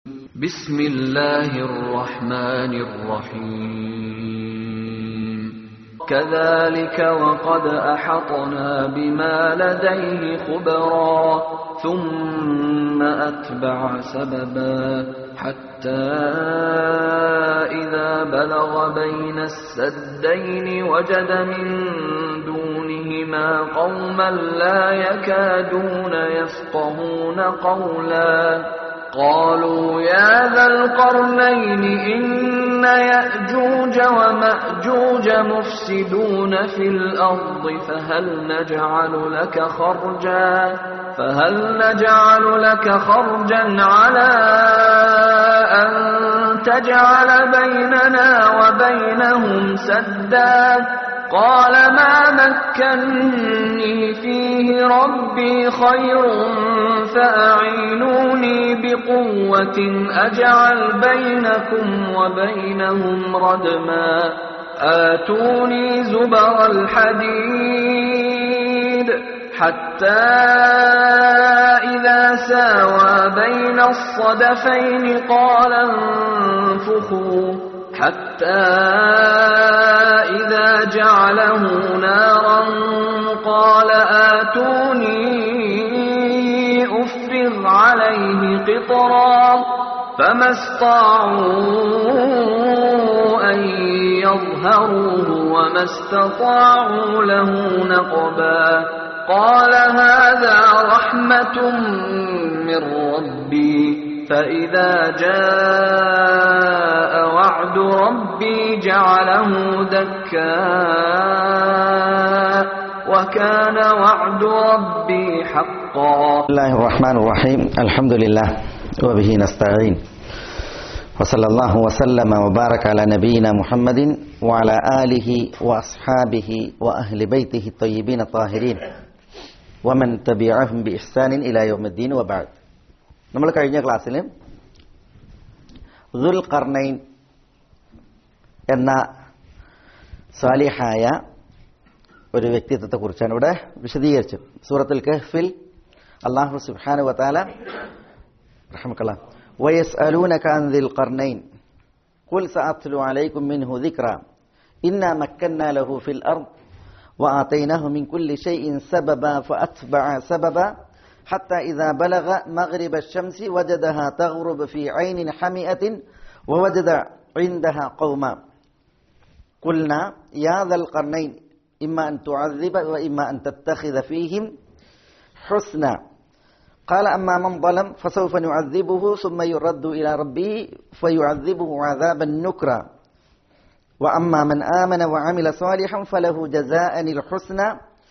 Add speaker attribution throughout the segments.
Speaker 1: بسم الله الرحمن الرحيم كذلك وقد أحطنا بما لديه خبرا ثم أتبع سببا حتى إذا بلغ بين السدين وجد من دونهما قوما لا يكادون يفقهون قولا قالوا يا ذا القرنين إن يأجوج ومأجوج مفسدون في الأرض فهل نجعل لك خرجا فهل نجعل لك خرجا على أن تجعل بيننا وبينهم سدا قال ما مكني فيه ربي خير فأعينوني بقوة أجعل بينكم وبينهم ردما آتوني زبر الحديد حتى إذا ساوى بين الصدفين قال انفخوا حتى إذا جعله نارا قال آتوني أفرغ عليه قطرا فما استطاعوا أن يظهروه وما استطاعوا له نقبا قال هذا رحمة من ربي فإذا جاء وعد ربي جعله دكا وكان وعد ربي حقا
Speaker 2: بسم الله الرحمن الرحيم الحمد لله وبه نستعين وصلى الله وسلم وبارك على نبينا محمد وعلى آله وأصحابه وأهل بيته الطيبين الطاهرين ومن تبعهم بإحسان إلى يوم الدين وبعد നമ്മൾ കഴിഞ്ഞ ക്ലാസ്സിൽ ദുൽ കർണൈൻ എന്ന സ്വാലിഹായ ഒരു വ്യക്തിത്വത്തെ കുറിച്ചാണ് ഇവിടെ വിശദീകരിച്ചത് സൂറത്തുൽ കഹ്ഫിൽ അള്ളാഹു സുബ്ഹാനു വതാല റഹ്മക്കല്ലാ ويسألونك عن ذي القرنين قل سأتلو عليكم منه ذكرا إنا مكنا له في الأرض وآتيناه من كل شيء سببا فأتبع سببا حتى إذا بلغ مغرب الشمس وجدها تغرب في عين حمئة ووجد عندها قوما قلنا يا ذا القرنين إما أن تعذب وإما أن تتخذ فيهم حسنا قال أما من ظلم فسوف نعذبه ثم يرد إلى ربه فيعذبه عذابا نكرا وأما من آمن وعمل صالحا فله جزاء الحسنى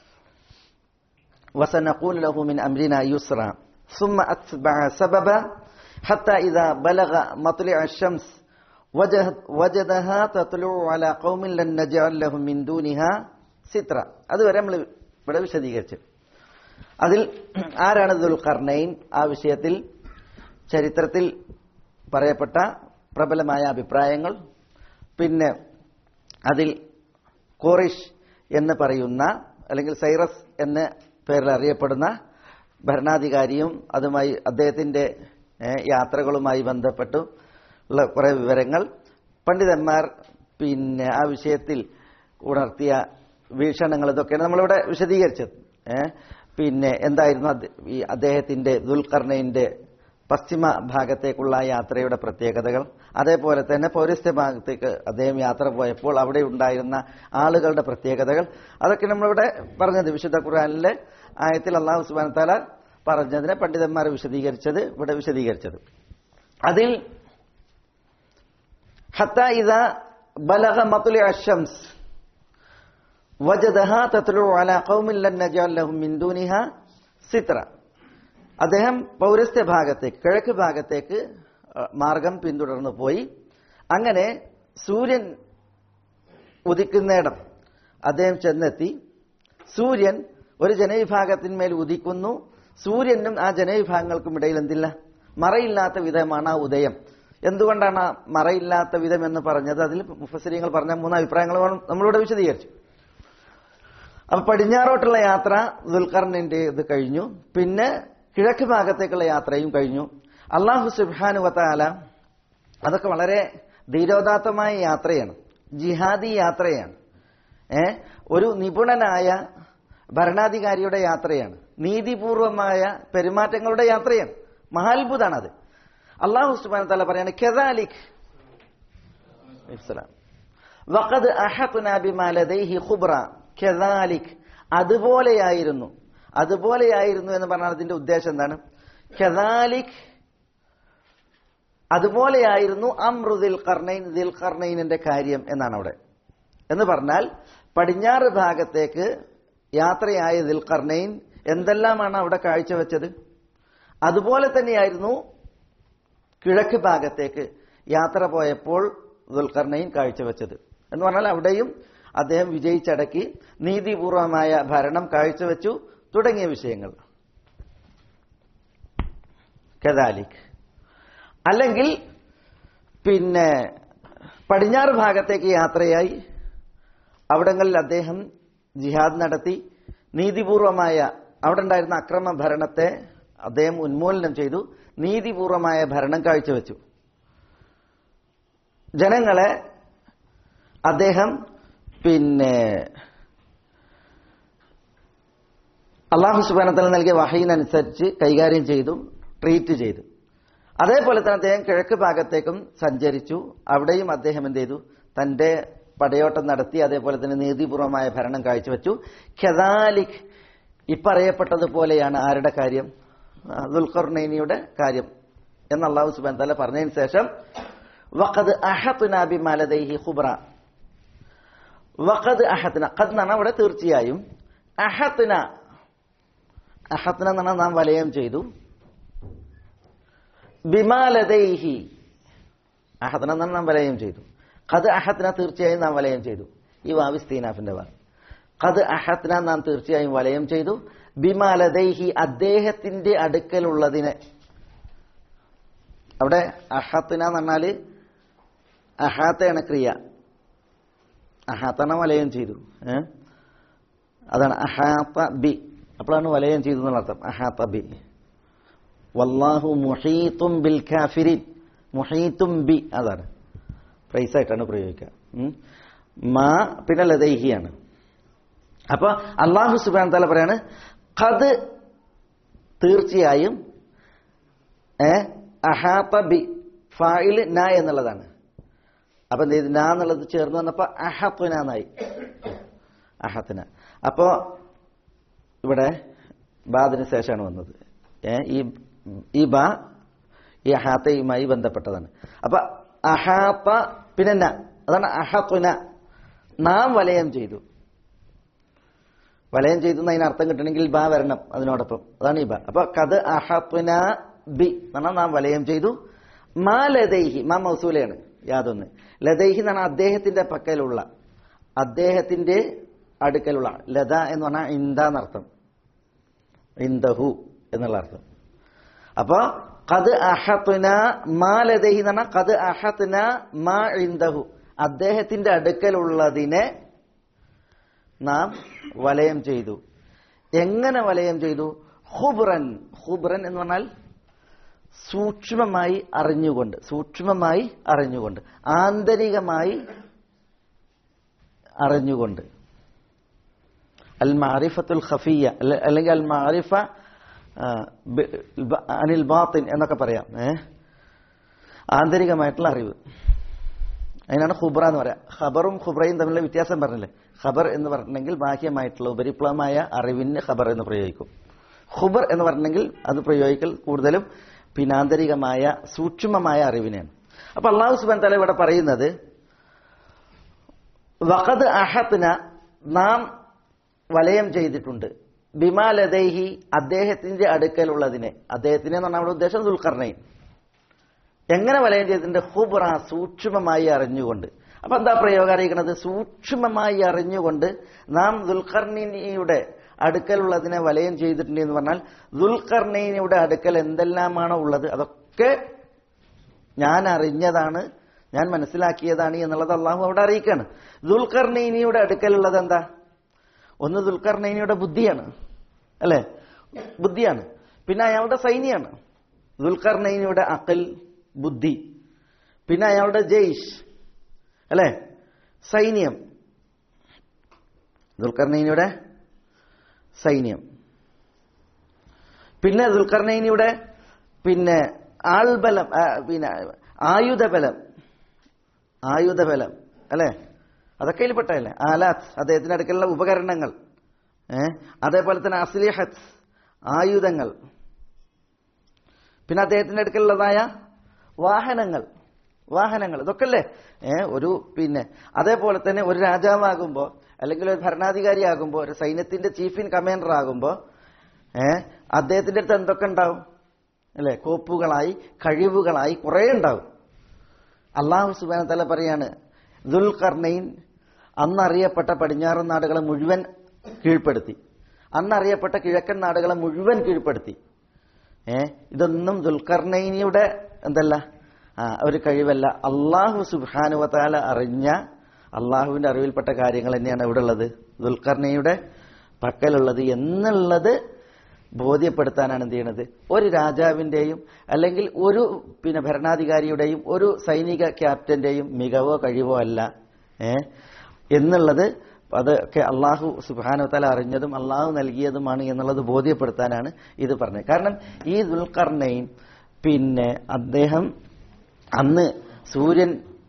Speaker 2: وسنقول له من أمرنا يسرا ثم أتبع سببا حتى إذا بلغ مطلع الشمس وجد وجدها تطلع على قوم لن نجعل لهم من دونها سترا അതുവരെ നമ്മൾ ഇവിടെ വിശദീകരിച്ചു അതിൽ ആരാണ് ദുൽഖർണൈൻ ആ വിഷയത്തിൽ ചരിത്രത്തിൽ പറയപ്പെട്ട പ്രബലമായ അഭിപ്രായങ്ങൾ പിന്നെ അതിൽ കോറിഷ് എന്ന് പറയുന്ന അല്ലെങ്കിൽ സൈറസ് എന്ന പേരിൽ അറിയപ്പെടുന്ന ഭരണാധികാരിയും അതുമായി അദ്ദേഹത്തിന്റെ യാത്രകളുമായി ബന്ധപ്പെട്ടു ഉള്ള കുറെ വിവരങ്ങൾ പണ്ഡിതന്മാർ പിന്നെ ആ വിഷയത്തിൽ ഉണർത്തിയ വീക്ഷണങ്ങൾ ഇതൊക്കെയാണ് നമ്മളിവിടെ വിശദീകരിച്ചത് പിന്നെ എന്തായിരുന്നു ഈ അദ്ദേഹത്തിന്റെ ദുൽഖർണയിന്റെ പശ്ചിമ ഭാഗത്തേക്കുള്ള യാത്രയുടെ പ്രത്യേകതകൾ അതേപോലെ തന്നെ പൗരസ്ത്യ ഭാഗത്തേക്ക് അദ്ദേഹം യാത്ര പോയപ്പോൾ അവിടെ ഉണ്ടായിരുന്ന ആളുകളുടെ പ്രത്യേകതകൾ അതൊക്കെ നമ്മളിവിടെ പറഞ്ഞത് വിശുദ്ധ ഖുർആാനിലെ ആയത്തിൽ അള്ളാഹു സുബാൻ താല പറഞ്ഞതിനെ പണ്ഡിതന്മാർ വിശദീകരിച്ചത് ഇവിടെ വിശദീകരിച്ചത് അതിൽ ഹത്ത ഇത ബലഹ മത്തുലി അഷംസ് വജദഹ തത്ലു അല ഖൗമിൻ ലൻ നജഅൽ ലഹും മിൻ ദൂനിഹ സിത്ര അദ്ദേഹം പൗരസ്ത്യ ഭാഗത്തേക്ക് കിഴക്ക് ഭാഗത്തേക്ക് മാർഗം പിന്തുടർന്നു പോയി അങ്ങനെ സൂര്യൻ ഉദിക്കുന്നിടം അദ്ദേഹം ചെന്നെത്തി സൂര്യൻ ഒരു ജനവിഭാഗത്തിന്മേൽ ഉദിക്കുന്നു സൂര്യനും ആ ജനവിഭാഗങ്ങൾക്കും ഇടയിൽ എന്തില്ല മറയില്ലാത്ത വിധമാണ് ആ ഉദയം എന്തുകൊണ്ടാണ് ആ മറയില്ലാത്ത വിധം എന്ന് പറഞ്ഞത് അതിൽ മുഫസരിങ്ങൾ പറഞ്ഞ മൂന്ന് അഭിപ്രായങ്ങൾ നമ്മളിവിടെ വിശദീകരിച്ചു അപ്പൊ പടിഞ്ഞാറോട്ടുള്ള യാത്ര ദുൽഖർണിന്റെ ഇത് കഴിഞ്ഞു പിന്നെ കിഴക്ക് ഭാഗത്തേക്കുള്ള യാത്രയും കഴിഞ്ഞു അള്ളാഹു സുബാനു വത്താല അതൊക്കെ വളരെ ധീരോദാത്തമായ യാത്രയാണ് ജിഹാദി യാത്രയാണ് ഏ ഒരു നിപുണനായ ഭരണാധികാരിയുടെ യാത്രയാണ് നീതിപൂർവമായ പെരുമാറ്റങ്ങളുടെ യാത്രയാണ് മഹാത്ഭുതാണത് അള്ളാഹു സുബാൻ തല പറയാണ് കെദാലിക് വഖദ് അഹത്ന ബിമാ ലദൈഹി ഖുബ്ര കെദാലിക് അതുപോലെയായിരുന്നു അതുപോലെയായിരുന്നു എന്ന് പറഞ്ഞാൽ അതിന്റെ ഉദ്ദേശം എന്താണ് കെദാലിക് അതുപോലെയായിരുന്നു അമ്രുദിൽ കർണൈൻ ദിൽ കർണൈനിന്റെ കാര്യം എന്നാണ് അവിടെ എന്ന് പറഞ്ഞാൽ പടിഞ്ഞാറ് ഭാഗത്തേക്ക് യാത്രയായ ദിൽ കർണൈൻ എന്തെല്ലാമാണ് അവിടെ കാഴ്ചവെച്ചത് അതുപോലെ തന്നെയായിരുന്നു കിഴക്ക് ഭാഗത്തേക്ക് യാത്ര പോയപ്പോൾ ദുൽഖർണയിൻ കാഴ്ചവെച്ചത് എന്ന് പറഞ്ഞാൽ അവിടെയും അദ്ദേഹം വിജയിച്ചടക്കി നീതിപൂർവമായ ഭരണം കാഴ്ചവെച്ചു തുടങ്ങിയ വിഷയങ്ങൾ കദാലിക് അല്ലെങ്കിൽ പിന്നെ പടിഞ്ഞാറ് ഭാഗത്തേക്ക് യാത്രയായി അവിടങ്ങളിൽ അദ്ദേഹം ജിഹാദ് നടത്തി നീതിപൂർവമായ അവിടെ ഉണ്ടായിരുന്ന അക്രമ ഭരണത്തെ അദ്ദേഹം ഉന്മൂലനം ചെയ്തു നീതിപൂർവമായ ഭരണം കാഴ്ചവെച്ചു ജനങ്ങളെ അദ്ദേഹം പിന്നെ അള്ളാഹു സുബാനത്തിൽ നൽകിയ വഹയിനനുസരിച്ച് കൈകാര്യം ചെയ്തു ട്രീറ്റ് ചെയ്തു അതേപോലെ തന്നെ അദ്ദേഹം കിഴക്ക് ഭാഗത്തേക്കും സഞ്ചരിച്ചു അവിടെയും അദ്ദേഹം എന്ത് ചെയ്തു തന്റെ പടയോട്ടം നടത്തി അതേപോലെ തന്നെ നീതിപൂർവമായ ഭരണം കാഴ്ചവെച്ചു ഖെദാലിക് ഇപ്പറയപ്പെട്ടതുപോലെയാണ് ആരുടെ കാര്യം ദുൽഖർനൈനിയുടെ കാര്യം എന്ന് അള്ളാഹു സുബാൻ തല പറഞ്ഞതിന് ശേഷം വഖദ് അഹത്തുന ബിമാലദൈഹി ഖുബ്ര വഖദ് അഹത്തുന ഖദ് എന്നാണ് അവിടെ തീർച്ചയായും അഹത്തുന അഹത്തുന എന്നാണ് നാം വലയം ചെയ്തു ബിമാലദൈഹി അഹത്തുന എന്നാണ് നാം വലയം ചെയ്തു ഖദ് അഹത്തുന തീർച്ചയായും നാം വലയം ചെയ്തു ഈ വാവി സ്തീനാഫിന്റെ വാ ഖദ് അഹത്തുന നാം തീർച്ചയായും വലയം ചെയ്തു ബിമാലദൈഹി അദ്ദേഹത്തിന്റെ അടുക്കലുള്ളതിനെ അവിടെ അഹത്തുന എന്ന് പറഞ്ഞാല് അഹാത്തയാണ് ക്രിയ അഹാത്തന വലയം ചെയ്തു ഏ അതാണ് അഹാത്ത ബി അപ്പോഴാണ് വലയം ചെയ്തു എന്നുള്ള അർത്ഥം അഹാത്ത ബി വല്ലാഹു മുഹീത്തും ബിൽ കാഫിരിൻ മുഹീത്തും ബി അതാണ് പ്രൈസായിട്ടാണ് പ്രയോഗിക്കുക ഉം. മാ പിന്നെ ലതൈഹിയാണ് അപ്പൊ അള്ളാഹു സുബാൻ താല പറയാണ് ഖദ് തീർച്ചയായും ഏ അഹാത്ത ബി ഫായിൽ ന എന്നുള്ളതാണ് അപ്പൊ എന്ത് ചെയ്തു ന എന്നുള്ളത് ചേർന്ന് വന്നപ്പോ അഹത്തുന എന്നായി അഹത്തുന അപ്പോ ഇവിടെ ബാദിന് ശേഷമാണ് വന്നത് ഏ ഈ ഈ ബ ഈ അഹാത്തയുമായി ബന്ധപ്പെട്ടതാണ് അപ്പൊ അഹാത്ത പിന്നെ ന അതാണ് അഹത്തുന നാം വലയം ചെയ്തു വലയം ചെയ്തു എന്ന് അതിന് അർത്ഥം കിട്ടണമെങ്കിൽ ബ വരണം അതിനോടൊപ്പം അതാണ് ഈ ബ അപ്പൊ കത് അഹത്തുന ബി എന്നാണ് നാം വലയം ചെയ്തു മാ ലതൈഹി മാ മൗസൂലയാണ് യാതൊന്ന് ലതൈഹി എന്നാണ് അദ്ദേഹത്തിന്റെ പക്കലുള്ള അദ്ദേഹത്തിന്റെ അടുക്കലുള്ള ലത എന്ന് പറഞ്ഞാൽ ഇന്ദ എന്നർത്ഥം ഇന്ദഹു എന്നുള്ള അർത്ഥം അപ്പൊ കത് അഹത്തുന മാ ലതൈഹി എന്ന് പറഞ്ഞാൽ കത് അഹത്തുന മാ ഇന്ദഹു അദ്ദേഹത്തിന്റെ അടുക്കലുള്ളതിനെ നാം വലയം ചെയ്തു എങ്ങനെ വലയം ചെയ്തു ഹുബ്രൻ ഹുബ്രൻ എന്ന് പറഞ്ഞാൽ സൂക്ഷ്മമായി അറിഞ്ഞുകൊണ്ട് സൂക്ഷ്മമായി അറിഞ്ഞുകൊണ്ട് ആന്തരികമായി അറിഞ്ഞുകൊണ്ട് അൽ മാരിഫത്തുൽ ഖഫിയ അല്ല- അല്ലെങ്കിൽ അൽ മാരിഫ ആ, ബി- ബ- അനിൽ ബാത്തിൻ എന്നൊക്കെ പറയാം ഏ ആന്തരികമായിട്ടുള്ള അറിവ് അതിനാണ് ഖുബ്ര എന്ന് പറയാം ഖബറും ഖുബ്രയും തമ്മിലുള്ള വ്യത്യാസം പറഞ്ഞില്ലേ ഖബർ എന്ന് പറഞ്ഞിട്ടുണ്ടെങ്കിൽ ബാഹ്യമായിട്ടുള്ള ഉപരിപ്ലവമായ അറിവിന് ഖബർ എന്ന് പ്രയോഗിക്കും ഖുബർ എന്ന് പറഞ്ഞിട്ടുണ്ടെങ്കിൽ അത് പ്രയോഗിക്കൽ കൂടുതലും പിന്നെ ആന്തരികമായ സൂക്ഷ്മമായ അറിവിനെയാണ് അപ്പൊ അള്ളാഹു സുബാൻ തല ഇവിടെ പറയുന്നത് വഖദ് അഹത്ന നാം വലയം ചെയ്തിട്ടുണ്ട് ബിമാലതൈഹി അദ്ദേഹത്തിന്റെ അടുക്കലുള്ളതിനെ അദ്ദേഹത്തിനെ എന്ന് പറഞ്ഞാൽ നമ്മുടെ ഉദ്ദേശം ദുൽഖർണയും എങ്ങനെ വലയം ചെയ്തിട്ടുണ്ട് ഹുബ്ര സൂക്ഷ്മമായി അറിഞ്ഞുകൊണ്ട് അപ്പൊ എന്താ പ്രയോഗം അറിയിക്കുന്നത് സൂക്ഷ്മമായി അറിഞ്ഞുകൊണ്ട് നാം ദുൽഖർണിയുടെ അടുക്കലുള്ളതിനെ വലയം ചെയ്തിട്ടുണ്ട് എന്ന് പറഞ്ഞാൽ ദുൽഖർണയുടെ അടുക്കൽ എന്തെല്ലാമാണോ ഉള്ളത് അതൊക്കെ ഞാൻ അറിഞ്ഞതാണ് ഞാൻ മനസ്സിലാക്കിയതാണ് എന്നുള്ളത് അള്ളാഹു അവിടെ അറിയിക്കാണ് ദുൽഖർണൈനിയുടെ അടുക്കലുള്ളത് എന്താ ഒന്ന് ദുൽഖർണൈനിയുടെ ബുദ്ധിയാണ് അല്ലെ ബുദ്ധിയാണ് പിന്നെ അയാളുടെ സൈന്യമാണ് ദുൽഖർനൈനിയുടെ അക്കൽ ബുദ്ധി പിന്നെ അയാളുടെ ജയ്ഷ് അല്ലേ സൈന്യം ദുൽഖർനൈനിയുടെ സൈന്യം പിന്നെ ദുൽഖർനൈനിയുടെ പിന്നെ ആൾബലം ആ, പിന്നെ ആയുധബലം ആയുധബലം അല്ലേ അതൊക്കെ ഇതിൽപ്പെട്ടല്ലേ ആലാത്ത് അദ്ദേഹത്തിന്റെ അടുക്കലുള്ള ഉപകരണങ്ങൾ ഏ അതേപോലെ തന്നെ അസ്ലിഹത്ത് ആയുധങ്ങൾ പിന്നെ അദ്ദേഹത്തിന്റെ അടുക്കലുള്ളതായ വാഹനങ്ങൾ വാഹനങ്ങൾ ഇതൊക്കെ അല്ലേ ഏ ഒരു പിന്നെ അതേപോലെ തന്നെ ഒരു രാജാവാകുമ്പോൾ അല്ലെങ്കിൽ ഒരു ഭരണാധികാരിയാകുമ്പോൾ ഒരു സൈന്യത്തിന്റെ ചീഫ് ഇൻ കമാൻഡർ ആകുമ്പോൾ ഏ അദ്ദേഹത്തിന്റെ അടുത്ത് എന്തൊക്കെ ഉണ്ടാവും അല്ലെ കോപ്പുകളായി കഴിവുകളായി കുറേ ഉണ്ടാവും അള്ളാഹു സുബാന തല പറയാണ് ദുൽഖർണയിൻ അന്നറിയപ്പെട്ട പടിഞ്ഞാറൻ നാടുകളെ മുഴുവൻ കീഴ്പ്പെടുത്തി അന്നറിയപ്പെട്ട കിഴക്കൻ നാടുകളെ മുഴുവൻ കീഴ്പ്പെടുത്തി ഏ ഇതൊന്നും ദുൽഖർണയിനിയുടെ എന്തല്ല ആ ഒരു കഴിവല്ല അള്ളാഹു സുബാനുവത്താല അറിഞ്ഞ അള്ളാഹുവിന്റെ അറിവിൽപ്പെട്ട കാര്യങ്ങൾ തന്നെയാണ് ഇവിടെ ഉള്ളത് ദുൽഖർണയുടെ പക്കലുള്ളത് എന്നുള്ളത് ബോധ്യപ്പെടുത്താനാണ് എന്ത് ചെയ്യണത് ഒരു രാജാവിന്റെയും അല്ലെങ്കിൽ ഒരു പിന്നെ ഭരണാധികാരിയുടെയും ഒരു സൈനിക ക്യാപ്റ്റന്റെയും മികവോ കഴിവോ അല്ല ഏ എന്നുള്ളത് അതൊക്കെ അള്ളാഹു സുബാനുത്തല അറിഞ്ഞതും അള്ളാഹു നൽകിയതുമാണ് എന്നുള്ളത് ബോധ്യപ്പെടുത്താനാണ് ഇത് പറഞ്ഞത് കാരണം ഈ ദുൽഖർണയും പിന്നെ അദ്ദേഹം അന്ന് സൂര്യൻ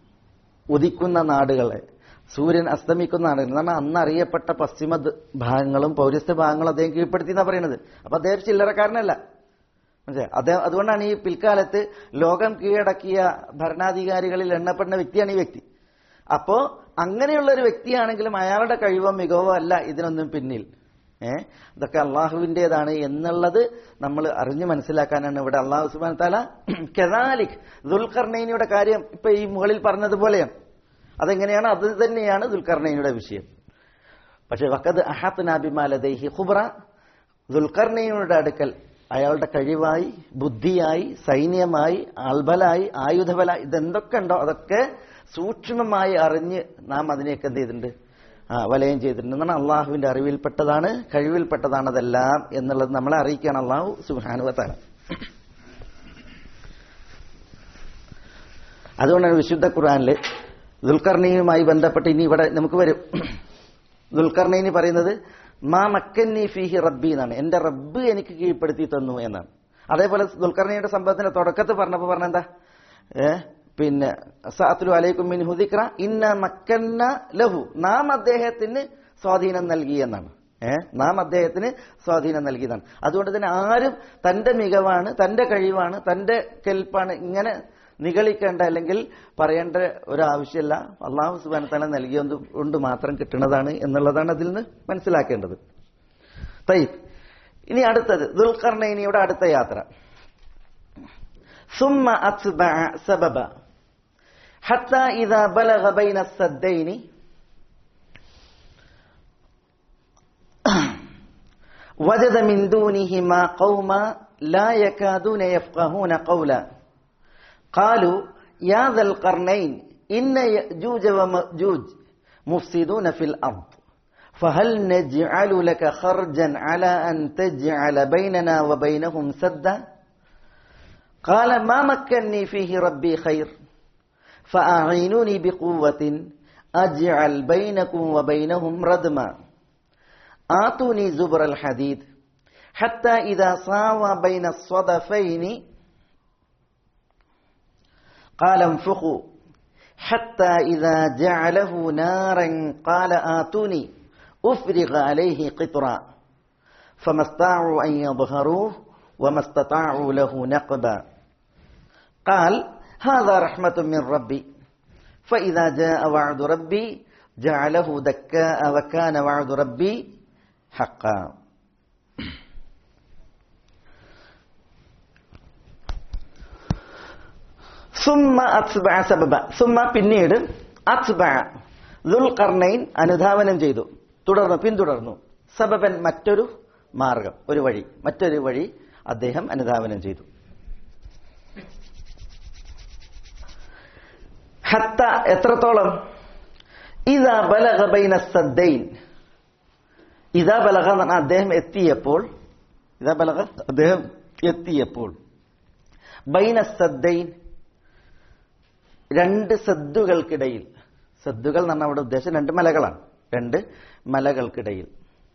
Speaker 2: ഉദിക്കുന്ന നാടുകളെ സൂര്യൻ അസ്തമിക്കുന്ന നാടുകൾ എന്ന് പറഞ്ഞാൽ അന്ന് അറിയപ്പെട്ട പശ്ചിമ ദ- ഭാഗങ്ങളും പൗരസ്ത്യ ഭാഗങ്ങളും അദ്ദേഹം കീഴ്പ്പെടുത്തി എന്നാ പറയുന്നത് അപ്പൊ അദ്ദേഹം ചില്ലറക്കാരനല്ല മനസ്സിലായോ? അദ്ദേഹം അതുകൊണ്ടാണ് ഈ പിൽക്കാലത്ത് ലോകം കീഴടക്കിയ ഭരണാധികാരികളിൽ എണ്ണപ്പെടുന്ന വ്യക്തിയാണ് ഈ വ്യക്തി അപ്പോ അങ്ങനെയുള്ള ഒരു വ്യക്തിയാണെങ്കിലും അയാളുടെ കഴിവോ മികവോ അല്ല ഇതിനൊന്നും പിന്നിൽ ഏ ഇതൊക്കെ അള്ളാഹുവിൻ്റെതാണ് എന്നുള്ളത് നമ്മൾ അറിഞ്ഞു മനസ്സിലാക്കാനാണ് ഇവിടെ അള്ളാഹു സുബാൻ താല കെദാലിക് ദുൽഖർണൈനിയുടെ കാര്യം ഇപ്പൊ ഈ മുകളിൽ പറഞ്ഞതുപോലെയാണ് അതെങ്ങനെയാണ് അത് തന്നെയാണ് ദുൽഖർണൈനിയുടെ വിഷയം പക്ഷെ വക്കത് അഹാത്ത് നാബിമാലദേഹി ഖുബ്ര ദുൽഖർണൈനിയുടെ അടുക്കൽ അയാളുടെ കഴിവായി ബുദ്ധിയായി സൈന്യമായി ആൾബലായി ആയുധബലായി ഇതെന്തൊക്കെ ഉണ്ടോ അതൊക്കെ സൂക്ഷ്മമായി അറിഞ്ഞ് നാം അതിനെയൊക്കെ എന്ത് ചെയ്തിട്ടുണ്ട് ആ വലയം ചെയ്തിട്ടുണ്ട് എന്നാണ് അള്ളാഹുവിന്റെ അറിവിൽപ്പെട്ടതാണ് കഴിവിൽപ്പെട്ടതാണ് അതെല്ലാം എന്നുള്ളത് നമ്മളെ അറിയിക്കുകയാണ് അള്ളാഹു സുഹാനുവത്താണ് അതുകൊണ്ടാണ് വിശുദ്ധ ഖുർആനില് ദുൽഖർണയുമായി ബന്ധപ്പെട്ട് ഇനി ഇവിടെ നമുക്ക് വരും ദുൽഖർണയിനി പറയുന്നത് മാ മക്കന്നി ഫീഹി റബ്ബി എന്നാണ് എന്റെ റബ്ബ് എനിക്ക് കീഴ്പ്പെടുത്തി തന്നു എന്നാണ് അതേപോലെ ദുൽഖർണയുടെ സംഭവത്തിന്റെ തുടക്കത്തിൽ പറഞ്ഞപ്പോ പറഞ്ഞെന്താ ഏ പിന്നെ സാത്തുലു അലൈക്കും മിൻ ഹുദിക്ര ഇന്ന മക്കന്ന ലഹു നാം അദ്ദേഹത്തിന് സ്വാധീനം നൽകി എന്നാണ് ഏ നാം അദ്ദേഹത്തിന് സ്വാധീനം നൽകിയതാണ് അതുകൊണ്ട് തന്നെ ആരും തന്റെ മികവാണ് തന്റെ കഴിവാണ് തന്റെ കെൽപ്പാണ് ഇങ്ങനെ നിഗളിക്കേണ്ട അല്ലെങ്കിൽ പറയേണ്ട ഒരു ആവശ്യമില്ല അള്ളാഹു സുബാന തല നൽകിയത് കൊണ്ട് മാത്രം കിട്ടുന്നതാണ് എന്നുള്ളതാണ് അതിൽ നിന്ന് മനസ്സിലാക്കേണ്ടത് തൈ ഇനി അടുത്തത് ദുൽഖർണൈനിയുടെ അടുത്ത യാത്ര ثم أتبع سببا حتى إذا بلغ بين السدين وجد من دونهما قوما لا يكادون يفقهون قولا قالوا يا ذا القرنين إن يأجوج ومأجوج مفسدون في الأرض فهل نجعل لك خرجا على أن تجعل بيننا وبينهم سدا قال ما مكني فيه ربي خير فأعينوني بقوة أجعل بينكم وبينهم ردما آتوني زبر الحديد حتى إذا صاوى بين الصدفين قال انفخوا حتى إذا جعله نارا قال آتوني أفرغ عليه قطرا فما استطاعوا أن يظهروه وما استطاعوا له نقبا قال هذا رحمة من ربي فإذا جاء وعد ربي جعله دكاء وكان وعد ربي حقا സുമ്മ അത്ബഅ സബബ സുമ്മ പിന്നീട് അത്ബഅ ദുൽഖർണൈൻ അനുധാവനം ചെയ്തു തുടർന്നു പിന്തുടർന്നു സബബൻ മറ്റൊരു മാർഗം ഒരു വഴി മറ്റൊരു വഴി അദ്ദേഹം അനുധാവനം ചെയ്തു ഹത്ത എത്രത്തോളം ഇതാ ബലഗ ബൈന സദ്ദൈൻ ഇതാ ബലഗ എന്ന് പറഞ്ഞാൽ അദ്ദേഹം എത്തിയപ്പോൾ ഇതാ ബലഗ അദ്ദേഹം എത്തിയപ്പോൾ ബൈന സദ്ദൈൻ രണ്ട് സദ്ദുകൾക്കിടയിൽ സദ്ദുകൾ എന്ന് പറഞ്ഞാൽ അവിടെ ഉദ്ദേശം രണ്ട് മലകളാണ് രണ്ട് മലകൾക്കിടയിൽ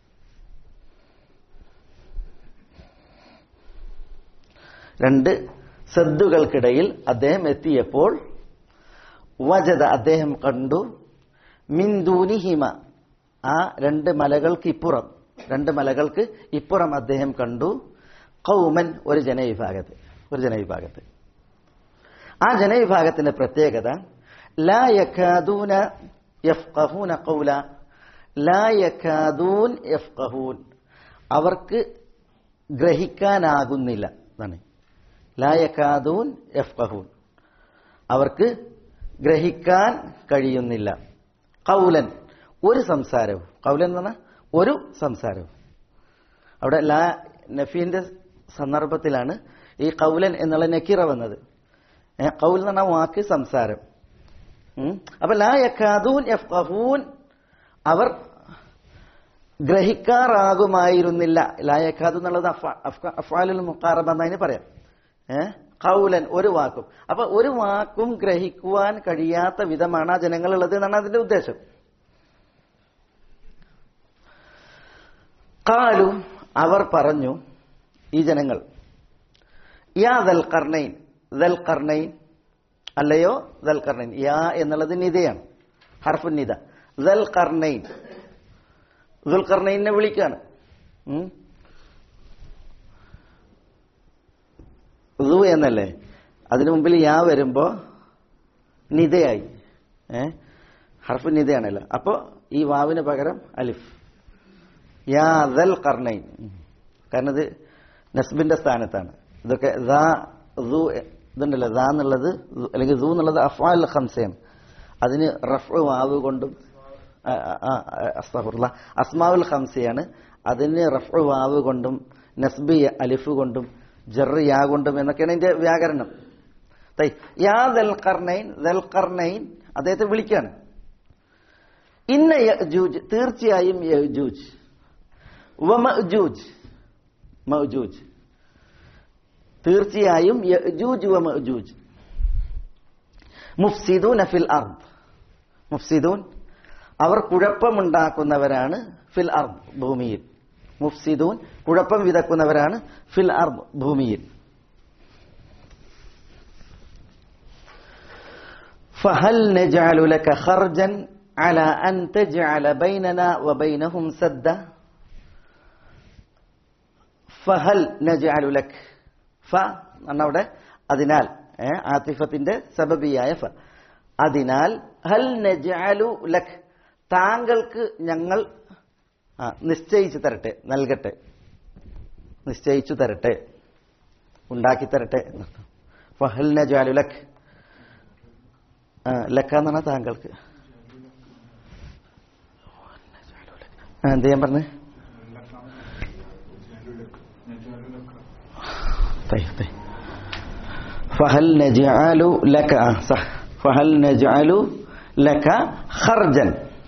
Speaker 2: രണ്ട് സദ്ദുകൾക്കിടയിൽ അദ്ദേഹം എത്തിയപ്പോൾ വജത അദ്ദേഹം കണ്ടു മിന്ദൂനിഹിമ ആ രണ്ട് മലകൾക്ക് ഇപ്പുറം രണ്ട് മലകൾക്ക് ഇപ്പുറം അദ്ദേഹം കണ്ടു കൗമൻ ഒരു ജനവിഭാഗത്ത് ഒരു ജനവിഭാഗത്ത് ആ ജനവിഭാഗത്തിന്റെ പ്രത്യേകത ലാ യഖാദൂന യഫ്ഖഹൂന ഖൗല ലാ യഖാദൂൻ യഫ്ഖഹൂൻ അവർക്ക് ഗ്രഹിക്കാനാകുന്നില്ല എന്നാണ് ലാ യഖാദൂൻ യഫ്ഖഹൂൻ അവർക്ക് ഗ്രഹിക്കാൻ കഴിയുന്നില്ല കൗലൻ ഒരു സംസാരവും കൗലൻ എന്ന് പറഞ്ഞാൽ ഒരു സംസാരവും അവിടെ ലാ നഫീന്റെ സന്ദർഭത്തിലാണ് ഈ കൗലൻ എന്നുള്ള നക്കിറ വന്നത് ഏ, കൗൽ എന്ന് പറഞ്ഞ വാക്ക് സംസാരം ഉം. അപ്പൊ ലാ യഖാദൂൻ യഫ്ഖഹൂൻ അവർ ഗ്രഹിക്കാറാകുമായിരുന്നില്ല ലാ യഖാദു എന്നുള്ളത് അഫ- അഫ്ക- അഫ്ആലുൽ മുഖാറബ എന്നതിന് പറയാം ഏ കൗലൻ ഒരു വാക്കും അപ്പൊ ഒരു വാക്കും ഗ്രഹിക്കുവാൻ കഴിയാത്ത വിധമാണ് ആ ജനങ്ങളുള്ളത് എന്നാണ് അതിന്റെ ഉദ്ദേശം കാലു അവർ പറഞ്ഞു ഈ ജനങ്ങൾ യാ ദൽ കർണൈൻ ദൽ കർണൈൻ അല്ലയോ ദൽ കർണൈൻ യാ എന്നുള്ളത് നിതയാണ് ഹർഫു നിത ദൽ കർണൈൻ ദുൽ കർണൈനെ വിളിക്കാണ് ഉം. ദു എന്നല്ലേ അതിനു മുമ്പിൽ യാ വരുമ്പോ നിതയായി ഏ ഹർഫ് നിതയാണല്ലോ അപ്പോ ഈ വാവിന് പകരം അലിഫ് യാ ദൽ കർണൈൻ ഉം. കാരണം ഇത് നസ്ബിന്റെ സ്ഥാനത്താണ് ഇതൊക്കെ ദാ ദു ഇതുണ്ടല്ലോ ദാ എന്നുള്ളത് ദു അല്ലെങ്കിൽ ദു എന്നുള്ളത് അഫ്വാൽ ഖംസയാണ് അതിന് റഫ് വാവ് കൊണ്ടും ആ, ആ, ആ, അസ്തഗ്ഫിറുല്ലാ. അസ്മാവുൽ ഖംസയാണ് അതിന് റഫ് വാവ് കൊണ്ടും നസ്ബി അലിഫ് കൊണ്ടും ജർ യാ കൊണ്ടും എന്നൊക്കെയാണ് ഇതിന്റെ വ്യാകരണം തൈ യാ ദൽ കർണൈൻ ദൽ കർണൈൻ അദ്ദേഹത്തെ വിളിക്കാണ് ഇന്ന യജൂജ് തീർച്ചയായും യജൂജ് വമജൂജ് മഅജൂജ് തീർച്ചയായും യജൂജ് വമഅജൂജ് മുഫ്സിദൂന ഫിൽ അർദ് മുഫ്സിദൂൻ അവർ കുഴപ്പമുണ്ടാക്കുന്നവരാണ് ഫിൽ അർദ് ഭൂമിയിൽ മുഫ്സിദൂൻ കുഴപ്പം വിതക്കുന്നവരാണ് ഫിൽ അർദ് ഭൂമിയിൽ فهل نجعل لك خرجا على أن تجعل بيننا وبينهم سدا ഫഹൽ നജഅലു ലക് ഫ എന്നവിടെ അതിനാൽ ഏ, ആതിഫത്തിന്റെ സബബിയായ ഫ അതിനാൽ ഹൽ നജഅലു ലക് താങ്കൾക്ക് ഞങ്ങൾ ആ, നിശ്ചയിച്ചു തരട്ടെ നൽകട്ടെ നിശ്ചയിച്ചു തരട്ടെ ഉണ്ടാക്കി തരട്ടെ എന്നർത്ഥം. ഫഹൽ നജഅലു ലക് ആ, ലക്ക എന്ന് പറഞ്ഞാൽ താങ്കൾക്ക് ആ, എന്ത് ഞാൻ പറഞ്ഞു طيب طيب فهل نجعل لك آه صح فهل نجعل لك خرجا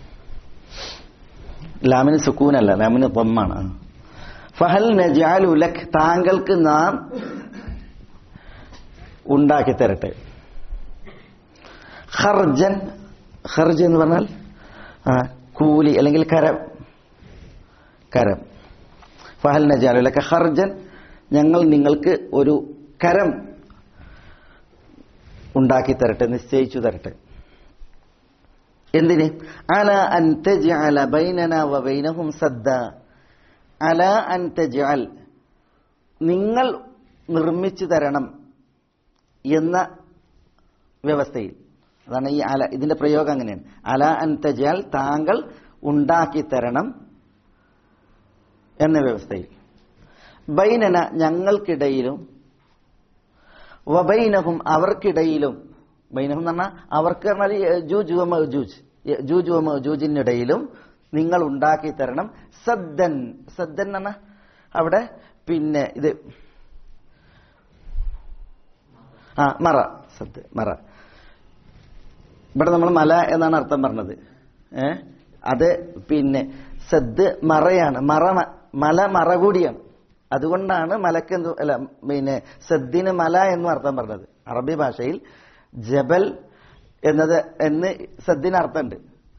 Speaker 2: ലാമിന് സുക്കൂനല്ല ലാമിന് ضമ്മാണ് ആ. ഫഹൽ നജാലു ലക് താങ്കൾക്ക് നാം ഉണ്ടാക്കി തരട്ടെ ഖർജൻ ഖർജ് എന്ന് പറഞ്ഞാൽ ആ, കൂലി അല്ലെങ്കിൽ കരം കരം ഫഹൽ നജാലു ലക ഖർജൻ ഞങ്ങൾ നിങ്ങൾക്ക് ഒരു കരം ഉണ്ടാക്കി തരട്ടെ നിശ്ചയിച്ചു തരട്ടെ എന്തിന് അല അൻ തജ്അല ബൈനന വ ബൈനഹും സദ്ദ അല അൻ തജ്അൽ നിങ്ങൾ നിർമ്മിച്ചു തരണം എന്ന വ്യവസ്ഥയിൽ അതാണ് ഈ അല ഇതിന്റെ പ്രയോഗം അങ്ങനെയാണ് അല അൻ തജ്അൽ താങ്കൾ ഉണ്ടാക്കി തരണം എന്ന വ്യവസ്ഥയിൽ ബൈനന ഞങ്ങൾക്കിടയിലും വബൈനഹും അവർക്കിടയിലും ബൈനഹും എന്ന് പറഞ്ഞാൽ അവർക്ക് പറഞ്ഞാൽ യജൂജ് വ മഅജൂജ് യജൂജ് വ മഅജൂജിനിടയിലും നിങ്ങൾ ഉണ്ടാക്കി തരണം സദ്ദൻ സദ്ദൻ എന്ന് പറഞ്ഞാൽ അവിടെ പിന്നെ ഇത് ആ മറ സദ് മറ ഇവിടെ നമ്മൾ മല എന്നാണ് അർത്ഥം പറഞ്ഞത് ഏ അത് പിന്നെ സദ് മറയാണ് മറ മല മറ കൂടിയാണ് അതുകൊണ്ടാണ് മലക്ക് എന്ന് അല്ല പിന്നെ സദ്ദിന് മല എന്നും അർത്ഥം പറഞ്ഞത് അറബി ഭാഷയിൽ ജബൽ എന്നത് എന്ന് സദ്ദിന് അർത്ഥമുണ്ട്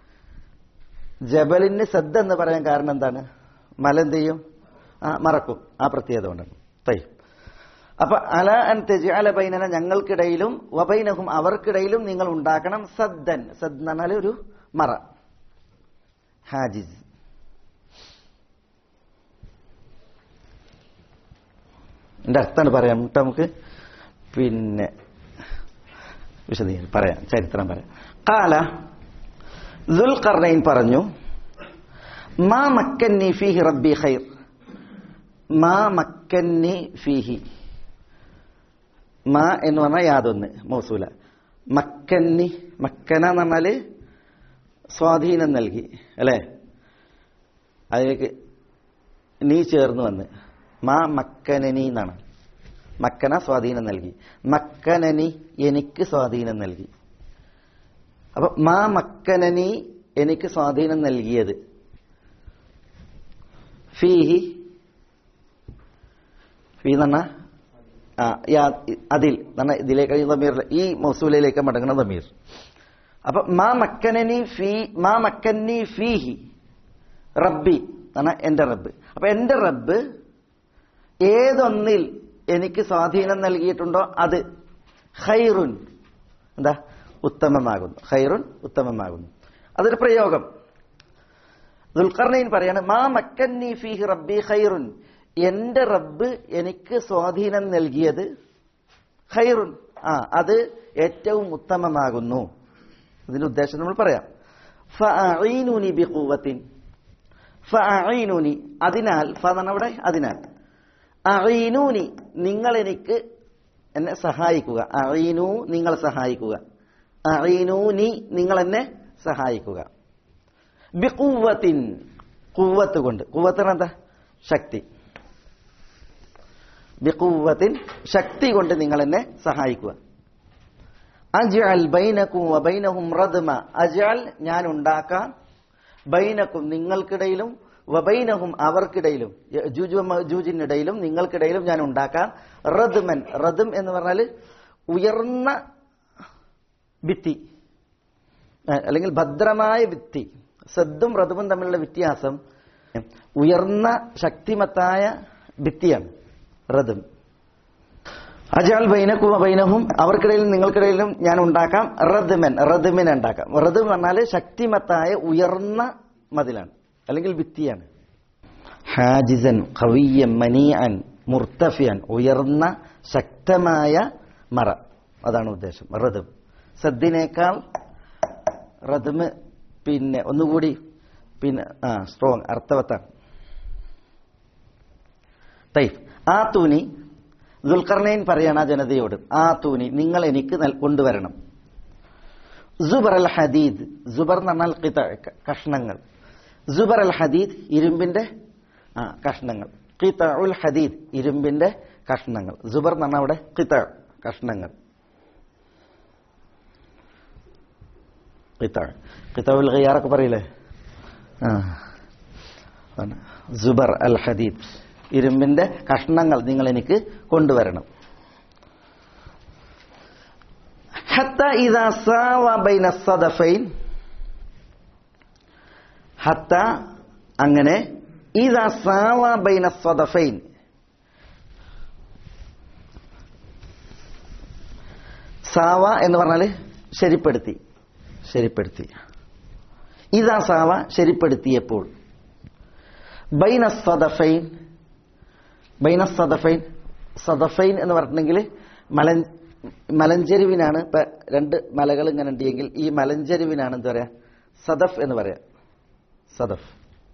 Speaker 2: ജബലിന് സദ് എന്ന് പറയാൻ കാരണം എന്താണ് മല എന്ത് ചെയ്യും ആ മറക്കും ആ പ്രത്യേകത കൊണ്ടാണ് തൈ അപ്പൊ അല അൻ തെജാല ബൈനന ഞങ്ങൾക്കിടയിലും വബൈനഹും അവർക്കിടയിലും നിങ്ങൾ ഉണ്ടാക്കണം സദ്ദൻ സദ് എന്ന് പറഞ്ഞാൽ ഒരു മറ ഹാജിസ് എന്റെ അർത്ഥമാണ് പറയാം എന്നിട്ട് നമുക്ക് പിന്നെ വിശദീകരണം പറയാം ചരിത്രം പറയാം കാല ദുൽഖർണൈൻ പറഞ്ഞു മാ മക്കന്നി ഫീഹി റബ്ബി ഖൈർ മാ മക്കന്നി ഫീഹി മാ എന്ന് പറഞ്ഞാൽ യാതൊന്ന് മൗസൂല മക്കന്നി മക്കന എന്ന് പറഞ്ഞാല് സ്വാധീനം നൽകി അല്ലേ അതിലേക്ക് നീ ചേർന്ന് വന്ന് മാ മക്കനനി എന്നാണ് മക്കന സ്വാധീനം നൽകി മക്കനനി എനിക്ക് സ്വാധീനം നൽകി അപ്പൊ മാ മക്കനനി എനിക്ക് സ്വാധീനം നൽകിയത് ഫീഹി ഫീ എന്ന് പറഞ്ഞാ ആ യാ അതിൽ എന്നാ ഇതിലേക്ക് ഈ തമീർ ഈ മൗസൂലയിലേക്ക് മടങ്ങുന്ന തമീർ അപ്പൊ മാ മക്കനനി ഫീ മാ മക്കന്നി ഫീഹി റബ്ബി എന്നാ എന്റെ റബ്ബ് അപ്പൊ എന്റെ റബ്ബ് ഏതൊന്നിൽ എനിക്ക് സ്വാധീനം നൽകിയിട്ടുണ്ടോ അത് ഖൈറുൻ എന്താ ഉത്തമമാകുന്നു ഖൈറുൻ ഉത്തമമാകുന്നു അതൊരു പ്രയോഗം ദുൽഖർണയിൻ പറയാണ് മാ മക്കന്നി ഫീഹി റബ്ബി ഖൈറുൻ എന്റെ റബ്ബ് എനിക്ക് സ്വാധീനം നൽകിയത് ഖൈറുൻ ആ അത് ഏറ്റവും ഉത്തമമാകുന്നു ഇതിന്റെ ഉദ്ദേശം നമ്മൾ പറയാം ഫഅഈനുനി ബിഖുവത്തിൻ ഫഅഈനുനി അതിനാൽ ഫ എന്നാണ് അവിടെ അതിനാൽ അഈനൂനി നിങ്ങൾ എനിക്ക് എന്നെ സഹായിക്കുക അഈനു നിങ്ങൾ സഹായിക്കുക അഈനൂനി നിങ്ങൾ എന്നെ സഹായിക്കുക ബിഖുവത്തിൻ കുവ്വത്ത് കൊണ്ട് കുവ്വത്തിന് എന്താ ശക്തി ബിഖുവത്തിൻ ശക്തി കൊണ്ട് നിങ്ങൾ എന്നെ സഹായിക്കുക അജ്അൽ ബൈനക്കും വബൈനഹും റദ്മ അജ്അൽ ഞാൻ ഉണ്ടാക്കാം ബൈനക്കും നിങ്ങൾക്കിടയിലും വബൈനഹും അവർക്കിടയിലും ജൂജിനിടയിലും നിങ്ങൾക്കിടയിലും ഞാൻ ഉണ്ടാക്കാം റദ്മൻ റദ്ം എന്ന് പറഞ്ഞാൽ ഉയർന്ന ഭിത്തി അല്ലെങ്കിൽ ഭദ്രമായ ഭിത്തി സദ്ദും റദ്മും തമ്മിലുള്ള വ്യത്യാസം ഉയർന്ന ശക്തിമത്തായ ഭിത്തിയാണ് റദ്ം അജാൽ ബൈനക്കും ബൈനഹും അവർക്കിടയിലും നിങ്ങൾക്കിടയിലും ഞാൻ ഉണ്ടാക്കാം റദ്മൻ റദ്മിനെ ഉണ്ടാക്കാം റദ് എന്ന് പറഞ്ഞാൽ ശക്തിമത്തായ ഉയർന്ന മതിലാണ് അല്ലെങ്കിൽ ഭിത്തിയാണ് ഹാജിസൻ ഖവിയൻ മനിയൻ മുർത്തഫിയൻ ഉയർന്ന ശക്തമായ മറ അതാണ് ഉദ്ദേശം റദം സദ്ദിനേക്കാൾ റദ്മ് പിന്നെ ഒന്നുകൂടി പിന്നെ ആ സ്ട്രോങ് അർത്ഥവത്താണ് തൈഫ് ആ തൂനി ദുൽഖർണയിൻ പറയണ ജനതയോട് ആ തൂനി നിങ്ങൾ എനിക്ക് നൽ- കൊണ്ടുവരണം സുബർ അൽ ഹദീദ് സുബർ എന്ന് പറഞ്ഞാൽ ഖിത കഷ്ണങ്ങൾ സുബർ അൽ ഹദീദ് ഇരുമ്പിന്റെ ആ കഷ്ണങ്ങൾ ഖിത ഉൽ ഹദീദ് ഇരുമ്പിന്റെ കഷ്ണങ്ങൾ സുബർ എന്ന് പറഞ്ഞാൽ അവിടെ ഖിത കഷ്ണങ്ങൾ ഖിത ഖിത ഉൽ ഖിയാറൊക്കെ പറയില്ലേ ആ അതാണ്. സുബർ അൽ ഹദീദ് ഇരുമ്പിന്റെ കഷ്ണങ്ങൾ നിങ്ങൾ എനിക്ക് കൊണ്ടുവരണം ഹത്ത ഇദാ സാവ ബൈന സദഫൈൻ ഹത്ത അങ്ങനെ ഇദാ സാവ ബൈന സദഫൈൻ സാവ എന്ന് പറഞ്ഞാൽ ശരിപ്പെടുത്തി ശരിപ്പെടുത്തി ഇതാ സാവ ശരിപ്പെടുത്തിയപ്പോൾ ബൈന സദഫൈൻ ബൈന സദഫൈൻ സദഫൈൻ എന്ന് പറഞ്ഞിട്ടുണ്ടെങ്കിൽ മലൻ മലഞ്ചെരുവിനാണ് ഇപ്പൊ രണ്ട് മലകൾ ഇങ്ങനെ ഉണ്ടെങ്കിൽ ഈ മലഞ്ചെരുവിനാണ് എന്താ പറയാ സദഫ് എന്ന് പറയാം സദഫ്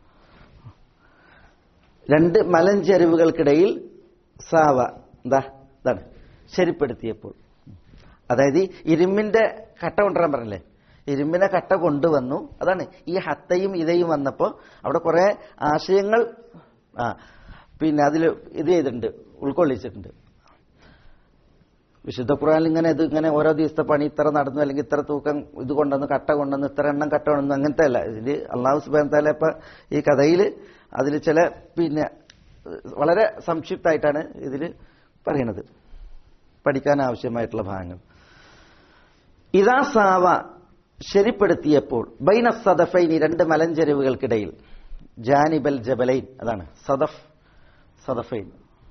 Speaker 2: രണ്ട് മലഞ്ചെരുവുകൾക്കിടയിൽ സാവ എന്താ ഇതാണ് ശരിപ്പെടുത്തിയപ്പോൾ അതായത് ഈ ഇരുമ്പിന്റെ കട്ട കൊണ്ടുവരാൻ പറഞ്ഞില്ലേ ഇരുമ്പിനെ കട്ട കൊണ്ടുവന്നു അതാണ് ഈ ഹത്തയും ഇതയും വന്നപ്പോ അവിടെ കുറെ ആശയങ്ങൾ ആ പിന്നെ അതിൽ ഇത് ചെയ്തിട്ടുണ്ട് ഉൾക്കൊള്ളിച്ചിട്ടുണ്ട് വിശുദ്ധ ഖുറാനിൽ ഇങ്ങനെ ഇത് ഇങ്ങനെ ഓരോ ദിവസത്തെ പണി ഇത്ര നടന്നു അല്ലെങ്കിൽ ഇത്ര തൂക്കം ഇത് കൊണ്ടുവന്നു കട്ട കൊണ്ടുവന്നു ഇത്ര എണ്ണം കട്ട കൊണ്ടുവന്നു അങ്ങനത്തെ അല്ല ഇതിൽ അള്ളാഹു സുബാൻ താല ഇപ്പൊ ഈ കഥയിൽ അതിൽ ചില പിന്നെ വളരെ സംക്ഷിപ്തമായിട്ടാണ് ഇതിൽ പറയുന്നത് പഠിക്കാൻ ആവശ്യമായിട്ടുള്ള ഭാഗങ്ങൾ ഇതാ സാവ ശരിപ്പെടുത്തിയപ്പോൾ ബൈന സദഫൈനി രണ്ട് മലഞ്ചെരുവുകൾക്കിടയിൽ ജാനിബൽ ജബലൈൻ അതാണ് സദഫ് സദഫൈൻ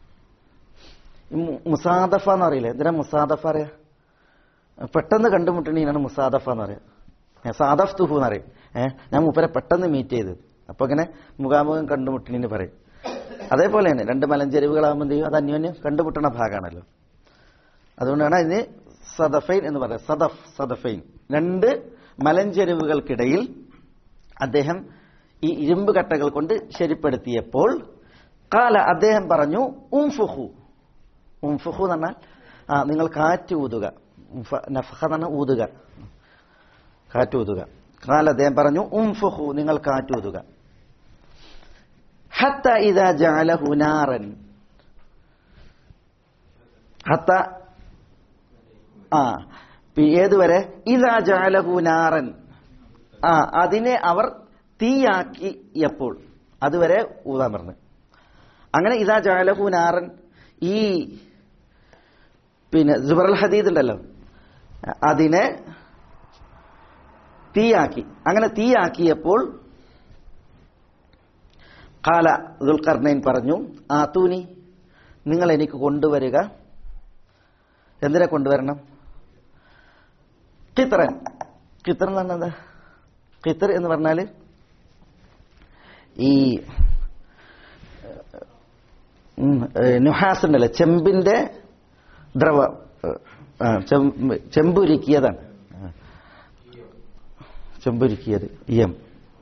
Speaker 2: ഈ മു- മുസാദഫ എന്ന് അറിയില്ലേ എന്തിനാ മുസാദഫ അറിയാ പെട്ടെന്ന് കണ്ടുമുട്ടണീനാണ് മുസാദഫ എന്ന് പറയാ ഏ, സാദഫ് തുഹു എന്ന് പറയും ഏഹ് ഞാൻ മൂപ്പരെ പെട്ടെന്ന് മീറ്റ് ചെയ്തത് അപ്പൊ ഇങ്ങനെ മുഖാമുഖം കണ്ടുമുട്ടണീന്ന് പറയും അതേപോലെ തന്നെ രണ്ട് മലഞ്ചെരുവുകളാകുമ്പോൾ എന്ത് ചെയ്യും അത് അന്യോന്യം കണ്ടുമുട്ടണ ഭാഗമാണല്ലോ അതുകൊണ്ടാണ് അതിന് സദഫൈൻ എന്ന് പറയുന്നത് സദഫ് സദഫൈൻ രണ്ട് മലഞ്ചെരുവുകൾക്കിടയിൽ അദ്ദേഹം ഈ ഇരുമ്പ് കട്ടകൾ കൊണ്ട് ശരിപ്പെടുത്തിയപ്പോൾ കാല അദ്ദേഹം പറഞ്ഞു ഉംഫുഹു ഉംഫുഹു എന്ന് പറഞ്ഞാൽ ആ നിങ്ങൾ കാറ്റ് ഊതുക ഉംഫ- നഫ്ഹ എന്ന് പറഞ്ഞാൽ ഊതുക കാറ്റ് ഊതുക കാല അദ്ദേഹം പറഞ്ഞു ഉംഫുഹു നിങ്ങൾ കാറ്റ് ഊതുക ഹത്ത ഇതാ ജഅലഹു നാറൻ ഹത്ത ആ പി- ഏതുവരെ ഇതാ ജഅലഹു നാറൻ ആ അതിനെ അവർ തീയാക്കിയപ്പോൾ അതുവരെ ഊതാൻ പറഞ്ഞു അങ്ങനെ ഇതാ ജഅലഹു നാറൻ ഈ പിന്നെ ജുബറൽ ഹദീദ് ഉണ്ടല്ലോ അതിനെ തീയാക്കി അങ്ങനെ തീയാക്കിയപ്പോൾ കാല ദുൽഖർണൈൻ പറഞ്ഞു ആ തൂനി നിങ്ങൾ എനിക്ക് കൊണ്ടുവരിക എന്തിനെ കൊണ്ടുവരണം കിത്രൻ കിത്ര എന്ന് പറഞ്ഞത് കിത്തർ എന്ന് പറഞ്ഞാൽ ഈ ഉം, ഏ, നുഹാസ് ഉണ്ടല്ലോ ചെമ്പിന്റെ ദ്രവ ആ, ചെമ്പ് ചെമ്പുരുക്കിയതാണ് ആ. ചെമ്പുരുക്കിയത് ഇയം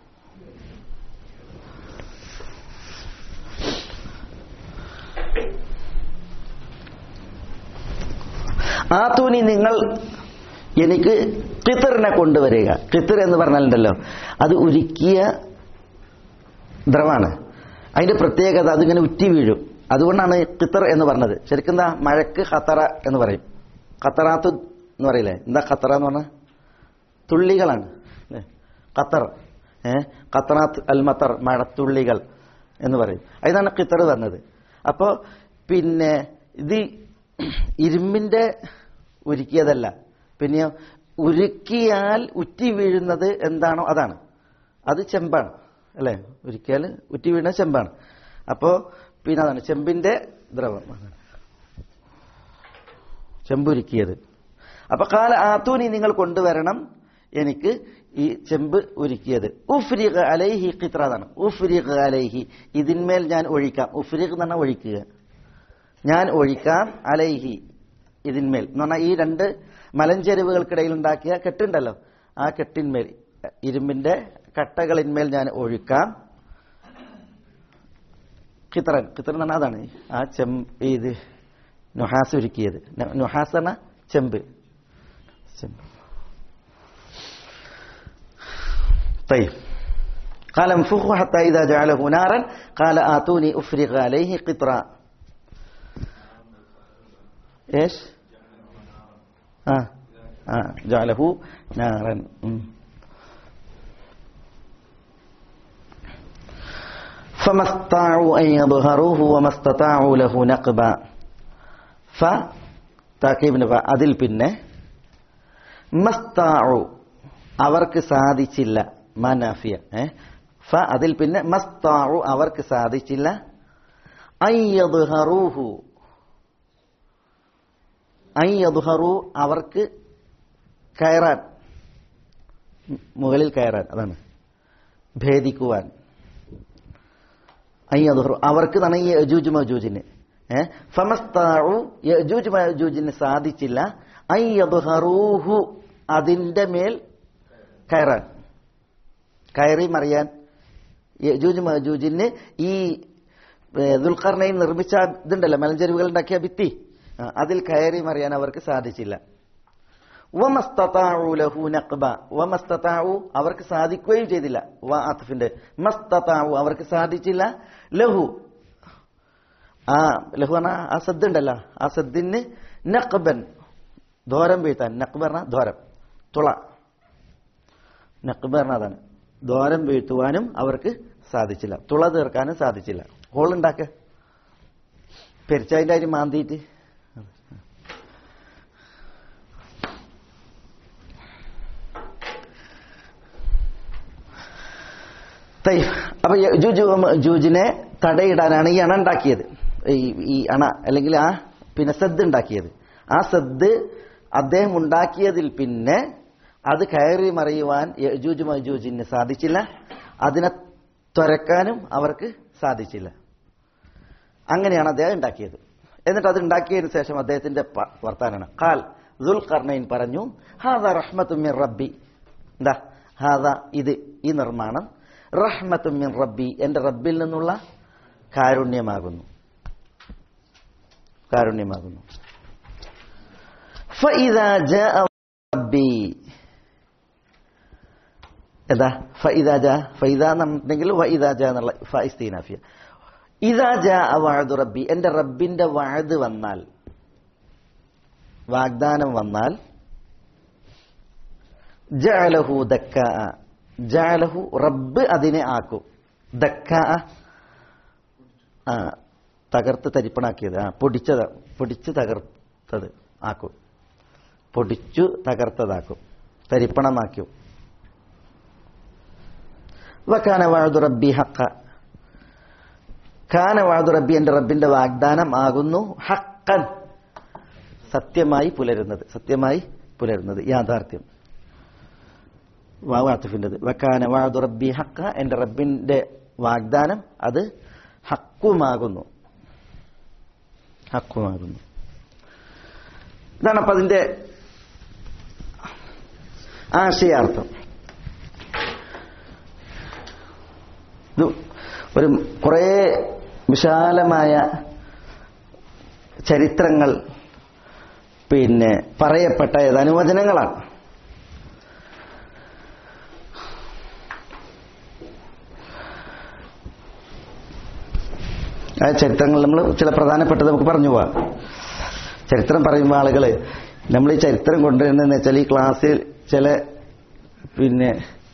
Speaker 2: ആത്തൂനി നിങ്ങൾ എനിക്ക് കിത്തറിനെ കൊണ്ടുവരിക കിത്തർ എന്ന് പറഞ്ഞാലുണ്ടല്ലോ അത് ഉരുക്കിയ ദ്രവാണ് അതിന്റെ പ്രത്യേകത അതിങ്ങനെ ഉറ്റി വീഴും അതുകൊണ്ടാണ് കിത്തർ എന്ന് പറഞ്ഞത് ശരിക്കും എന്താ മഴക്ക് ഖത്തറ എന്ന് പറയും ഖത്തറാത്ത് എന്ന് പറയില്ലേ എന്താ ഖത്തറ എന്ന് പറഞ്ഞാൽ തുള്ളികളാണ് ഏ, ഖത്തർ ഏ ഖത്തറാത്ത് അൽ മത്തർ മഴത്തുള്ളികൾ എന്ന് പറയും അതിനാണ് ഖിത്തർ തന്നത് അപ്പോൾ പിന്നെ ഇത് ഇരുമ്പിന്റെ ഉരുക്കിയതല്ല പിന്നെയോ ഉരുക്കിയാൽ ഉറ്റി വീഴുന്നത് എന്താണോ അതാണ് അത് ചെമ്പാണ് അല്ലേ ഉരുക്കിയാൽ ഉറ്റി വീഴുന്ന ചെമ്പാണ് അപ്പോ പിന്നെ അതാണ് ചെമ്പിന്റെ ദ്രവം ചെമ്പുരുക്കിയത് അപ്പൊ കാല ആത്തൂനി നിങ്ങൾ കൊണ്ടുവരണം എനിക്ക് ഈ ചെമ്പ് ഉരുക്കിയത് ഉഫ്രിഖ് അലൈഹി ഖിത്രാതാണ് ഉഫ്രിഖ് അലൈഹി ഇതിന്മേൽ ഞാൻ ഒഴിക്കാം ഉഫ്രിഖ് എന്ന് പറഞ്ഞാൽ ഒഴിക്കുക ഞാൻ ഒഴിക്കാം അലൈഹി ഇതിന്മേൽ എന്ന് പറഞ്ഞാൽ ഈ രണ്ട് മലഞ്ചെരുവുകൾക്കിടയിൽ ഉണ്ടാക്കിയ കെട്ടുണ്ടല്ലോ ആ കെട്ടിന്മേൽ ഇരുമ്പിന്റെ കട്ടകളിന്മേൽ ഞാൻ ഒഴിക്കാം ഖിത്രൻ ഖിത്രൻ എന്ന് പറഞ്ഞാൽ അതാണ് ആ ചെം ഇത് നുഹാസ് ഒരുക്കിയത് ന- നുഹാസ് എന്ന ചെമ്പ് ചെമ്പ് طيب قال انفخوا حتى إذا جعله نارا قال آتوني أفرغ عليه قطرا ايش؟ آه. آه. جعله نارا مم. فما استطاعوا أن يظهروه وما استطاعوا له نقبا ف താക്കീബിന് പ അതിൽ പിന്നെ മസ്താഉ അവർക്ക് സാധിച്ചില്ല മനാഫിയ ഏ ഫ അതിൽ പിന്നെ മസ്താഉ അവർക്ക് സാധിച്ചില്ല അയ്യദ്ഹറൂഹു അയ്യദ്ഹറു അവർക്ക് കയറാൻ മുകളിൽ കയറാൻ അതാണ് ഭേദിക്കുവാൻ അയ്യദ്ഹറു അവർക്ക് തന്നെ ഈ യജൂജ് മജൂജിന് ഏ ഫമസ്താഉ യജൂജ് മജൂജിന് സാധിച്ചില്ല അയ്യദ്ഹറൂഹു അതിന്റെ മേൽ കയറാൻ കയറി മറിയാൻ യജൂജ് മജൂജിന് ഈ ദുൽഖർണയിൽ നിർമ്മിച്ച ഇതുണ്ടല്ലോ മലഞ്ചെരുവുകൾ ഉണ്ടാക്കിയ ഭിത്തി ആ, അതിൽ കയറി മറിയാൻ അവർക്ക് സാധിച്ചില്ല വമസ്തതാഉ ലഹു നഖ്ബ വമസ്തതാഉ അവർക്ക് സാധിക്കുകയും ചെയ്തില്ല വ ആത്ഫിന്റെ മസ്തതാഉ അവർക്ക് സാധിച്ചില്ല ലഹു ആ ലഹു പറഞ്ഞ ആ സദ് ഉണ്ടല്ലോ ആ സദ്ദിന് നഖ്ബൻ ദ്വാരം വീഴ്ത്താൻ നഖ്ബ് പറഞ്ഞ ദ്വാരം തുള നഖ്ബ് പറഞ്ഞ അതാണ് ദ്വാരം വീഴ്ത്തുവാനും അവർക്ക് സാധിച്ചില്ല തുള തീർക്കാനും സാധിച്ചില്ല ഹോൾ ഉണ്ടാക്ക പെരിച്ചായിന്റെ അരി മാന്തിയിട്ട് തയ്യ്. അപ്പൊ യജൂജ് ജൂജിനെ തടയിടാനാണ് ഈ അണ ഉണ്ടാക്കിയത് ഈ ഈ അണ അല്ലെങ്കിൽ ആ പിന്നെ സദ് ഉണ്ടാക്കിയത് ആ സദ് അദ്ദേഹം ഉണ്ടാക്കിയതിൽ പിന്നെ അത് കയറി മറിയുവാൻ യജൂജ് മജൂജിന് സാധിച്ചില്ല അതിനെ തുരക്കാനും അവർക്ക് സാധിച്ചില്ല അങ്ങനെയാണ് അദ്ദേഹം ഉണ്ടാക്കിയത് എന്നിട്ട് അത് ഉണ്ടാക്കിയതിനു ശേഷം അദ്ദേഹത്തിന്റെ പ- വർത്താനാണ് ഖാൽ ദുൽ കർണയിൻ പറഞ്ഞു ഹാദ റഹ്മത്തുമിൻ റബ്ബി എന്താ ഹാദ ഇത് ഈ നിർമ്മാണം റഹ്മത്തുമിൻ റബ്ബി എന്റെ റബ്ബിൽ നിന്നുള്ള കാരുണ്യമാകുന്നു കാരുണ്യമാകുന്നു فإذا جاء ربي എന്താ ഫൈദ ജാ ഫൈദ എന്നുണ്ടെങ്കിൽ വൈദ ജാ എന്നുള്ള ഫൈസ്തീനാഫിയ ഇതാ ജാ വാഴതു റബ്ബി എന്റെ റബ്ബിന്റെ വാഴത് വന്നാൽ വാഗ്ദാനം വന്നാൽ ജഅലഹു ദക്ക ജഅലഹു റബ്ബ് അതിനെ ആക്കും ദക്ക ആ തകർത്ത് തരിപ്പണാക്കിയത് ആ പൊടിച്ചത് പൊടിച്ച് തകർത്തത് ആക്കും പൊടിച്ചു തകർത്തതാക്കും തരിപ്പണമാക്കും വക്കാന വാഴതു റബ്ബി ഹക്ക കാന വാഴതു റബ്ബി എന്റെ റബ്ബിന്റെ വാഗ്ദാനം ആകുന്നു ഹക്കൻ സത്യമായി പുലരുന്നത് സത്യമായി പുലരുന്നത് യാഥാർത്ഥ്യം വാവാത്തിഫിൻ്റെത് വക്കാന വാഴതു റബ്ബി ഹക്ക എന്റെ റബ്ബിന്റെ വാഗ്ദാനം അത് ഹക്കുമാകുന്നു ഹക്കുമാകുന്നു ഇതാണ് അപ്പൊ അതിന്റെ ആശയാർത്ഥം ഇത് ഒരു കുറേ വിശാലമായ ചരിത്രങ്ങൾ പിന്നെ പറയപ്പെട്ട ഏതാനും വചനങ്ങളാണ് ആ ചരിത്രങ്ങൾ നമ്മൾ ചില പ്രധാനപ്പെട്ടത് നമുക്ക് പറഞ്ഞു പോവാം ചരിത്രം പറയുമ്പോൾ ആളുകൾ നമ്മൾ ഈ ചരിത്രം കൊണ്ടുവരുന്നതെന്ന് വെച്ചാൽ ഈ ക്ലാസ്സിൽ ചില പിന്നെ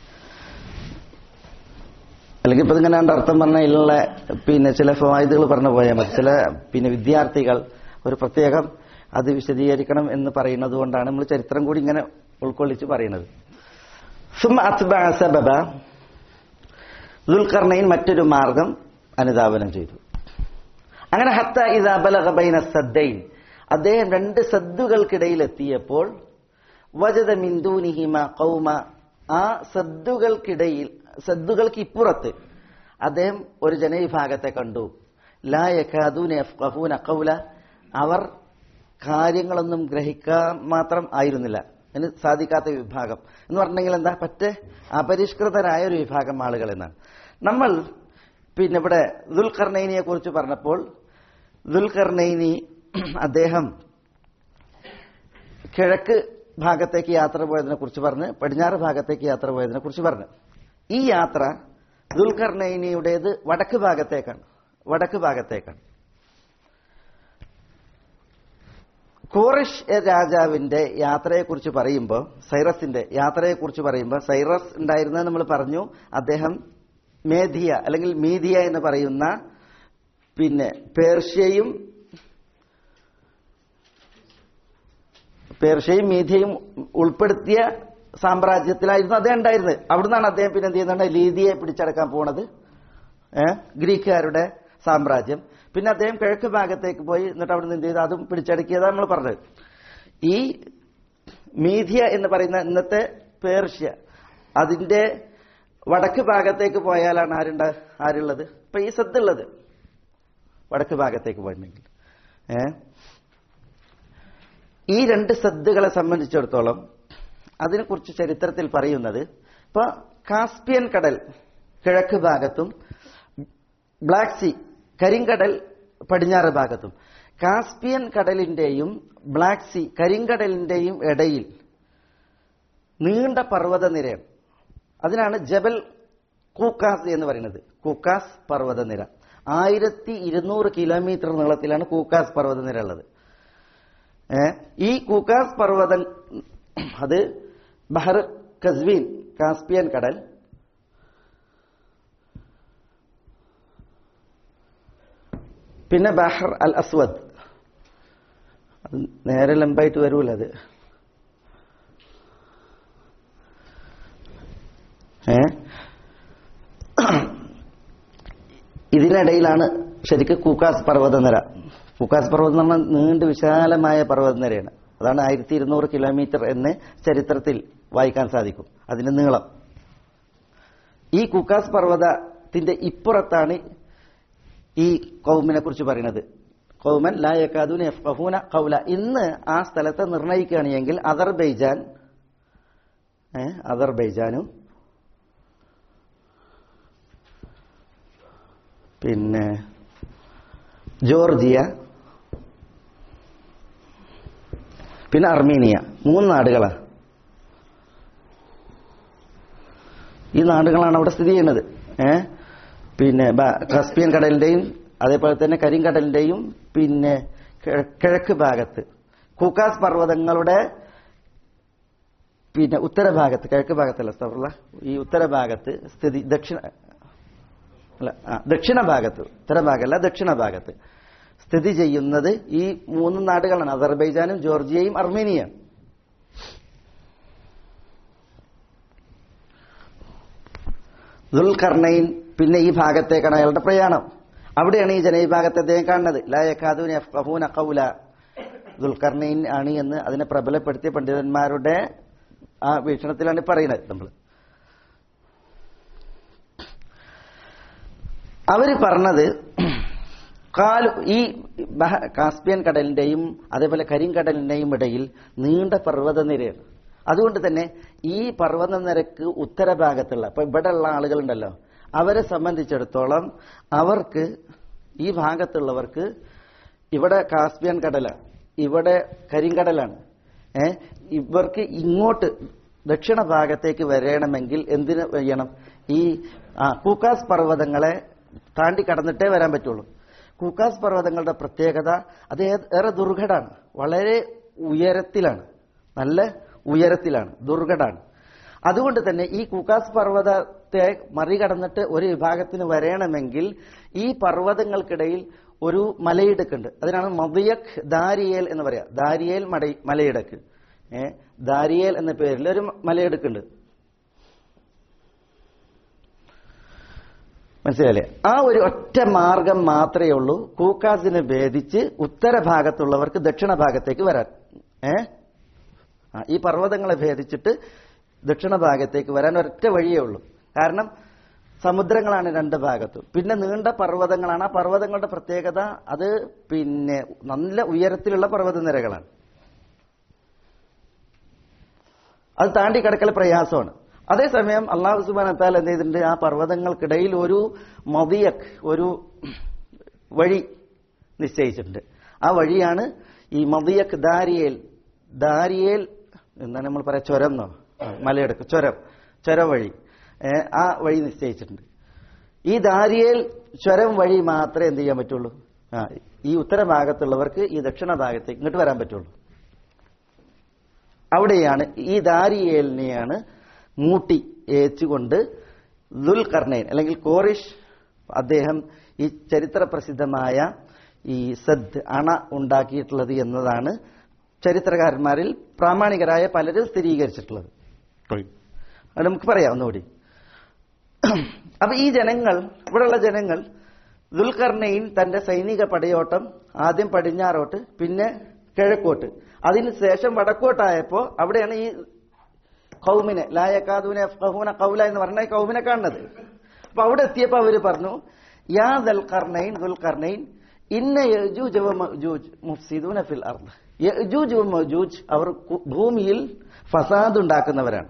Speaker 2: അല്ലെങ്കിൽ ഇപ്പൊ ഇങ്ങനെ അർത്ഥം പറഞ്ഞ ഇതിലുള്ള പിന്നെ ചില ഫവായിദുകൾ പറഞ്ഞു പോയാൽ മതി ചില പിന്നെ വിദ്യാർത്ഥികൾ ഒരു പ്രത്യേകം അത് വിശദീകരിക്കണം എന്ന് പറയുന്നത് കൊണ്ടാണ് നമ്മൾ ചരിത്രം കൂടി ഇങ്ങനെ ഉൾക്കൊള്ളിച്ച് പറയുന്നത് സുമ അത്ബഅ സബബ ദുൽഖർണയിൻ മറ്റൊരു മാർഗം അനുധാവനം ചെയ്തു അങ്ങനെ ഹത്ത ഇദാ ബലഗ ബൈന സദ്ദൈൻ അദ്ദേഹം രണ്ട് സദ്ദുകൾക്കിടയിൽ എത്തിയപ്പോൾ വജദ മിന്ദൂനിഹിമ കൗമ ആ സദ്ദുകൾക്കിടയിൽ സദ്ദുകൾക്ക് ഇപ്പുറത്ത് അദ്ദേഹം ഒരു ജനവിഭാഗത്തെ കണ്ടു ലാ യക്കാദൂന യഫ്ഖഹൂന ഖൗല അവർ കാര്യങ്ങളൊന്നും ഗ്രഹിക്കാൻ മാത്രം ആയിരുന്നില്ല അതിന് സാധിക്കാത്ത വിഭാഗം എന്ന് പറഞ്ഞെങ്കിൽ എന്താ പറ്റേ അപരിഷ്കൃതരായ ഒരു വിഭാഗം ആളുകൾ എന്നാണ് നമ്മൾ പിന്നെ ഇവിടെ ദുൽഖർണൈനിയെ കുറിച്ച് പറഞ്ഞപ്പോൾ ദുൽഖർണൈനി അദ്ദേഹം കിഴക്ക് ഭാഗത്തേക്ക് യാത്ര പോയതിനെ കുറിച്ച് പറഞ്ഞ് പടിഞ്ഞാറ് ഭാഗത്തേക്ക് യാത്ര പോയതിനെ കുറിച്ച് പറഞ്ഞു ഈ യാത്ര ദുൽഖർണൈനിയുടേത് വടക്ക് ഭാഗത്തേക്കാണ് വടക്ക് ഭാഗത്തേക്കാണ് കോറിഷ് രാജാവിന്റെ യാത്രയെക്കുറിച്ച് പറയുമ്പോൾ സൈറസിന്റെ യാത്രയെക്കുറിച്ച് പറയുമ്പോൾ സൈറസ് ഉണ്ടായിരുന്നത് നമ്മൾ പറഞ്ഞു അദ്ദേഹം മേധിയ അല്ലെങ്കിൽ മീതിയ എന്ന് പറയുന്ന പിന്നെ പേർഷ്യയും പേർഷ്യയും മീതിയയും ഉൾപ്പെടുത്തിയ സാമ്രാജ്യത്തിലായിരുന്നു അദ്ദേഹം ഉണ്ടായിരുന്നത് അവിടുന്നാണ് അദ്ദേഹം പിന്നെ എന്ത് ചെയ്യുന്നത് ലീതിയെ പിടിച്ചടക്കാൻ പോണത് ഏഹ് ഗ്രീക്കുകാരുടെ സാമ്രാജ്യം പിന്നെ അദ്ദേഹം കിഴക്ക് ഭാഗത്തേക്ക് പോയി എന്നിട്ട് അവിടുന്ന് എന്ത് ചെയ്തു അതും പിടിച്ചടക്കിയതാണ് നമ്മൾ പറഞ്ഞത് ഈ മീഥിയ എന്ന് പറയുന്ന ഇന്നത്തെ പേർഷ്യ അതിന്റെ വടക്ക് ഭാഗത്തേക്ക് പോയാലാണ് ആരുണ്ട ആരുള്ളത് ഇപ്പൊ ഈ സദ്ദുള്ളത് വടക്ക് ഭാഗത്തേക്ക് പോയിട്ടുണ്ടെങ്കിൽ ഏ ഈ രണ്ട് സദ്ദുകളെ സംബന്ധിച്ചിടത്തോളം അതിനെക്കുറിച്ച് ചരിത്രത്തിൽ പറയുന്നത് ഇപ്പൊ കാസ്പിയൻ കടൽ കിഴക്ക് ഭാഗത്തും ബ്ലാക്ക് സീ കരിങ്കടൽ പടിഞ്ഞാറ് ഭാഗത്തും കാസ്പിയൻ കടലിന്റെയും ബ്ലാക്ക് സീ കരിങ്കടലിന്റെയും ഇടയിൽ നീണ്ട പർവ്വതനിരയാണ് അതിനാണ് ജബൽ കൂക്കാസ് എന്ന് പറയുന്നത് കൂക്കാസ് പർവ്വതനിര ആയിരത്തി ഇരുന്നൂറ് കിലോമീറ്റർ നീളത്തിലാണ് കൂക്കാസ് പർവ്വതനിര ഉള്ളത് ഏ ഈ കൂക്കാസ് പർവ്വതം അത് ബഹർ കസ്വീൻ കാസ്പിയൻ കടൽ പിന്നെ ബഹർ അൽ അസ്വദ് അത് നേരെ ലംബായിട്ട് വരൂല അത് ഏ ഇതിനിടയിലാണ് ശരിക്കും കൂക്കാസ് പർവ്വതനിര കൂക്കാസ് പർവ്വതം എന്ന് പറഞ്ഞാൽ നീണ്ട് വിശാലമായ പർവ്വതനിരയാണ് അതാണ് ആയിരത്തി ഇരുന്നൂറ് കിലോമീറ്റർ എന്ന് ചരിത്രത്തിൽ വായിക്കാൻ സാധിക്കും അതിന്റെ നീളം ഈ കുക്കാസ് പർവ്വതത്തിന്റെ ഇപ്പുറത്താണ് ഈ കൗമിനെ കുറിച്ച് പറയുന്നത് കൗമൻ ലായക്കാദൂൻ എഫ്ഹൂന കൗല ഇന്ന് ആ സ്ഥലത്തെ നിർണയിക്കുകയാണെങ്കിൽ അദർബൈജാൻ ഏ, അദർബൈജാനും പിന്നെ ജോർജിയ പിന്നെ അർമീനിയ മൂന്ന് നാടുകളാണ് ഈ നാടുകളാണ് അവിടെ സ്ഥിതി ചെയ്യുന്നത് ഏ പിന്നെ ബ- കസ്പിയൻ കടലിന്റെയും അതേപോലെ തന്നെ കരിങ്കടലിന്റെയും പിന്നെ കിഴ- കിഴക്ക് ഭാഗത്ത് കൂക്കാസ് പർവ്വതങ്ങളുടെ പിന്നെ ഉത്തരഭാഗത്ത് കിഴക്ക് ഭാഗത്തല്ല സഫറുള്ള ഈ ഉത്തരഭാഗത്ത് സ്ഥിതി ദക്ഷിണ അല്ല ആ, ദക്ഷിണ ഭാഗത്ത് ഉത്തരഭാഗമല്ല ദക്ഷിണ ഭാഗത്ത് സ്ഥിതി ചെയ്യുന്നത് ഈ മൂന്ന് നാടുകളാണ് അസർബൈജാനും ജോർജിയയും അർമേനിയയും ദുൽഖർണയിൻ പിന്നെ ഈ ഭാഗത്തേക്കാണ് അയാളുടെ പ്രയാണം അവിടെയാണ് ഈ ജനവിഭാഗത്തെ അദ്ദേഹം കാണുന്നത് ലായക്കാദൂൻ യഫ്ഖഹൂന ഖൗല ദുൽഖർണയിൻ ആണ് എന്ന് അതിനെ പ്രബലപ്പെടുത്തിയ പണ്ഡിതന്മാരുടെ ആ വീക്ഷണത്തിലാണ് പറയുന്നത് നമ്മൾ അവര് പറഞ്ഞത് കാലു ഈ ബഹ- കാസ്പിയൻ കടലിന്റെയും അതേപോലെ കരിങ്കടലിന്റെയും ഇടയിൽ നീണ്ട പർവ്വതനിരയാണ് അതുകൊണ്ട് തന്നെ ഈ പർവ്വതനിരക്ക് ഉത്തരഭാഗത്തുള്ള ഇപ്പൊ ഇവിടെയുള്ള ആളുകളുണ്ടല്ലോ അവരെ സംബന്ധിച്ചിടത്തോളം അവർക്ക് ഈ ഭാഗത്തുള്ളവർക്ക് ഇവിടെ കാസ്പിയൻ കടലാണ് ഇവിടെ കരിങ്കടലാണ് ഏ ഇവർക്ക് ഇങ്ങോട്ട് ദക്ഷിണ ഭാഗത്തേക്ക് വരണമെങ്കിൽ എന്തിന് ചെയ്യണം ഈ ആ, കൂക്കാസ് പർവ്വതങ്ങളെ താണ്ടി കടന്നിട്ടേ വരാൻ പറ്റുള്ളൂ കൂക്കാസ് പർവ്വതങ്ങളുടെ പ്രത്യേകത അത് ഏ- ഏറെ ദുർഘടാണ് വളരെ ഉയരത്തിലാണ് നല്ല ഉയരത്തിലാണ് ദുർഘടാണ് അതുകൊണ്ട് തന്നെ ഈ കൂക്കാസ് പർവ്വതത്തെ മറികടന്നിട്ട് ഒരു വിഭാഗത്തിന് വരണമെങ്കിൽ ഈ പർവ്വതങ്ങൾക്കിടയിൽ ഒരു മലയിടുക്കുണ്ട് അതിനാണ് മദിയക് ദാരിയേൽ എന്ന് പറയാം ദാരിയേൽ മട മലയിടക്ക് ഏ ദാരിയേൽ എന്ന പേരിൽ ഒരു മലയിടുക്കുണ്ട് മനസ്സിലായില്ലേ ആ ഒരു ഒറ്റ മാർഗം മാത്രമേ ഉള്ളൂ കൂക്കാസിനെ ഭേദിച്ച് ഉത്തരഭാഗത്തുള്ളവർക്ക് ദക്ഷിണ ഭാഗത്തേക്ക് വരാൻ ഏ ആ, ഈ പർവ്വതങ്ങളെ ഭേദിച്ചിട്ട് ദക്ഷിണ ഭാഗത്തേക്ക് വരാൻ ഒരൊറ്റ വഴിയേ ഉള്ളൂ കാരണം സമുദ്രങ്ങളാണ് രണ്ട് ഭാഗത്തും പിന്നെ നീണ്ട പർവ്വതങ്ങളാണ് ആ പർവ്വതങ്ങളുടെ പ്രത്യേകത അത് പിന്നെ നല്ല ഉയരത്തിലുള്ള പർവ്വതനിരകളാണ് അത് താണ്ടി കിടക്കൽ പ്രയാസമാണ് അതേസമയം അള്ളാഹു സുബാൻ അത്താൽ എന്ത് ചെയ്തിട്ടുണ്ട് ആ പർവ്വതങ്ങൾക്കിടയിൽ ഒരു മതിയക് ഒരു വഴി നിശ്ചയിച്ചിട്ടുണ്ട് ആ വഴിയാണ് ഈ മതിയക് ദാരിയേൽ ദാരിയേൽ എന്താണ് നമ്മൾ പറയാ ചുരം എന്നോ ആ, മലയിടക്ക് ചുരം ചുരം വഴി ഏ, ആ വഴി നിശ്ചയിച്ചിട്ടുണ്ട് ഈ ദാരിയേൽ ചുരം വഴി മാത്രമേ എന്ത് ചെയ്യാൻ പറ്റുള്ളൂ ആ ഈ ഉത്തരഭാഗത്തുള്ളവർക്ക് ഈ ദക്ഷിണ ഭാഗത്തേക്ക് ഇങ്ങോട്ട് വരാൻ പറ്റുള്ളൂ അവിടെയാണ് ഈ ദാരിയേലിനെയാണ് മൂട്ടി ഏച്ചുകൊണ്ട് ദുൽഖർണൈൻ അല്ലെങ്കിൽ കോറിഷ് അദ്ദേഹം ഈ ചരിത്ര പ്രസിദ്ധമായ ഈ സദ് അണ ഉണ്ടാക്കിയിട്ടുള്ളത് എന്നതാണ് ചരിത്രകാരന്മാരിൽ പ്രാമാണികരായ പലരും സ്ഥിരീകരിച്ചിട്ടുള്ളത് അത് നമുക്ക് പറയാം ഒന്നുകൂടി അപ്പൊ ഈ ജനങ്ങൾ ഇവിടെയുള്ള ജനങ്ങൾ ദുൽഖർണയിൻ തന്റെ സൈനിക പടയോട്ടം ആദ്യം പടിഞ്ഞാറോട്ട് പിന്നെ കിഴക്കോട്ട് അതിന് ശേഷം വടക്കോട്ടായപ്പോ അവിടെയാണ് ഈ കൗമിനെ ലായക്കാദൂനെ കഹൂന കൗല എന്ന് പറഞ്ഞ ഈ കൗമിനെ കാണുന്നത് അപ്പൊ അവിടെ എത്തിയപ്പോ അവര് പറഞ്ഞു യാ ദൽഖർണൈൻ ദുൽഖർണൈൻ ഇന്ന യജൂജ് വ മഅജൂജ് മുഫ്സിദൂന ഫിൽ അർദ് യജൂജ് വ മഅജൂജ് അവർ കു- ഭൂമിയിൽ ഫസാദ് ഉണ്ടാക്കുന്നവരാണ്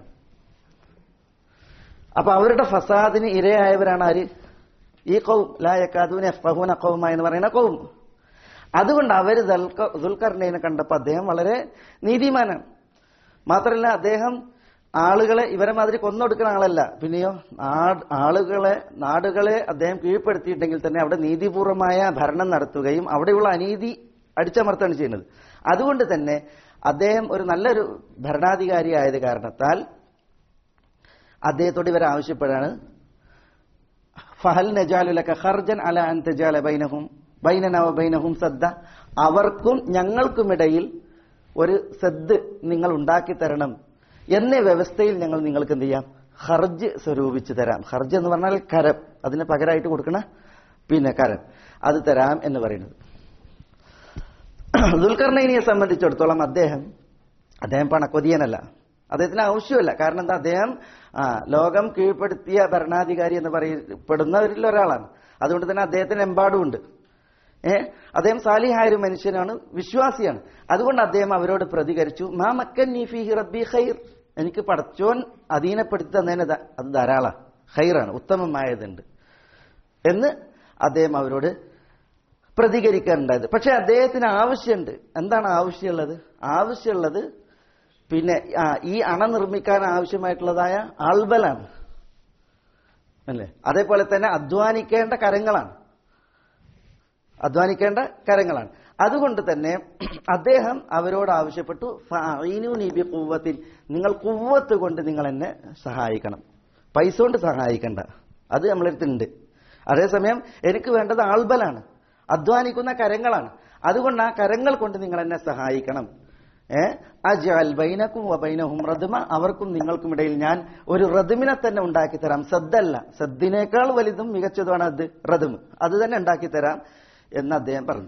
Speaker 2: അപ്പൊ അവരുടെ ഫസാദിന് ഇരയായവരാണ് ആര് ഈ കൗം ലായക്കാദൂനെ ഫഹൂന കൗമ എന്ന് പറയുന്ന കൗം അതുകൊണ്ട് അവര് ദൽക- ദുൽഖർണൈനെ കണ്ടപ്പോൾ അദ്ദേഹം വളരെ നീതിമാനാണ് മാത്രമല്ല അദ്ദേഹം ആളുകളെ ഇവരെ മാതിരി കൊന്നൊടുക്കുന്ന ആളല്ല പിന്നെയോ നാട് ആളുകളെ നാടുകളെ അദ്ദേഹം കീഴ്പ്പെടുത്തിയിട്ടെങ്കിൽ തന്നെ അവിടെ നീതിപൂർവമായ ഭരണം നടത്തുകയും അവിടെയുള്ള അനീതി അടിച്ചമർത്തുകയാണ് ചെയ്യുന്നത് അതുകൊണ്ട് തന്നെ അദ്ദേഹം ഒരു നല്ലൊരു ഭരണാധികാരി ആയത് കാരണത്താൽ അദ്ദേഹത്തോട് ഇവർ ആവശ്യപ്പെടാണ് ഫഹൽ നജാലുലക ഖർജൻ അല അൻ തജാല ബൈനഹും ബൈനനവ ബൈനഹും സദ്ദ അവർക്കും ഞങ്ങൾക്കുമിടയിൽ ഒരു സദ് നിങ്ങൾ ഉണ്ടാക്കി തരണം എന്ന വ്യവസ്ഥയിൽ ഞങ്ങൾ നിങ്ങൾക്ക് എന്ത് ചെയ്യാം ഹർജ് സ്വരൂപിച്ചു തരാം ഹർജ് എന്ന് പറഞ്ഞാൽ കരം അതിന് പകരമായിട്ട് കൊടുക്കണ പിന്നെ കരം അത് തരാം എന്ന് പറയുന്നത് ദുൽഖർണൈനിയെ സംബന്ധിച്ചിടത്തോളം അദ്ദേഹം അദ്ദേഹം പണക്കൊതിയനല്ല അദ്ദേഹത്തിന് ആവശ്യമല്ല കാരണം എന്താ അദ്ദേഹം ആ ലോകം കീഴ്പ്പെടുത്തിയ ഭരണാധികാരി എന്ന് പറയപ്പെടുന്നവരിൽ ഒരാളാണ് അതുകൊണ്ട് തന്നെ അദ്ദേഹത്തിന് എമ്പാടുമുണ്ട് ഏ അദ്ദേഹം സാലിഹായ ഒരു മനുഷ്യനാണ് വിശ്വാസിയാണ് അതുകൊണ്ട് അദ്ദേഹം അവരോട് പ്രതികരിച്ചു മാ മക്കൻ നീഫി റബ്ബി ഖൈർ എനിക്ക് പടച്ചോൻ അധീനപ്പെടുത്തി തന്നതിന് ദ- അത് ധാരാളം ഖൈറാണ് ഉത്തമമായതുണ്ട് എന്ന് അദ്ദേഹം അവരോട് പ്രതികരിക്കാനുണ്ടായത് പക്ഷെ അദ്ദേഹത്തിന് ആവശ്യമുണ്ട് എന്താണ് ആവശ്യമുള്ളത് ആവശ്യമുള്ളത് പിന്നെ ആ, ഈ അണ നിർമ്മിക്കാൻ ആവശ്യമായിട്ടുള്ളതായ ആൾബലാണ് അല്ലേ അതേപോലെ തന്നെ അധ്വാനിക്കേണ്ട കരങ്ങളാണ് അധ്വാനിക്കേണ്ട കരങ്ങളാണ് അതുകൊണ്ട് തന്നെ അദ്ദേഹം അവരോട് ആവശ്യപ്പെട്ടു ഫഅീനു നീ ബി ഖുവ്വത്തിൻ നിങ്ങൾ കുവ്വത്ത് കൊണ്ട് നിങ്ങൾ എന്നെ സഹായിക്കണം പൈസ കൊണ്ട് സഹായിക്കണ്ട അത് നമ്മളടുത്തുണ്ട് അതേസമയം എനിക്ക് വേണ്ടത് ആൾബലാണ് അധ്വാനിക്കുന്ന കരങ്ങളാണ് അതുകൊണ്ട് ആ കരങ്ങൾ കൊണ്ട് നിങ്ങൾ എന്നെ സഹായിക്കണം ഏ അജാൽ ബൈനക്കും വബൈനഹും റദ്മ അവർക്കും നിങ്ങൾക്കും ഇടയിൽ ഞാൻ ഒരു റദ്മിനെ തന്നെ ഉണ്ടാക്കി തരാം സദ്ദല്ല സദ്ദിനേക്കാൾ വലുതും മികച്ചതുമാണ് അത് റദ്മ് അത് തന്നെ ഉണ്ടാക്കി തരാം എന്ന് അദ്ദേഹം പറഞ്ഞു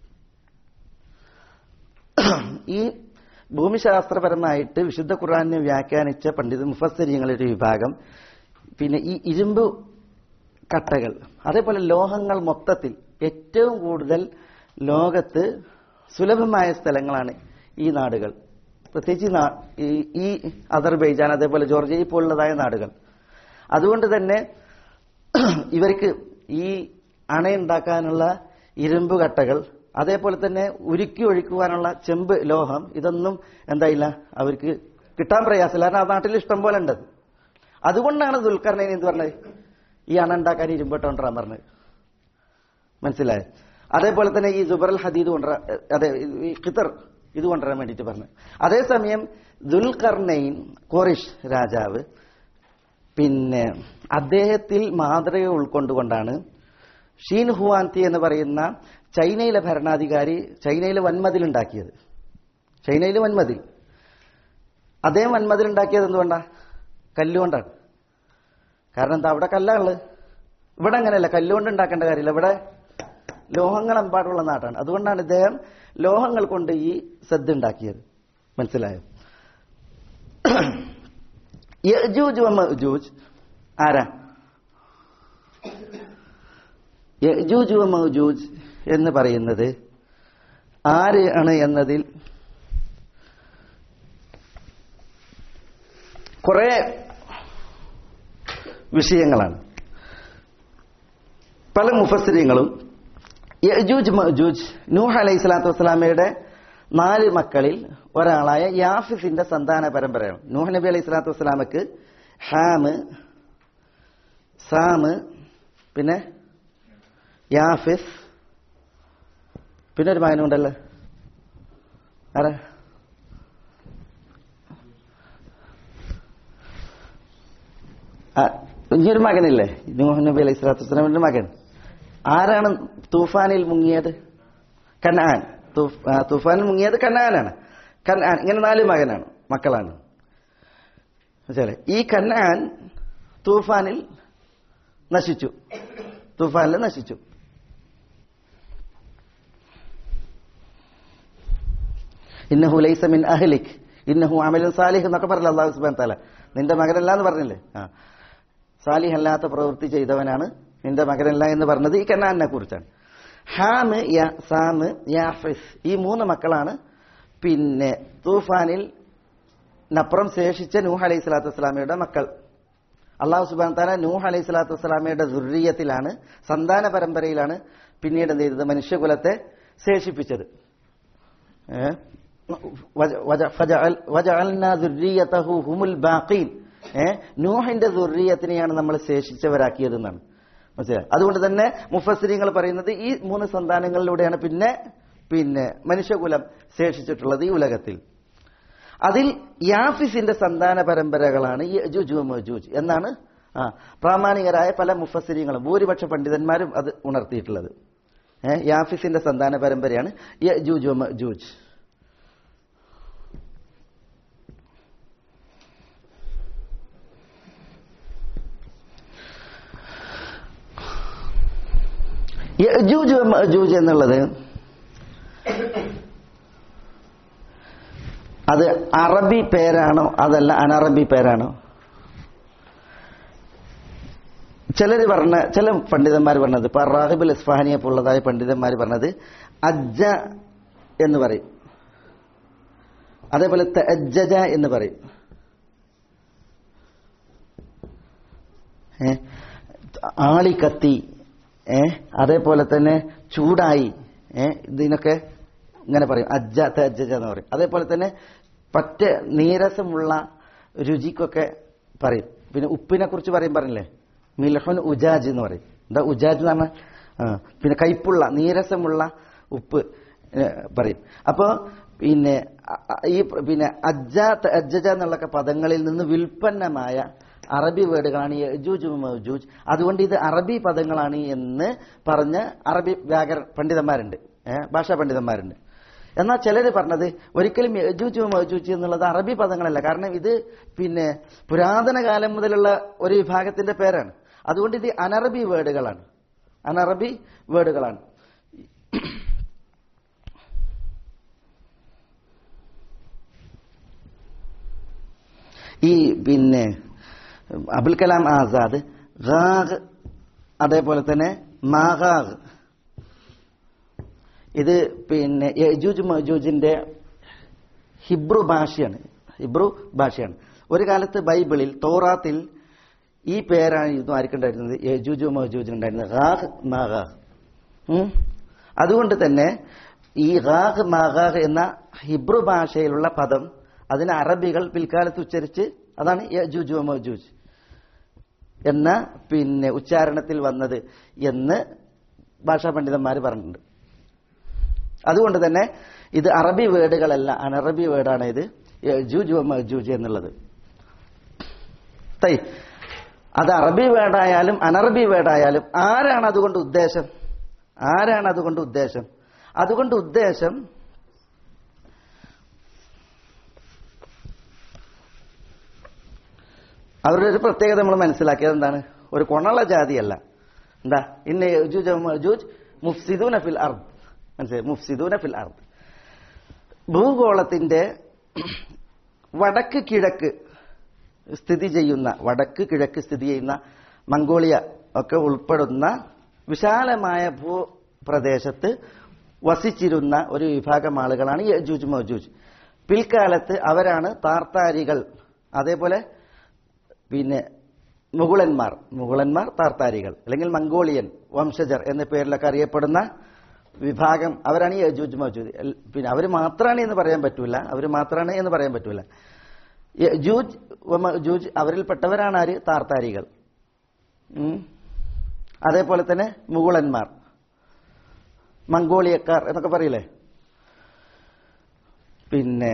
Speaker 2: ഈ ഭൂമിശാസ്ത്രപരമായിട്ട് വിശുദ്ധ ഖുർആനെ വ്യാഖ്യാനിച്ച പണ്ഡിത മുഫസ്സരിങ്ങളുടെ ഒരു വിഭാഗം പിന്നെ ഈ ഇരുമ്പ് കട്ടകൾ അതേപോലെ ലോഹങ്ങൾ മൊത്തത്തിൽ ഏറ്റവും കൂടുതൽ ലോകത്ത് സുലഭമായ സ്ഥലങ്ങളാണ് ഈ നാടുകൾ പ്രത്യേകിച്ച് ഈ നാ- ഈ- ഈ അസർബൈജാൻ അതേപോലെ ജോർജിയ പോലുള്ളതായ നാടുകൾ അതുകൊണ്ട് തന്നെ ഇവർക്ക് ഈ അണയുണ്ടാക്കാനുള്ള ഇരുമ്പ് കട്ടകൾ അതേപോലെ തന്നെ ഉരുക്കി ഒഴിക്കുവാനുള്ള ചെമ്പ് ലോഹം ഇതൊന്നും എന്തായില്ല അവർക്ക് കിട്ടാൻ പ്രയാസമില്ല കാരണം ആ നാട്ടിൽ ഇഷ്ടം പോലെ ഉണ്ട് അതുകൊണ്ടാണ് ദുൽഖർണൈൻ എന്ത് പറഞ്ഞത് ഈ അണ ഉണ്ടാക്കാൻ ഇരുമ്പോട്ടോണ്ടാൻ പറഞ്ഞത് മനസ്സിലായോ അതേപോലെ തന്നെ ഈ ജുബറൽ ഹദീദ് കൊണ്ടുവരാ അതെ ഈ ഖിത്തർ ഇത് കൊണ്ടുവരാൻ വേണ്ടിയിട്ട് പറഞ്ഞു അതേസമയം ദുൽഖർണൈൻ കോറിഷ് രാജാവ് പിന്നെ അദ്ദേഹത്തിൽ മാതൃക ഉൾക്കൊണ്ടുകൊണ്ടാണ് ഷീൻ ഹുവാന്തി എന്ന് പറയുന്ന ചൈനയിലെ ഭരണാധികാരി ചൈനയിലെ വൻമതിലുണ്ടാക്കിയത് ചൈനയിലെ വൻമതിൽ അദ്ദേഹം വൻമതിലുണ്ടാക്കിയത് എന്തുകൊണ്ടാ കല്ലുകൊണ്ടാണ് കാരണം എന്താ അവിടെ കല്ലാണ് ഇവിടെ അങ്ങനെയല്ല കല്ലുകൊണ്ട് ഉണ്ടാക്കേണ്ട കാര്യമില്ല ഇവിടെ ലോഹങ്ങൾ എമ്പാടുള്ള നാടാണ് അതുകൊണ്ടാണ് ഇദ്ദേഹം ലോഹങ്ങൾ കൊണ്ട് ഈ സദ്യ ഉണ്ടാക്കിയത് മനസ്സിലായോ യജൂജ് വ മഅജൂജ് ആരാ യജൂജ് വ മഅജൂജ് എന്ന് പറയുന്നത് ആര് ആണ് എന്നതിൽ കുറെ വിഷയങ്ങളാണ് പല മുഫസ്സിരിങ്ങളും യജൂജ് മഅജൂജ് നൂഹ് അലൈഹി സ്വലാത്തു വസ്സലാമയുടെ നാല് മക്കളിൽ ഒരാളായ യാഫിസിന്റെ സന്താന പരമ്പരയാണ് നൂഹ് നബി അലൈഹി സ്വലാത്തു വസ്സലാമക്ക് ഹാമ് സാമ് പിന്നെ യാഫിസ് പിന്നെ ഒരു മകനുണ്ടല്ലോ ആരാ ആ, ഇനിയൊരു മകനില്ലേ നൂഹ് നബി അലൈഹി സ്വലാത്തു വസ്സലാമിന്റെ മകൻ ആരാണ് തൂഫാനിൽ മുങ്ങിയത് കനാൻ തൂഫ്- ആ, തൂഫാനിൽ മുങ്ങിയത് കനാനാണ് കനാൻ ഇങ്ങനെ നാല് മകനാണ് മക്കളാണ് മനസ്സിലായില്ലേ? ഈ കനാൻ തൂഫാനിൽ നശിച്ചു തൂഫാനിൽ നശിച്ചു ഇന്നഹു ലൈസ മിൻ അഹ്ലിക് ഇന്നഹു അമലുൻ സാലിഹ് എന്നൊക്കെ പറഞ്ഞില്ല അള്ളാഹു സുബ്ഹാനഹു തആല നിന്റെ മകനല്ല എന്ന് പറഞ്ഞില്ലേ ആ സാലിഹ് അല്ലാത്ത പ്രവൃത്തി ചെയ്തവനാണ് നിന്റെ മകനല്ല എന്ന് പറഞ്ഞത് ഈ കനാനെ കുറിച്ചാണ് ഹാമ് യ സാമ് യാഫിസ് ഈ മൂന്ന് മക്കളാണ് പിന്നെ തൂഫാനിൽ നപ്പുറം ശേഷിച്ച നൂഹ് അലൈഹി സ്വലാത്തു വസ്സലാമയുടെ മക്കൾ അള്ളാഹു സുബാൻ താല നൂഹ് അലൈഹി സ്വലാത്തു വസ്സലാമയുടെ ദുര്യത്തിലാണ് സന്താന പരമ്പരയിലാണ് പിന്നീട് എന്ത് ചെയ്തത് മനുഷ്യകുലത്തെ ശേഷിപ്പിച്ചത് ഏ? വജ- വജ- ഫജഅൽ- വജഅൽനാ ദുർരിയതഹു ഹുമുൽ ബാഖീൻ ഏ? നൂഹിന്റെ ദുർരിയത്തിനെയാണ് നമ്മൾ ശേഷിച്ചവരാക്കിയത് എന്നാണ് മനസ്സിലായി അതുകൊണ്ട് തന്നെ മുഫസ്സിരിങ്ങൾ പറയുന്നത് ഈ മൂന്ന് സന്താനങ്ങളിലൂടെയാണ് പിന്നെ പിന്നെ മനുഷ്യകുലം ശേഷിച്ചിട്ടുള്ളത് ഈ ഉലകത്തിൽ അതിൽ യാഫിസിന്റെ സന്താന പരമ്പരകളാണ് യജൂജ് വ മജൂജ് എന്നാണ് ആ പ്രാമാണികരായ പല മുഫസ്സിരിങ്ങളും ഭൂരിപക്ഷ പണ്ഡിതന്മാരും അത് ഉണർത്തിയിട്ടുള്ളത് ഏ, യാഫിസിന്റെ സന്താന പരമ്പരയാണ് യജൂജ് വ മഅജൂജ് യജൂജ് വ മഅജൂജ് എന്നുള്ളത് അത് അറബി പേരാണോ അതല്ല അനറബി പേരാണോ ചിലർ പറഞ്ഞ ചില പണ്ഡിതന്മാർ പറഞ്ഞത് ഇപ്പൊ റാഹിബുൽ ഇസ്ഫാനിയെ പോലുള്ളതായ പണ്ഡിതന്മാർ പറഞ്ഞത് അജ്ജ എന്ന് പറയും അതേപോലെ തജ്ജജ എന്ന് പറയും ഏ ആളി കത്തി ഏ അതേപോലെ തന്നെ ചൂടായി ഏ ഇതിനൊക്കെ ഇങ്ങനെ പറയും അജ്ജ തജ്ജജ എന്ന് പറയും അതേപോലെ തന്നെ പറ്റ നീരസമുള്ള രുചിക്കൊക്കെ പറയും പിന്നെ ഉപ്പിനെ കുറിച്ച് പറയും പറഞ്ഞില്ലേ മിൽഹുൻ ഉജാജ് എന്ന് പറയും എന്താ ഉജാജ് എന്ന് പറഞ്ഞാൽ ആ, പിന്നെ കയ്പുള്ള നീരസമുള്ള ഉപ്പ് ഏ, പറയും അപ്പോ പിന്നെ അ- അ- ഈ പ്ര- പിന്നെ അജ്ജ അജ്ജജ എന്നുള്ള പദങ്ങളിൽ നിന്ന് വിൽപ്പന്നമായ അറബി വേർഡുകളാണ് ഈ യജൂജ് മൗജൂജ് അതുകൊണ്ട് ഇത് അറബി പദങ്ങളാണ് എന്ന് പറഞ്ഞ അറബി വ്യാകരണ പണ്ഡിതന്മാരുണ്ട് ഏഹ് ഭാഷാ പണ്ഡിതന്മാരുണ്ട് എന്നാൽ ചിലർ പറഞ്ഞത് ഒരിക്കലും യജൂജ് മൗജൂജ് എന്നുള്ളത് അറബി പദങ്ങളല്ല കാരണം ഇത് പിന്നെ പുരാതന കാലം മുതലുള്ള ഒരു വിഭാഗത്തിന്റെ പേരാണ് അതുകൊണ്ട് ഇത് അനറബി വേർഡുകളാണ് അനറബി വേർഡുകളാണ് ഈ പിന്നെ അബുൽ കലാം ആസാദ് ഗാഗ് അതേപോലെ തന്നെ മാഗാഗ് ഇത് പിന്നെ യജൂജ് മജൂജിന്റെ ഹിബ്രു ഭാഷയാണ് ഹിബ്രു ഭാഷയാണ് ഒരു കാലത്ത് ബൈബിളിൽ തോറാത്തിൽ ഈ പേരാണ് ഇതും ആർക്കുണ്ടായിരുന്നത് യജൂജു മജൂജിന് ഉണ്ടായിരുന്നത് ഗാഗ് മാഗാഗ് ഉം. അതുകൊണ്ട് തന്നെ ഈ ഗാഗ് മാഗാഗ് എന്ന ഹിബ്രു ഭാഷയിലുള്ള പദം അതിന് അറബികൾ പിൽക്കാലത്ത് ഉച്ചരിച്ച് അതാണ് യജൂജു മജൂജ് എന്ന പിന്നെ ഉച്ചാരണത്തിൽ വന്നത് എന്ന് ഭാഷാ പണ്ഡിതന്മാർ പറഞ്ഞിട്ടുണ്ട് അതുകൊണ്ട് തന്നെ ഇത് അറബി വേർഡുകളല്ല അനറബി വേർഡാണ് ഇത് യജൂജ് വ മജൂജ് എന്നുള്ളത് തൈ അത് അറബി വേർഡായാലും അനറബി വേർഡായാലും ആരാണ് അതുകൊണ്ട് ഉദ്ദേശം ആരാണ് അതുകൊണ്ട് ഉദ്ദേശം അതുകൊണ്ട് ഉദ്ദേശം അവരുടെ ഒരു പ്രത്യേകത നമ്മൾ മനസ്സിലാക്കിയത് എന്താണ് ഒരു കൊണള ജാതിയല്ല എന്താ ഇന്ന യജൂജ് വ മജൂജ് മുഫ്സിദൂന ഫിൽ അർദ് മനസ്സിലായി മുഫ്സിദൂന ഫിൽ അർദ് ഭൂഗോളത്തിന്റെ വടക്ക് കിഴക്ക് സ്ഥിതി ചെയ്യുന്ന വടക്ക് കിഴക്ക് സ്ഥിതി ചെയ്യുന്ന മംഗോളിയ ഒക്കെ ഉൾപ്പെടുന്ന വിശാലമായ ഭൂപ്രദേശത്ത് വസിച്ചിരുന്ന ഒരു വിഭാഗം ആളുകളാണ് യജൂജ് മജൂജ് പിൽക്കാലത്ത് അവരാണ് താർത്താരികൾ അതേപോലെ പിന്നെ മുഗളന്മാർ മുഗളന്മാർ താർത്താരികൾ അല്ലെങ്കിൽ മംഗോളിയൻ വംശജർ എന്ന പേരിലൊക്കെ അറിയപ്പെടുന്ന വിഭാഗം അവരാണ് ഈ യജൂജ് മജൂജ് എൽ- പിന്നെ അവർ മാത്രമാണ് എന്ന് പറയാൻ പറ്റൂല അവർ മാത്രമാണ് എന്ന് പറയാൻ പറ്റൂല യജൂജ് വ മജൂജ് അവരിൽപ്പെട്ടവരാണ് ആര് താർത്താരികൾ ഉം. അതേപോലെ തന്നെ മുഗളന്മാർ മംഗോളിയക്കാർ എന്നൊക്കെ പറയില്ലേ പിന്നെ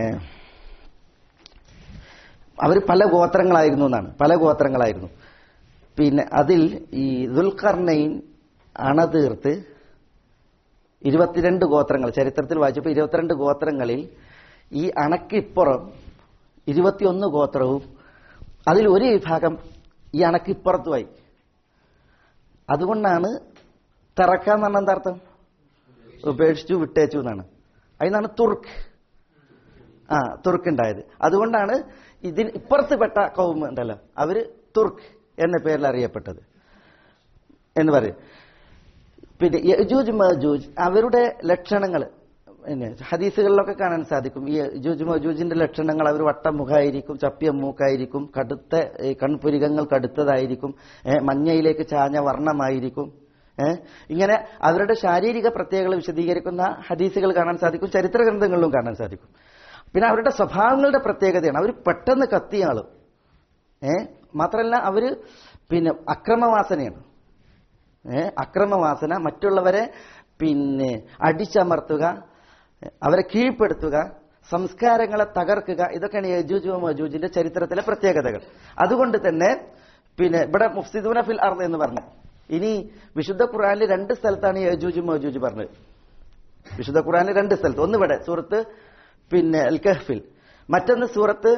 Speaker 2: അവർ പല ഗോത്രങ്ങളായിരുന്നു എന്നാണ് പല ഗോത്രങ്ങളായിരുന്നു പിന്നെ അതിൽ ഈ ദുൽഖർണയിൻ അണതീർത്ത് ഇരുപത്തിരണ്ട് ഗോത്രങ്ങൾ ചരിത്രത്തിൽ വായിച്ചപ്പോൾ ഇരുപത്തിരണ്ട് ഗോത്രങ്ങളിൽ ഈ അണക്കിപ്പുറം ഇരുപത്തിയൊന്ന് ഗോത്രവും അതിൽ ഒരു വിഭാഗം ഈ അണക്കിപ്പുറത്തുമായി അതുകൊണ്ടാണ് തിറക്കാന്ന് പറഞ്ഞ എന്താ അർത്ഥം ഉപേക്ഷിച്ചു വിട്ടേച്ചു എന്നാണ് അതിനാണ് തുർക്ക് ആ തുർക്ക് ഉണ്ടായത് അതുകൊണ്ടാണ് ഇതിന് ഇപ്പുറത്ത് കൗമ ഉണ്ടല്ലോ അവര് തുർക്ക് എന്ന പേരിൽ അറിയപ്പെട്ടത് എന്ന് പറയും പിന്നെ യജൂജ് മജൂജ് അവരുടെ ലക്ഷണങ്ങൾ പിന്നെ ഹദീസുകളിലൊക്കെ കാണാൻ സാധിക്കും ഈ യജൂജ് മജൂജിന്റെ ലക്ഷണങ്ങൾ അവർ വട്ടമുഖായിരിക്കും ചപ്പിയ മൂക്കായിരിക്കും കടുത്ത ഈ കൺപുരികങ്ങൾ കടുത്തതായിരിക്കും ഏ, മഞ്ഞയിലേക്ക് ചാഞ്ഞ വർണ്ണമായിരിക്കും ഏ, ഇങ്ങനെ അവരുടെ ശാരീരിക പ്രത്യേകതകൾ വിശദീകരിക്കുന്ന ഹദീസുകൾ കാണാൻ സാധിക്കും ചരിത്ര ഗ്രന്ഥങ്ങളിലും കാണാൻ സാധിക്കും പിന്നെ അവരുടെ സ്വഭാവങ്ങളുടെ പ്രത്യേകതയാണ് അവർ പെട്ടെന്ന് കത്തിയ ആള് ഏ മാത്രമല്ല അവര് പിന്നെ അക്രമവാസനയാണ് ഏ അക്രമവാസന മറ്റുള്ളവരെ പിന്നെ അടിച്ചമർത്തുക അവരെ കീഴ്പ്പെടുത്തുക സംസ്കാരങ്ങളെ തകർക്കുക ഇതൊക്കെയാണ് യജൂജ് മജൂജിന്റെ ചരിത്രത്തിലെ പ്രത്യേകതകൾ അതുകൊണ്ട് തന്നെ പിന്നെ ഇവിടെ മുഫ്സിദൂന ഫിൽ അർദ് എന്ന് പറഞ്ഞു ഇനി വിശുദ്ധ ഖുറാനിൽ രണ്ട് സ്ഥലത്താണ് യജൂജ് മജൂജ് പറഞ്ഞത് വിശുദ്ധ ഖുറാനിൽ രണ്ട് സ്ഥലത്ത് ഒന്ന് ഇവിടെ സൂറത്ത് പിന്നെ അൽ കഹ്ഫിൽ മറ്റൊന്ന് സൂറത്ത്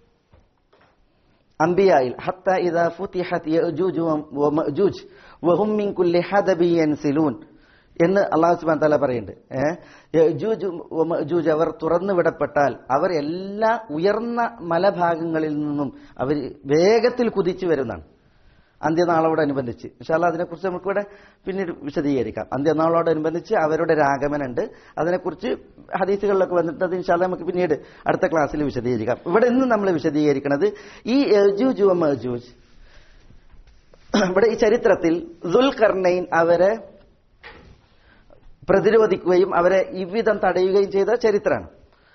Speaker 2: അംബിയായിൽ ഹത്ത ഇദാ ഫുതിഹത് യഅജൂജ് വമഅജൂജ് വഹും മിൻ കുല്ലി ഹദബിൻ യൻസിലൂൻ എന്ന് അള്ളാഹു സുബ്ഹാനഹു വതആല പറയുന്നുണ്ട് ഏഹ് യഅജൂജ് വമഅജൂജ് അവർ തുറന്നു വിടപ്പെട്ടാൽ അവർ എല്ലാ ഉയർന്ന മലഭാഗങ്ങളിൽ നിന്നും അവർ വേഗത്തിൽ കുതിച്ചു വരുന്നതാണ് അന്ത്യനാളോടനുബന്ധിച്ച് ഇൻഷാല്ല അതിനെക്കുറിച്ച് നമുക്കിവിടെ പിന്നീട് വിശദീകരിക്കാം അന്ത്യനാളോടനുബന്ധിച്ച് അവരുടെ ഒരു ആഗമനമുണ്ട് അതിനെക്കുറിച്ച് ഹദീസുകളിലൊക്കെ വന്നിട്ട് അത് ഇൻഷാല്ല നമുക്ക് പിന്നീട് അടുത്ത ക്ലാസ്സിൽ വിശദീകരിക്കാം ഇവിടെ ഇന്ന് നമ്മൾ വിശദീകരിക്കുന്നത് ഈ യജൂജ് വ മജൂജ് ഇവിടെ ഈ ചരിത്രത്തിൽ ദുൽഖർണൈൻ അവരെ പ്രതിരോധിക്കുകയും അവരെ ഇவ்விധം തടയുകയും ചെയ്ത ചരിത്രമാണ്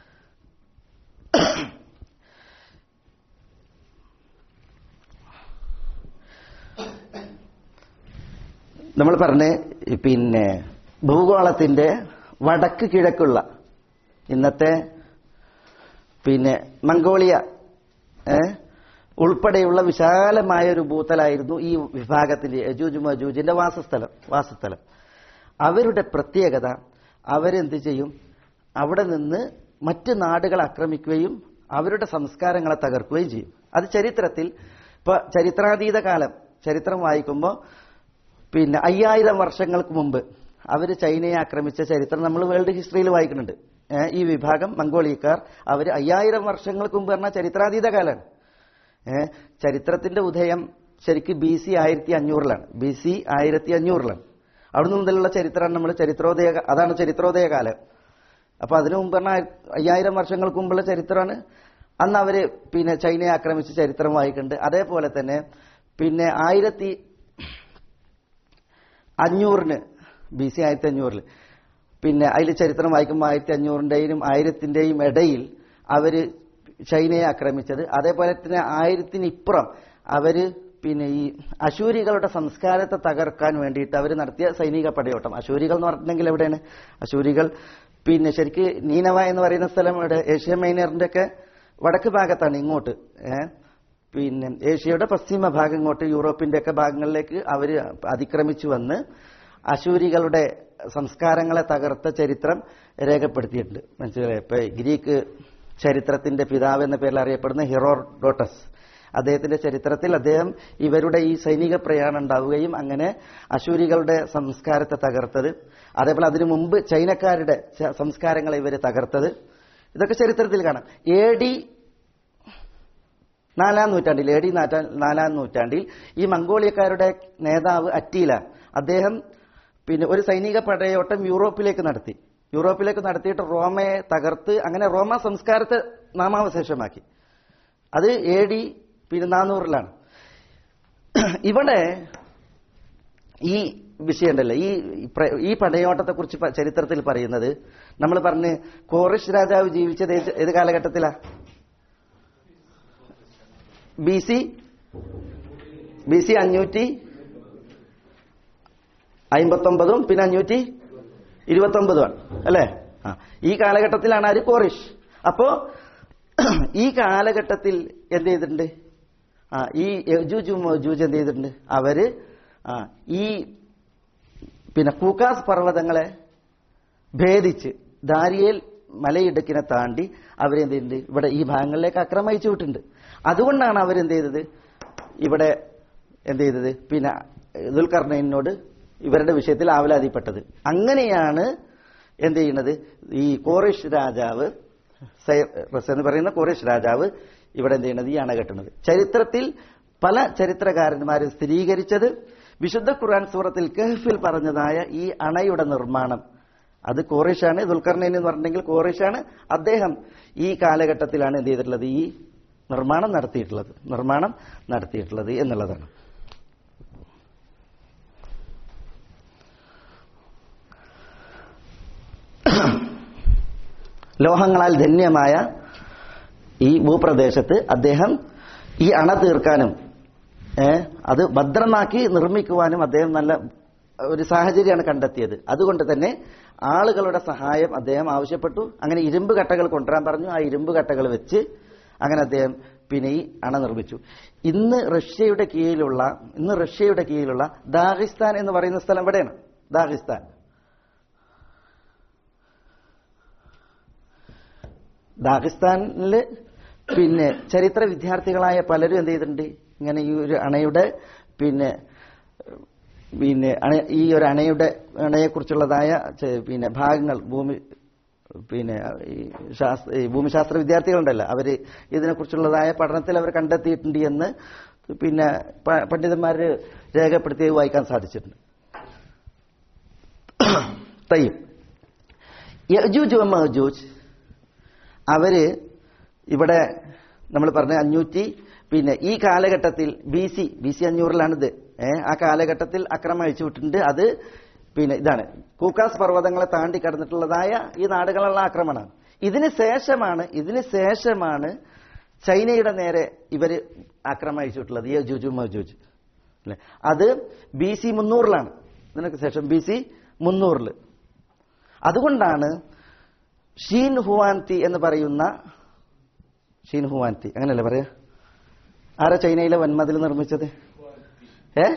Speaker 2: നമ്മൾ പറഞ്ഞ് പിന്നെ ഭൂഗോളത്തിന്റെ വടക്ക് കിഴക്കുള്ള ഇന്നത്തെ പിന്നെ മംഗോളിയ ഏ, ഉൾപ്പെടെയുള്ള വിശാലമായ ഒരു ഭൂതലായിരുന്നു ഈ വിഭാഗത്തിന്റെ യജൂജ് മജൂജിന്റെ വാസസ്ഥലം വാസസ്ഥലം അവരുടെ പ്രത്യേകത അവരെന്ത് ചെയ്യും അവിടെ നിന്ന് മറ്റ് നാടുകൾ ആക്രമിക്കുകയും അവരുടെ സംസ്കാരങ്ങളെ തകർക്കുകയും ചെയ്യും അത് ചരിത്രത്തിൽ ഇപ്പൊ ചരിത്രാതീത കാലം ചരിത്രം വായിക്കുമ്പോൾ പിന്നെ അയ്യായിരം വർഷങ്ങൾക്ക് മുമ്പ് അവർ ചൈനയെ ആക്രമിച്ച ചരിത്രം നമ്മൾ വേൾഡ് ഹിസ്റ്ററിയിൽ വായിക്കുന്നുണ്ട് ഏ, ഈ വിഭാഗം മംഗോളിയക്കാർ അവർ അയ്യായിരം വർഷങ്ങൾക്ക് മുമ്പ് പറഞ്ഞ ചരിത്രാതീത കാലമാണ് ഏഹ് ചരിത്രത്തിന്റെ ഉദയം ശരിക്ക് ബി സി ആയിരത്തി അഞ്ഞൂറിലാണ് ബി സി ആയിരത്തി അഞ്ഞൂറിലാണ് അവിടുന്ന് മുതലുള്ള ചരിത്രമാണ് നമ്മൾ ചരിത്രോദയ അതാണ് ചരിത്രോദയ കാലം അപ്പൊ അതിനു മുമ്പ് പറഞ്ഞ അയ്യായിരം വർഷങ്ങൾക്ക് മുമ്പുള്ള ചരിത്രമാണ് അന്ന് അവര് പിന്നെ ചൈനയെ ആക്രമിച്ച ചരിത്രം വായിക്കുന്നുണ്ട് അതേപോലെ തന്നെ പിന്നെ ആയിരത്തി അഞ്ഞൂറിന് ബി സി ആയിരത്തി അഞ്ഞൂറിൽ പിന്നെ അതിൽ ചരിത്രം വായിക്കുമ്പോൾ ആയിരത്തി അഞ്ഞൂറിന്റെയും ആയിരത്തിന്റെയും ഇടയിൽ അവര് ചൈനയെ ആക്രമിച്ചത് അതേപോലെ തന്നെ ആയിരത്തിന് ഇപ്പുറം അവര് പിന്നെ ഈ അശൂരികളുടെ സംസ്കാരത്തെ തകർക്കാൻ വേണ്ടിയിട്ട് അവർ നടത്തിയ സൈനിക പടയോട്ടം അശൂരികൾ എന്ന് പറഞ്ഞിട്ടുണ്ടെങ്കിൽ എവിടെയാണ് അശൂരികൾ പിന്നെ ശരിക്ക് നീനവ എന്ന് പറയുന്ന സ്ഥലം ഇവിടെ ഏഷ്യ മൈനറിന്റെ ഒക്കെ വടക്ക് ഭാഗത്താണ് ഇങ്ങോട്ട് ഏഹ് പിന്നെ ഏഷ്യയുടെ പശ്ചിമ ഭാഗം ഇങ്ങോട്ട് യൂറോപ്പിന്റെ ഒക്കെ ഭാഗങ്ങളിലേക്ക് അവർ അതിക്രമിച്ചു വന്ന് അശൂരികളുടെ സംസ്കാരങ്ങളെ തകർത്ത ചരിത്രം രേഖപ്പെടുത്തിയിട്ടുണ്ട് മനസ്സിലായി ഇപ്പൊ ഗ്രീക്ക് ചരിത്രത്തിന്റെ പിതാവ് എന്ന പേരിൽ അറിയപ്പെടുന്ന ഹിറോഡോട്ടസ് അദ്ദേഹത്തിന്റെ ചരിത്രത്തിൽ അദ്ദേഹം ഇവരുടെ ഈ സൈനിക പ്രയാണം ഉണ്ടാവുകയും അങ്ങനെ അശൂരികളുടെ സംസ്കാരത്തെ തകർത്തത് അതേപോലെ അതിനു മുമ്പ് ചൈനക്കാരുടെ ച- സംസ്കാരങ്ങളെ ഇവർ തകർത്തത് ഇതൊക്കെ ചരിത്രത്തിൽ കാണാം എ ഡി നാലാം നൂറ്റാണ്ടിൽ എ ഡി നാലാം നൂറ്റാണ്ടിൽ ഈ മംഗോളിയക്കാരുടെ നേതാവ് അറ്റീല അദ്ദേഹം പിന്നെ ഒരു സൈനിക പടയോട്ടം യൂറോപ്പിലേക്ക് നടത്തി യൂറോപ്പിലേക്ക് നടത്തിയിട്ട് റോമയെ തകർത്ത് അങ്ങനെ റോമ സംസ്കാരത്തെ നാമാവശേഷമാക്കി അത് എ ഡി പിന്നെ നാനൂറിലാണ് ഇവിടെ ഈ വിഷയമുണ്ടല്ലോ ഈ പ്ര- ഈ പടയോട്ടത്തെ കുറിച്ച് ചരിത്രത്തിൽ പറയുന്നത് നമ്മൾ പറഞ്ഞ് കോറിഷ് രാജാവ് ജീവിച്ചത് ഏത് ഏത് കാലഘട്ടത്തിലാ ബി സി ബി സി അഞ്ഞൂറ്റി അമ്പത്തൊമ്പതും പിന്നെ അഞ്ഞൂറ്റി ഇരുപത്തൊമ്പതുമാണ് അല്ലേ ആ ഈ കാലഘട്ടത്തിലാണ് ആര് കോറിഷ് അപ്പോ ഈ കാലഘട്ടത്തിൽ എന്ത് ചെയ്തിട്ടുണ്ട് ആ ഈ യജൂജ് മജൂജ് എന്ത് ചെയ്തിട്ടുണ്ട് അവര് ആ ഈ പിന്നെ കൂക്കാസ് പർവ്വതങ്ങളെ ഭേദിച്ച് ദാരിയേൽ മലയിടുക്കിനെ താണ്ടി അവരെന്ത് ചെയ്തിട്ടുണ്ട് ഇവിടെ ഈ ഭാഗങ്ങളിലേക്ക് ആക്രമിച്ചു വിട്ടിട്ടുണ്ട് അതുകൊണ്ടാണ് അവരെന്ത് ചെയ്തത് ഇവിടെ എന്ത് ചെയ്തത് പിന്നെ ദുൽഖർണയിനോട് ഇവരുടെ വിഷയത്തിൽ ആവലാതിപ്പെട്ടത് അങ്ങനെയാണ് എന്ത് ചെയ്യുന്നത് ഈ കോറിഷ് രാജാവ് സൈറസ് എന്ന് പറയുന്ന കോറിഷ് രാജാവ് ഇവിടെ എന്ത് ചെയ്യുന്നത് ഈ അണ കെട്ടുന്നത് ചരിത്രത്തിൽ പല ചരിത്രകാരന്മാരും സ്ഥിരീകരിച്ചത് വിശുദ്ധ ഖുർആൻ സൂറത്തിൽ കഹഫിൽ പറഞ്ഞതായ ഈ അണയുടെ നിർമ്മാണം അത് കോറിഷാണ് ദുൽഖർണൈൻ എന്ന് പറഞ്ഞിട്ടുണ്ടെങ്കിൽ കോറിഷാണ് അദ്ദേഹം ഈ കാലഘട്ടത്തിലാണ് എന്ത് ചെയ്തിട്ടുള്ളത് ഈ നിർമ്മാണം നടത്തിയിട്ടുള്ളത് നിർമ്മാണം നടത്തിയിട്ടുള്ളത് എന്നുള്ളതാണ് ലോഹങ്ങളാൽ ധന്യമായ ഈ ഭൂപ്രദേശത്ത് അദ്ദേഹം ഈ അണ തീർക്കാനും ഏ, അത് ഭദ്രമാക്കി നിർമ്മിക്കുവാനും അദ്ദേഹം നല്ല ഒരു സാഹചര്യമാണ് കണ്ടെത്തിയത് അതുകൊണ്ട് തന്നെ ആളുകളുടെ സഹായം അദ്ദേഹം ആവശ്യപ്പെട്ടു അങ്ങനെ ഇരുമ്പ് കട്ടകൾ കൊണ്ടുവരാൻ പറഞ്ഞു ആ ഇരുമ്പ് കട്ടകൾ വെച്ച് അങ്ങനെ അദ്ദേഹം പിന്നെ ഈ അണ നിർമ്മിച്ചു ഇന്ന് റഷ്യയുടെ കീഴിലുള്ള ഇന്ന് റഷ്യയുടെ കീഴിലുള്ള ദാഗിസ്ഥാൻ എന്ന് പറയുന്ന സ്ഥലം എവിടെയാണ് ദാഗിസ്ഥാൻ ദാഗിസ്ഥാനില് പിന്നെ ചരിത്ര വിദ്യാർത്ഥികളായ പലരും എന്ത് ചെയ്തിട്ടുണ്ട് ഇങ്ങനെ ഈ ഒരു അണയുടെ പിന്നെ പിന്നെ അണ ഈ ഒരു അണയുടെ അണയെക്കുറിച്ചുള്ളതായ ചെ- പിന്നെ ഭാഗങ്ങൾ ഭൂമി പിന്നെ ഈ ശാസ്ത്ര ഈ ഭൂമിശാസ്ത്ര വിദ്യാർത്ഥികളുണ്ടല്ലോ അവര് ഇതിനെക്കുറിച്ചുള്ളതായ പഠനത്തിൽ അവർ കണ്ടെത്തിയിട്ടുണ്ട് എന്ന് പിന്നെ പ- പണ്ഡിതന്മാര് രേഖപ്പെടുത്തി വായിക്കാൻ സാധിച്ചിട്ടുണ്ട് തയ്യും യജൂജ് മഹജൂജ് അവര് ഇവിടെ നമ്മൾ പറഞ്ഞ അഞ്ഞൂറ്റി പിന്നെ ഈ കാലഘട്ടത്തിൽ ബി സി ബി സി അഞ്ഞൂറിലാണിത് ഏഹ് ആ കാലഘട്ടത്തിൽ അക്രമം അഴിച്ചു വിട്ടിട്ടുണ്ട് അത് പിന്നെ ഇതാണ് കൂക്കാസ് പർവ്വതങ്ങളെ താണ്ടി കടന്നിട്ടുള്ളതായ ഈ നാടുകളുള്ള ആക്രമണമാണ് ഇതിന് ശേഷമാണ് ഇതിന് ശേഷമാണ് ചൈനയുടെ നേരെ ഇവര് ആക്രമണം അഴിച്ചു വിട്ടുള്ളത് യജൂജു മജൂജ് അല്ലെ അത് ബി സി മുന്നൂറിലാണ് ഇതിനൊക്കെ ശേഷം ബി സി മുന്നൂറിൽ അതുകൊണ്ടാണ് ഷീൻ ഹുവാൻതി എന്ന് പറയുന്ന ഷീൻ ഹുവാൻതി അങ്ങനെയല്ലേ പറയാ ആരാ ചൈനയിലെ വൻമതിൽ നിർമ്മിച്ചത് ഏ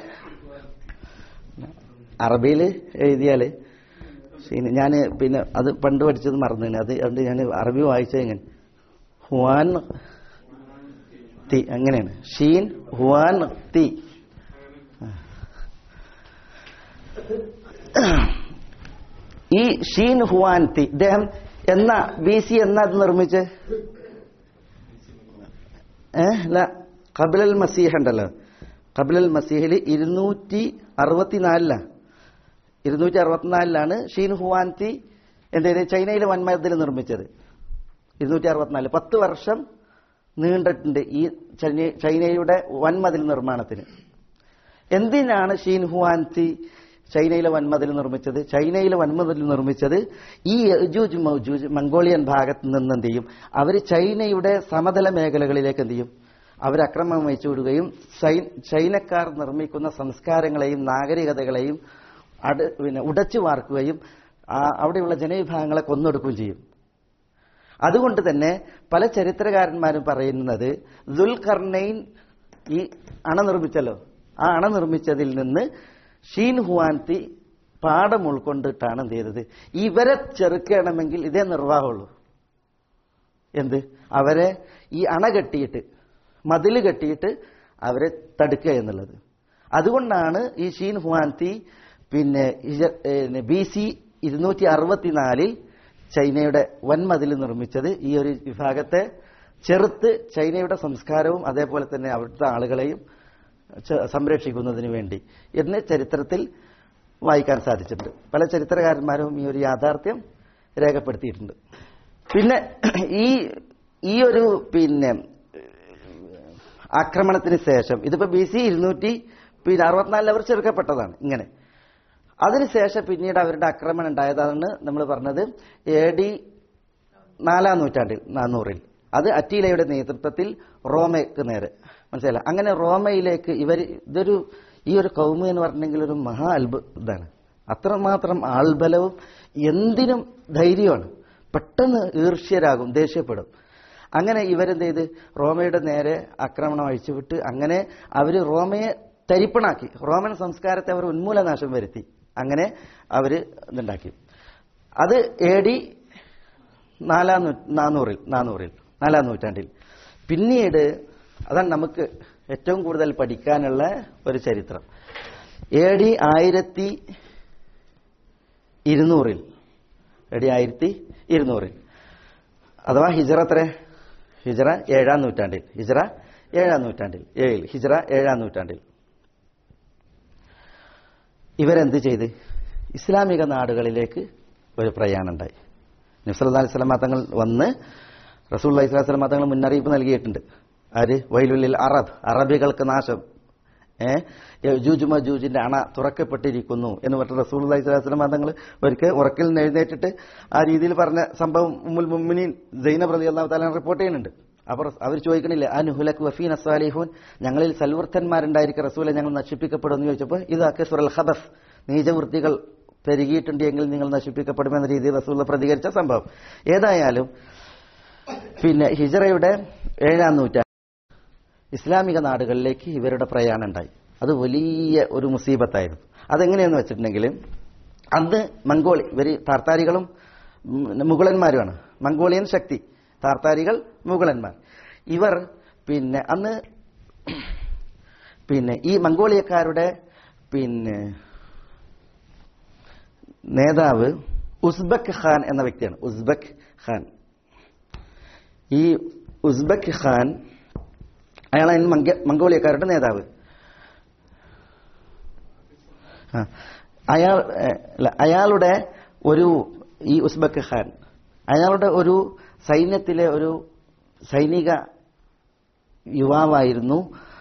Speaker 2: അറബിയിൽ എഴുതിയാല് ഷീൻ ഞാൻ പിന്നെ അത് പണ്ട് പഠിച്ചത് മറന്നു അത് അതുകൊണ്ട് ഞാൻ അറബി വായിച്ചത് എങ്ങനെ ഹുവാൻ തി അങ്ങനെയാണ് ഷീൻ ഹുവാൻ തി ഈ ഷീൻ ഹുവാൻ തി ഇദ്ദേഹം എന്ന ബി സി എന്നാ അത് നിർമ്മിച്ച് ഏഹ് അല്ല കബിലൽ മസീഹ് ഉണ്ടല്ലോ കബിലൽ മസീഹിൽ ഇരുന്നൂറ്റി അറുപത്തിനാലിലാണ് ഇരുന്നൂറ്റി അറുപത്തിനാലിലാണ് ഷീൻ ഹുവാൻതി എന്ത് ചൈനയിലെ വൻമതിൽ നിർമ്മിച്ചത് ഇരുന്നൂറ്റി അറുപത്തിനാല് പത്ത് വർഷം നീണ്ടിട്ടുണ്ട് ഈ ചൈന- ചൈനയുടെ വൻമതിൽ നിർമ്മാണത്തിന് എന്തിനാണ് ഷീൻ ഹുവാൻതി ചൈനയിലെ വൻമതിൽ നിർമ്മിച്ചത് ചൈനയിലെ വൻമതിൽ നിർമ്മിച്ചത് ഈ യജൂജ് മൗജൂജ് മംഗോളിയൻ ഭാഗത്ത് നിന്ന് എന്ത് ചെയ്യും അവർ ചൈനയുടെ സമതല മേഖലകളിലേക്ക് എന്ത് ചെയ്യും അവർ അക്രമം വഹിച്ചു വിടുകയും ചൈ- ചൈനക്കാർ നിർമ്മിക്കുന്ന സംസ്കാരങ്ങളെയും നാഗരികതകളെയും അട് പിന്നെ ഉടച്ചു വാർക്കുകയും ആ- അവിടെയുള്ള ജനവിഭാഗങ്ങളെ കൊന്നൊടുക്കുകയും ചെയ്യും അതുകൊണ്ട് തന്നെ പല ചരിത്രകാരന്മാരും പറയുന്നത് ദുൽഖർണൈൻ ഈ അണ നിർമ്മിച്ചല്ലോ ആ അണ നിർമ്മിച്ചതിൽ നിന്ന് ഷീൻ ഹുവാൻതി പാഠം ഉൾക്കൊണ്ടിട്ടാണ് എന്ത് ചെയ്തത് ഇവരെ ചെറുക്കണമെങ്കിൽ ഇതേ നിർവാഹമുള്ളൂ എന്ത് അവരെ ഈ അണ കെട്ടിയിട്ട് മതിൽ കെട്ടിയിട്ട് അവരെ തടുക്കുക എന്നുള്ളത് അതുകൊണ്ടാണ് ഈ ഷീൻ ഹുവാൻതി പിന്നെ ബി സി ഇരുന്നൂറ്റി അറുപത്തിനാലിൽ ചൈനയുടെ വൻമതിൽ നിർമ്മിച്ചത് ഈ ഒരു വിഭാഗത്തെ ചെറുത്ത് ചൈനയുടെ സംസ്കാരവും അതേപോലെ തന്നെ അവിടുത്തെ ആളുകളെയും ച- സംരക്ഷിക്കുന്നതിന് വേണ്ടി എന്ന് ചരിത്രത്തിൽ വായിക്കാൻ സാധിച്ചിട്ടുണ്ട് പല ചരിത്രകാരന്മാരും ഈ ഒരു യാഥാർത്ഥ്യം രേഖപ്പെടുത്തിയിട്ടുണ്ട് പിന്നെ ഈ ഈ ഒരു പിന്നെ ആക്രമണത്തിന് ശേഷം ഇതിപ്പോ ബി സി ഇരുന്നൂറ്റി പിന്നെ അറുപത്തിനാലിൽ അവർ ചെറുക്കപ്പെട്ടതാണ് ഇങ്ങനെ അതിനുശേഷം പിന്നീട് അവരുടെ ആക്രമണം ഉണ്ടായതാണ് നമ്മൾ പറഞ്ഞത് എ ഡി നാലാം നൂറ്റാണ്ടിൽ നാനൂറിൽ അത് അറ്റീലയുടെ നേതൃത്വത്തിൽ റോമയ്ക്ക് നേരെ മനസ്സിലായില്ല അങ്ങനെ റോമയിലേക്ക് ഇവർ ഇതൊരു ഈ ഒരു കൗമ എന്ന് പറഞ്ഞെങ്കിൽ ഒരു മഹാ അത്ഭുതമാണ് അത്രമാത്രം ആൾബലവും എന്തിനും ധൈര്യമാണ് പെട്ടെന്ന് ഈർഷ്യരാകും ദേഷ്യപ്പെടും അങ്ങനെ ഇവരെന്ത് ചെയ്ത് റോമയുടെ നേരെ ആക്രമണം അഴിച്ചുവിട്ട് അങ്ങനെ അവർ റോമയെ തരിപ്പണാക്കി റോമൻ സംസ്കാരത്തെ അവർ ഉന്മൂലനാശം വരുത്തി അങ്ങനെ അവർ ഇതുണ്ടാക്കി അത് എ ഡി നാലാം നൂ നാനൂറിൽ നാനൂറിൽ നാലാം നൂറ്റാണ്ടിൽ പിന്നീട് അതാണ് നമുക്ക് ഏറ്റവും കൂടുതൽ പഠിക്കാനുള്ള ഒരു ചരിത്രം എ ഡി ആയിരത്തി ഇരുന്നൂറിൽ എ ഡി ആയിരത്തി ഇരുന്നൂറിൽ അഥവാ ഹിജറ എത്ര ഹിജറ ഏഴാം നൂറ്റാണ്ടിൽ ഹിജറ ഏഴാം നൂറ്റാണ്ടിൽ ഏഴിൽ ഹിജറ ഏഴാം നൂറ്റാണ്ടിൽ ഇവരെന്ത് ചെയ്ത് ഇസ്ലാമിക നാടുകളിലേക്ക് ഒരു പ്രയാണം ഉണ്ടായി നബ്സല്ലാ അലൈഹി സ്വലമ തങ്ങൾ വന്ന് റസൂൽ അലൈഹി സ്വലാഹു സ്വലമ തങ്ങൾ മുന്നറിയിപ്പ് നൽകിയിട്ടുണ്ട് ആര് വൈലുല്ലിൽ അറബ് അറബികൾക്ക് നാശം ഏഹ് യജൂജ് മജൂജിന്റെ അണ തുറക്കപ്പെട്ടിരിക്കുന്നു എന്ന് പറഞ്ഞ റസൂൽ അലൈഹി സ്വലാഹു സ്വലമ തങ്ങൾ ഒരിക്കൽ ഉറക്കിൽ നിന്ന് എഴുന്നേറ്റിട്ട് ആ രീതിയിൽ പറഞ്ഞ സംഭവം ഉമ്മുൽ മുമ്മിനീൻ സൈനബ് റലി അള്ളാഹു താല റിപ്പോർട്ട് ചെയ്യുന്നുണ്ട് അവർ അവർ ചോദിക്കണില്ല അനുഹുലക് വഫീൻ അസാലിഹൂൻ ഞങ്ങളിൽ സൽവൃത്തന്മാരുണ്ടായിരിക്കും റസൂലെ ഞങ്ങൾ നശിപ്പിക്കപ്പെടുമെന്ന് ചോദിച്ചപ്പോൾ ഇത് അക്കസുറൽ ഹബസ് നീചവൃത്തികൾ പെരുകിയിട്ടുണ്ട് എങ്കിൽ നിങ്ങൾ നശിപ്പിക്കപ്പെടുമെന്ന രീതിയിൽ റസൂൽ പ്രതികരിച്ച സംഭവം ഏതായാലും പിന്നെ ഹിജറയുടെ ഏഴാം നൂറ്റാണ്ട് ഇസ്ലാമിക നാടുകളിലേക്ക് ഇവരുടെ പ്രയാണം ഉണ്ടായി അത് വലിയ ഒരു മുസീബത്തായിരുന്നു അതെങ്ങനെയെന്ന് വെച്ചിട്ടുണ്ടെങ്കിൽ അന്ന് മംഗോളി ഇവർ താർത്താരികളും ഉം, മുഗളന്മാരുമാണ് മംഗോളിയൻ ശക്തി താർത്താരികൾ മുഗളന്മാർ ഇവർ പിന്നെ അന്ന് പിന്നെ ഈ മംഗോളിയക്കാരുടെ പിന്നെ നേതാവ് ഉസ്ബക് ഖാൻ എന്ന വ്യക്തിയാണ് ഉസ്ബക് ഖാൻ ഈ ഉസ്ബക് ഖാൻ അയാളാണ് മംഗ- മംഗോളിയക്കാരുടെ നേതാവ് ആ. അയാൾ ഏ, അല്ല, അയാളുടെ ഒരു ഈ ഉസ്ബക് ഖാൻ അയാളുടെ ഒരു സൈന്യത്തിലെ ഒരു സൈനിക യുവാവായിരുന്നു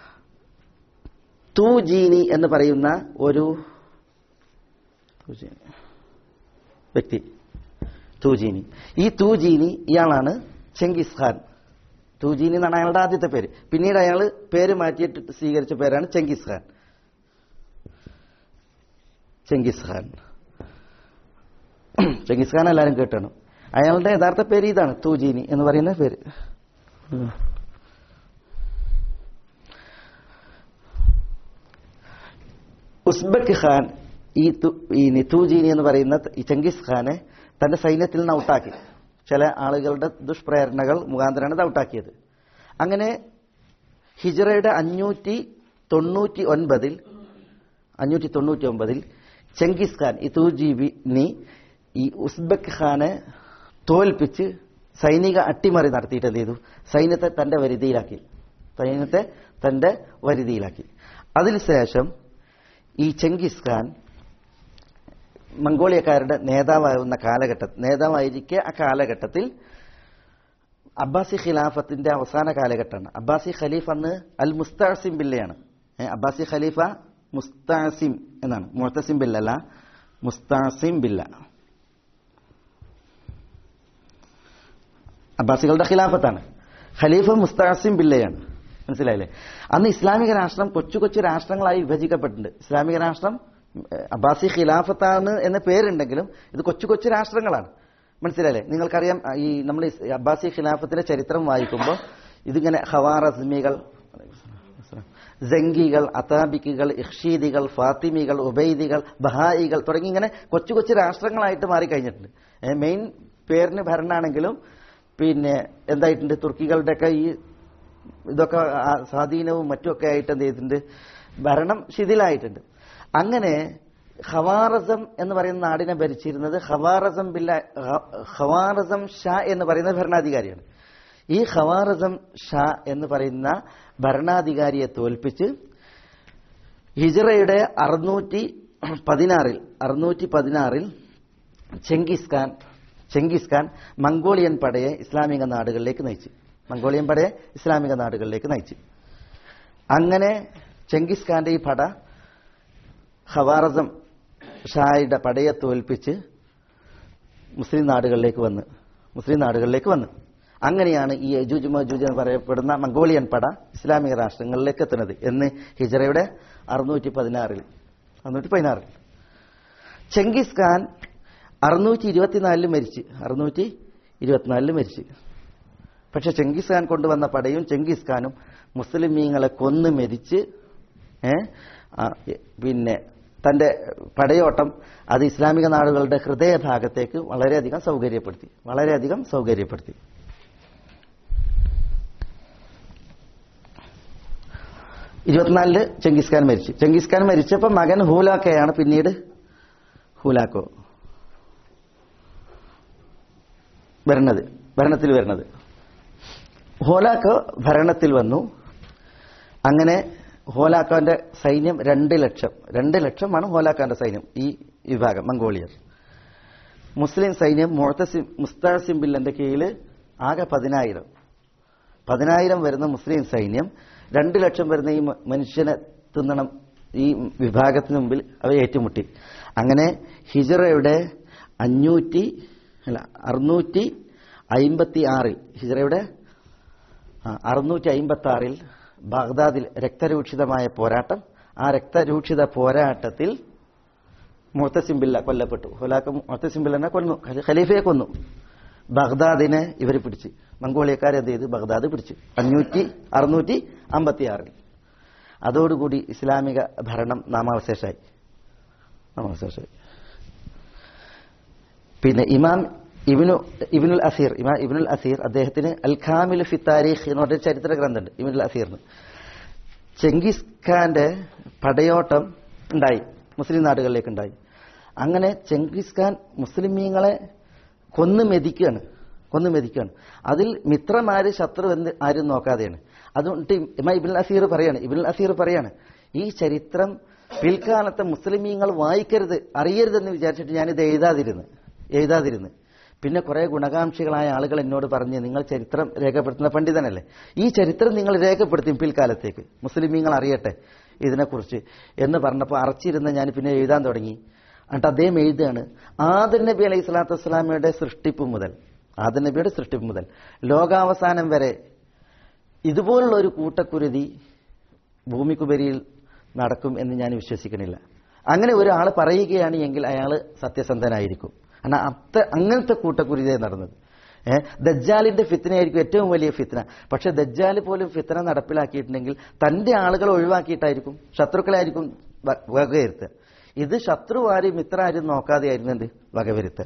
Speaker 2: തൂജീനി എന്ന് പറയുന്ന ഒരു തൂജീനി. വ്യക്തി തൂജീനി ഈ തൂജീനി ഇയാളാണ് ചെങ്കിസ് ഖാൻ തൂജീനി എന്നാണ് അയാളുടെ ആദ്യത്തെ പേര് പിന്നീട് അയാൾ പേര് മാറ്റിയിട്ട് സ്വീകരിച്ച പേരാണ് Genghis Khan Genghis Khan Genghis Khan എല്ലാവരും കേട്ടാണ് അയാളുടെ യഥാർത്ഥ പേര് ഇതാണ് തൂജീനി എന്ന് പറയുന്ന പേര് ഉം. ഉസ്ബക് ഖാൻ ഈ തു- ഈ നിത്തൂജീനി എന്ന് പറയുന്ന ഈ ചെങ്കിസ് ഖാനെ തന്റെ സൈന്യത്തിൽ നിന്ന് ഔട്ടാക്കി ചില ആളുകളുടെ ദുഷ്പ്രേരണകൾ മുഖാന്തരമാണ് ഇത് ഔട്ടാക്കിയത് അങ്ങനെ ഹിജറയുടെ അഞ്ഞൂറ്റി തൊണ്ണൂറ്റി ഒൻപതിൽ അഞ്ഞൂറ്റി തൊണ്ണൂറ്റി ഒമ്പതിൽ ചെങ്കിസ് ഖാൻ ഈ തൂജീബിനി ഈ ഉസ്ബക് ഖാനെ തോൽപ്പിച്ച് സൈനിക അട്ടിമറി നടത്തിയിട്ട് എന്ത് ചെയ്തു സൈന്യത്തെ തന്റെ വരുതിയിലാക്കി സൈന്യത്തെ തന്റെ വരുതിയിലാക്കി അതിനുശേഷം ഈ ചെങ്കിസ് ഖാൻ മംഗോളിയക്കാരുടെ നേതാവാകുന്ന കാലഘട്ട നേതാവായിരിക്കെ ആ കാലഘട്ടത്തിൽ അബ്ബാസി ഖിലാഫത്തിന്റെ അവസാന കാലഘട്ടമാണ് അബ്ബാസി ഖലീഫ് അന്ന് അൽ മുസ്താസിം ബില്ലയാണ് ഏ, അബ്ബാസി ഖലീഫ മുസ്താസിം എന്നാണ് മുഹത്തസിം ബില്ല അല്ല മുസ്താസിം ബില്ല അബ്ബാസികളുടെ ഖിലാഫത്താണ് ഖലീഫ മുസ്താസിം ബില്ലയാണ് മനസ്സിലായില്ലേ അന്ന് ഇസ്ലാമിക രാഷ്ട്രം കൊച്ചു കൊച്ചു രാഷ്ട്രങ്ങളായി വിഭജിക്കപ്പെട്ടിട്ടുണ്ട് ഇസ്ലാമിക രാഷ്ട്രം ഏഹ്, അബ്ബാസി ഖിലാഫത്താണ് എന്ന പേരുണ്ടെങ്കിലും ഇത് കൊച്ചു കൊച്ചു രാഷ്ട്രങ്ങളാണ് മനസ്സിലായില്ലേ നിങ്ങൾക്കറിയാം ആ, ഈ നമ്മൾ ഈ അബ്ബാസി ഖിലാഫത്തിന്റെ ചരിത്രം വായിക്കുമ്പോൾ ഇതിങ്ങനെ ഹവാറസ്മികൾ ജംഗികൾ അതാബിക്കുകൾ ഇഖ്ഷീദികൾ ഫാത്തിമികൾ ഉബൈദികൾ ബഹായികൾ തുടങ്ങി ഇങ്ങനെ കൊച്ചു കൊച്ചു രാഷ്ട്രങ്ങളായിട്ട് മാറിക്കഴിഞ്ഞിട്ടുണ്ട് ഏഹ്, മെയിൻ പേരിന് ഭരണമാണെങ്കിലും പിന്നെ എന്തായിട്ടുണ്ട് തുർക്കികളുടെയൊക്കെ ഈ ഇതൊക്കെ ആ സ്വാധീനവും മറ്റുമൊക്കെ ആയിട്ട് എന്ത് ചെയ്തിട്ടുണ്ട് ഭരണം ശിഥിലായിട്ടുണ്ട് അങ്ങനെ ഖവാറസം എന്ന് പറയുന്ന നാടിനെ ഭരിച്ചിരുന്നത് ഖവാറസം ബില്ല ഖവാറസം ഷാ എന്ന് പറയുന്ന ഭരണാധികാരിയാണ് ഈ ഖവാറസം ഷാ എന്ന് പറയുന്ന ഭരണാധികാരിയെ തോൽപ്പിച്ച് ഹിജറയുടെ അറുന്നൂറ്റി പതിനാറിൽ അറുന്നൂറ്റി പതിനാറിൽ Genghis Khan Genghis Khan Mongolian പടയെ ഇസ്ലാമിക നാടുകളിലേക്ക് നയിച്ചു മംഗോളിയൻ പടയെ ഇസ്ലാമിക നാടുകളിലേക്ക് നയിച്ചു അങ്ങനെ ചെങ്കിസ് ഖാന്റെ ഈ പട ഖവാറസം ഷായുടെ പടയെ തോൽപ്പിച്ച് മുസ്ലിം നാടുകളിലേക്ക് വന്ന് മുസ്ലിം നാടുകളിലേക്ക് വന്ന് അങ്ങനെയാണ് ഈ യജൂജ് മജൂജ് എന്ന് പറയപ്പെടുന്ന മംഗോളിയൻ പട ഇസ്ലാമിക രാഷ്ട്രങ്ങളിലേക്ക് എത്തുന്നത് എന്ന് ഹിജറയുടെ അറുന്നൂറ്റി പതിനാറിൽ അറുന്നൂറ്റി പതിനാറിൽ ചെങ്കിസ് ഖാൻ അറുന്നൂറ്റി ഇരുപത്തിനാലില് മരിച്ച് അറുന്നൂറ്റി ഇരുപത്തിനാലില് മരിച്ച് പക്ഷെ ചെങ്കിസ് ഖാൻ കൊണ്ടുവന്ന പടയും ചെങ്കിസ് ഖാനും മുസ്ലിമീങ്ങളെ കൊന്ന് മരിച്ച് ഏ, ആ, പിന്നെ തന്റെ പടയോട്ടം അത് ഇസ്ലാമിക നാടുകളുടെ ഹൃദയഭാഗത്തേക്ക് വളരെയധികം സൗകര്യപ്പെടുത്തി വളരെയധികം സൗകര്യപ്പെടുത്തി ഇരുപത്തിനാലില് ചെങ്കിസ് ഖാൻ മരിച്ചു ചെങ്കിസ് ഖാൻ മരിച്ചപ്പോൾ മകൻ ഹൂലാക്കയാണ് പിന്നീട് ഹൂലാക്കോ വരണത് ഭരണത്തിൽ വരുന്നത് ഹോലാക്കോ ഭരണത്തിൽ വന്നു അങ്ങനെ ഹോലാക്കാന്റെ സൈന്യം രണ്ട് ലക്ഷം രണ്ട് ലക്ഷമാണ് ഹോലാക്കാന്റെ സൈന്യം ഈ വിഭാഗം മംഗോളിയർ മുസ്ലിം സൈന്യം മുഴത്തസിം മുസ്താസിം ബില്ലന്റെ കീഴിൽ ആകെ പതിനായിരം പതിനായിരം വരുന്ന മുസ്ലിം സൈന്യം രണ്ട് ലക്ഷം വരുന്ന ഈ മ- മനുഷ്യനെ തിന്നണം ഈ വിഭാഗത്തിന് മുമ്പിൽ അവ ഏറ്റുമുട്ടി അങ്ങനെ ഹിജറയുടെ അഞ്ഞൂറ്റി അല്ല അറുന്നൂറ്റി അയിമ്പത്തി ആറിൽ ഹിജറയുടെ ആ, അറുന്നൂറ്റി അയിമ്പത്തി ആറിൽ ബാഗ്ദാദിൽ രക്തരൂക്ഷിതമായ പോരാട്ടം ആ രക്തരൂക്ഷിത പോരാട്ടത്തിൽ മുഹത്തസിം ബില്ല കൊല്ലപ്പെട്ടു ഹുലാക്ക മുഹത്തസിം ബില്ലനെ കൊന്നു ഖലീ- ഖലീഫയെ കൊന്നു ബഗ്ദാദിനെ ഇവർ പിടിച്ച് മംഗോളിയക്കാർ എന്ത് ചെയ്ത് ബഗ്ദാദ് പിടിച്ചു അഞ്ഞൂറ്റി അറുന്നൂറ്റി അമ്പത്തി ആറിൽ അതോടുകൂടി ഇസ്ലാമിക ഭരണം നാമാവശേഷമായി നാമാവശേഷമായി പിന്നെ ഇമാം ഇബിനു ഇബിനുൽ അസീർ ഇമാം ഇബിനുൽ അസീർ അദ്ദേഹത്തിന് അൽ ഖാമിൽ ഫി താരീഖ് എന്ന് പറഞ്ഞ ചരിത്ര ഗ്രന്ഥമുണ്ട് ഇബിനുൽ അസീറിന് ചെങ്കിസ് ഖാന്റെ പടയോട്ടം ഉണ്ടായി മുസ്ലിം നാടുകളിലേക്ക് ഉണ്ടായി അങ്ങനെ ചെങ്കിസ് ഖാൻ മുസ്ലിമീങ്ങളെ കൊന്നു മെതിക്കുകയാണ് കൊന്നു മെതിക്കുകയാണ് അതിൽ മിത്രമാര് ശത്രു എന്ന് ആരും നോക്കാതെയാണ് അതുകൊണ്ട് ഇമാം ഇബിൻ അസീർ പറയാണ് ഇബിൻ അസീർ പറയാണ് ഈ ചരിത്രം പിൽക്കാലത്തെ മുസ്ലിമീങ്ങൾ വായിക്കരുത് അറിയരുതെന്ന് വിചാരിച്ചിട്ട് ഞാനിത് എഴുതാതിരുന്ന് എഴുതാതിരുന്ന് പിന്നെ കുറെ ഗുണകാംക്ഷികളായ ആളുകൾ എന്നോട് പറഞ്ഞ് നിങ്ങൾ ചരിത്രം രേഖപ്പെടുത്തുന്ന പണ്ഡിതനല്ലേ ഈ ചരിത്രം നിങ്ങൾ രേഖപ്പെടുത്തും പിൽക്കാലത്തേക്ക് മുസ്ലിമീങ്ങൾ അറിയട്ടെ ഇതിനെക്കുറിച്ച് എന്ന് പറഞ്ഞപ്പോൾ അറച്ചിരുന്ന് ഞാൻ പിന്നെ എഴുതാൻ തുടങ്ങി എന്നിട്ട് അദ്ദേഹം എഴുതുകയാണ് ആദർ നബി അലൈഹി സ്വലാത്തു വസ്സലാമയുടെ സൃഷ്ടിപ്പ് മുതൽ ആദർ നബിയുടെ സൃഷ്ടിപ്പ് മുതൽ ലോകാവസാനം വരെ ഇതുപോലുള്ള ഒരു കൂട്ടക്കുരുതി ഭൂമിക്കുപരിയിൽ നടക്കും എന്ന് ഞാൻ വിശ്വസിക്കണില്ല അങ്ങനെ ഒരാൾ പറയുകയാണ് എങ്കിൽ അയാൾ സത്യസന്ധനായിരിക്കും കാരണം അത്ത അങ്ങനത്തെ കൂട്ടക്കുരുതിയെ നടന്നത് ഏഹ് ദജ്ജാലിന്റെ ഫിത്തനയായിരിക്കും ഏറ്റവും വലിയ ഫിത്തന പക്ഷെ ദജ്ജാല് പോലും ഫിത്തന നടപ്പിലാക്കിയിട്ടുണ്ടെങ്കിൽ തന്റെ ആളുകളെ ഒഴിവാക്കിയിട്ടായിരിക്കും ശത്രുക്കളായിരിക്കും വ- വകവരുത്തുക ഇത് ശത്രു ആരും മിത്ര ആരും നോക്കാതെയായിരുന്നു എന്ത് വകവരുത്തൽ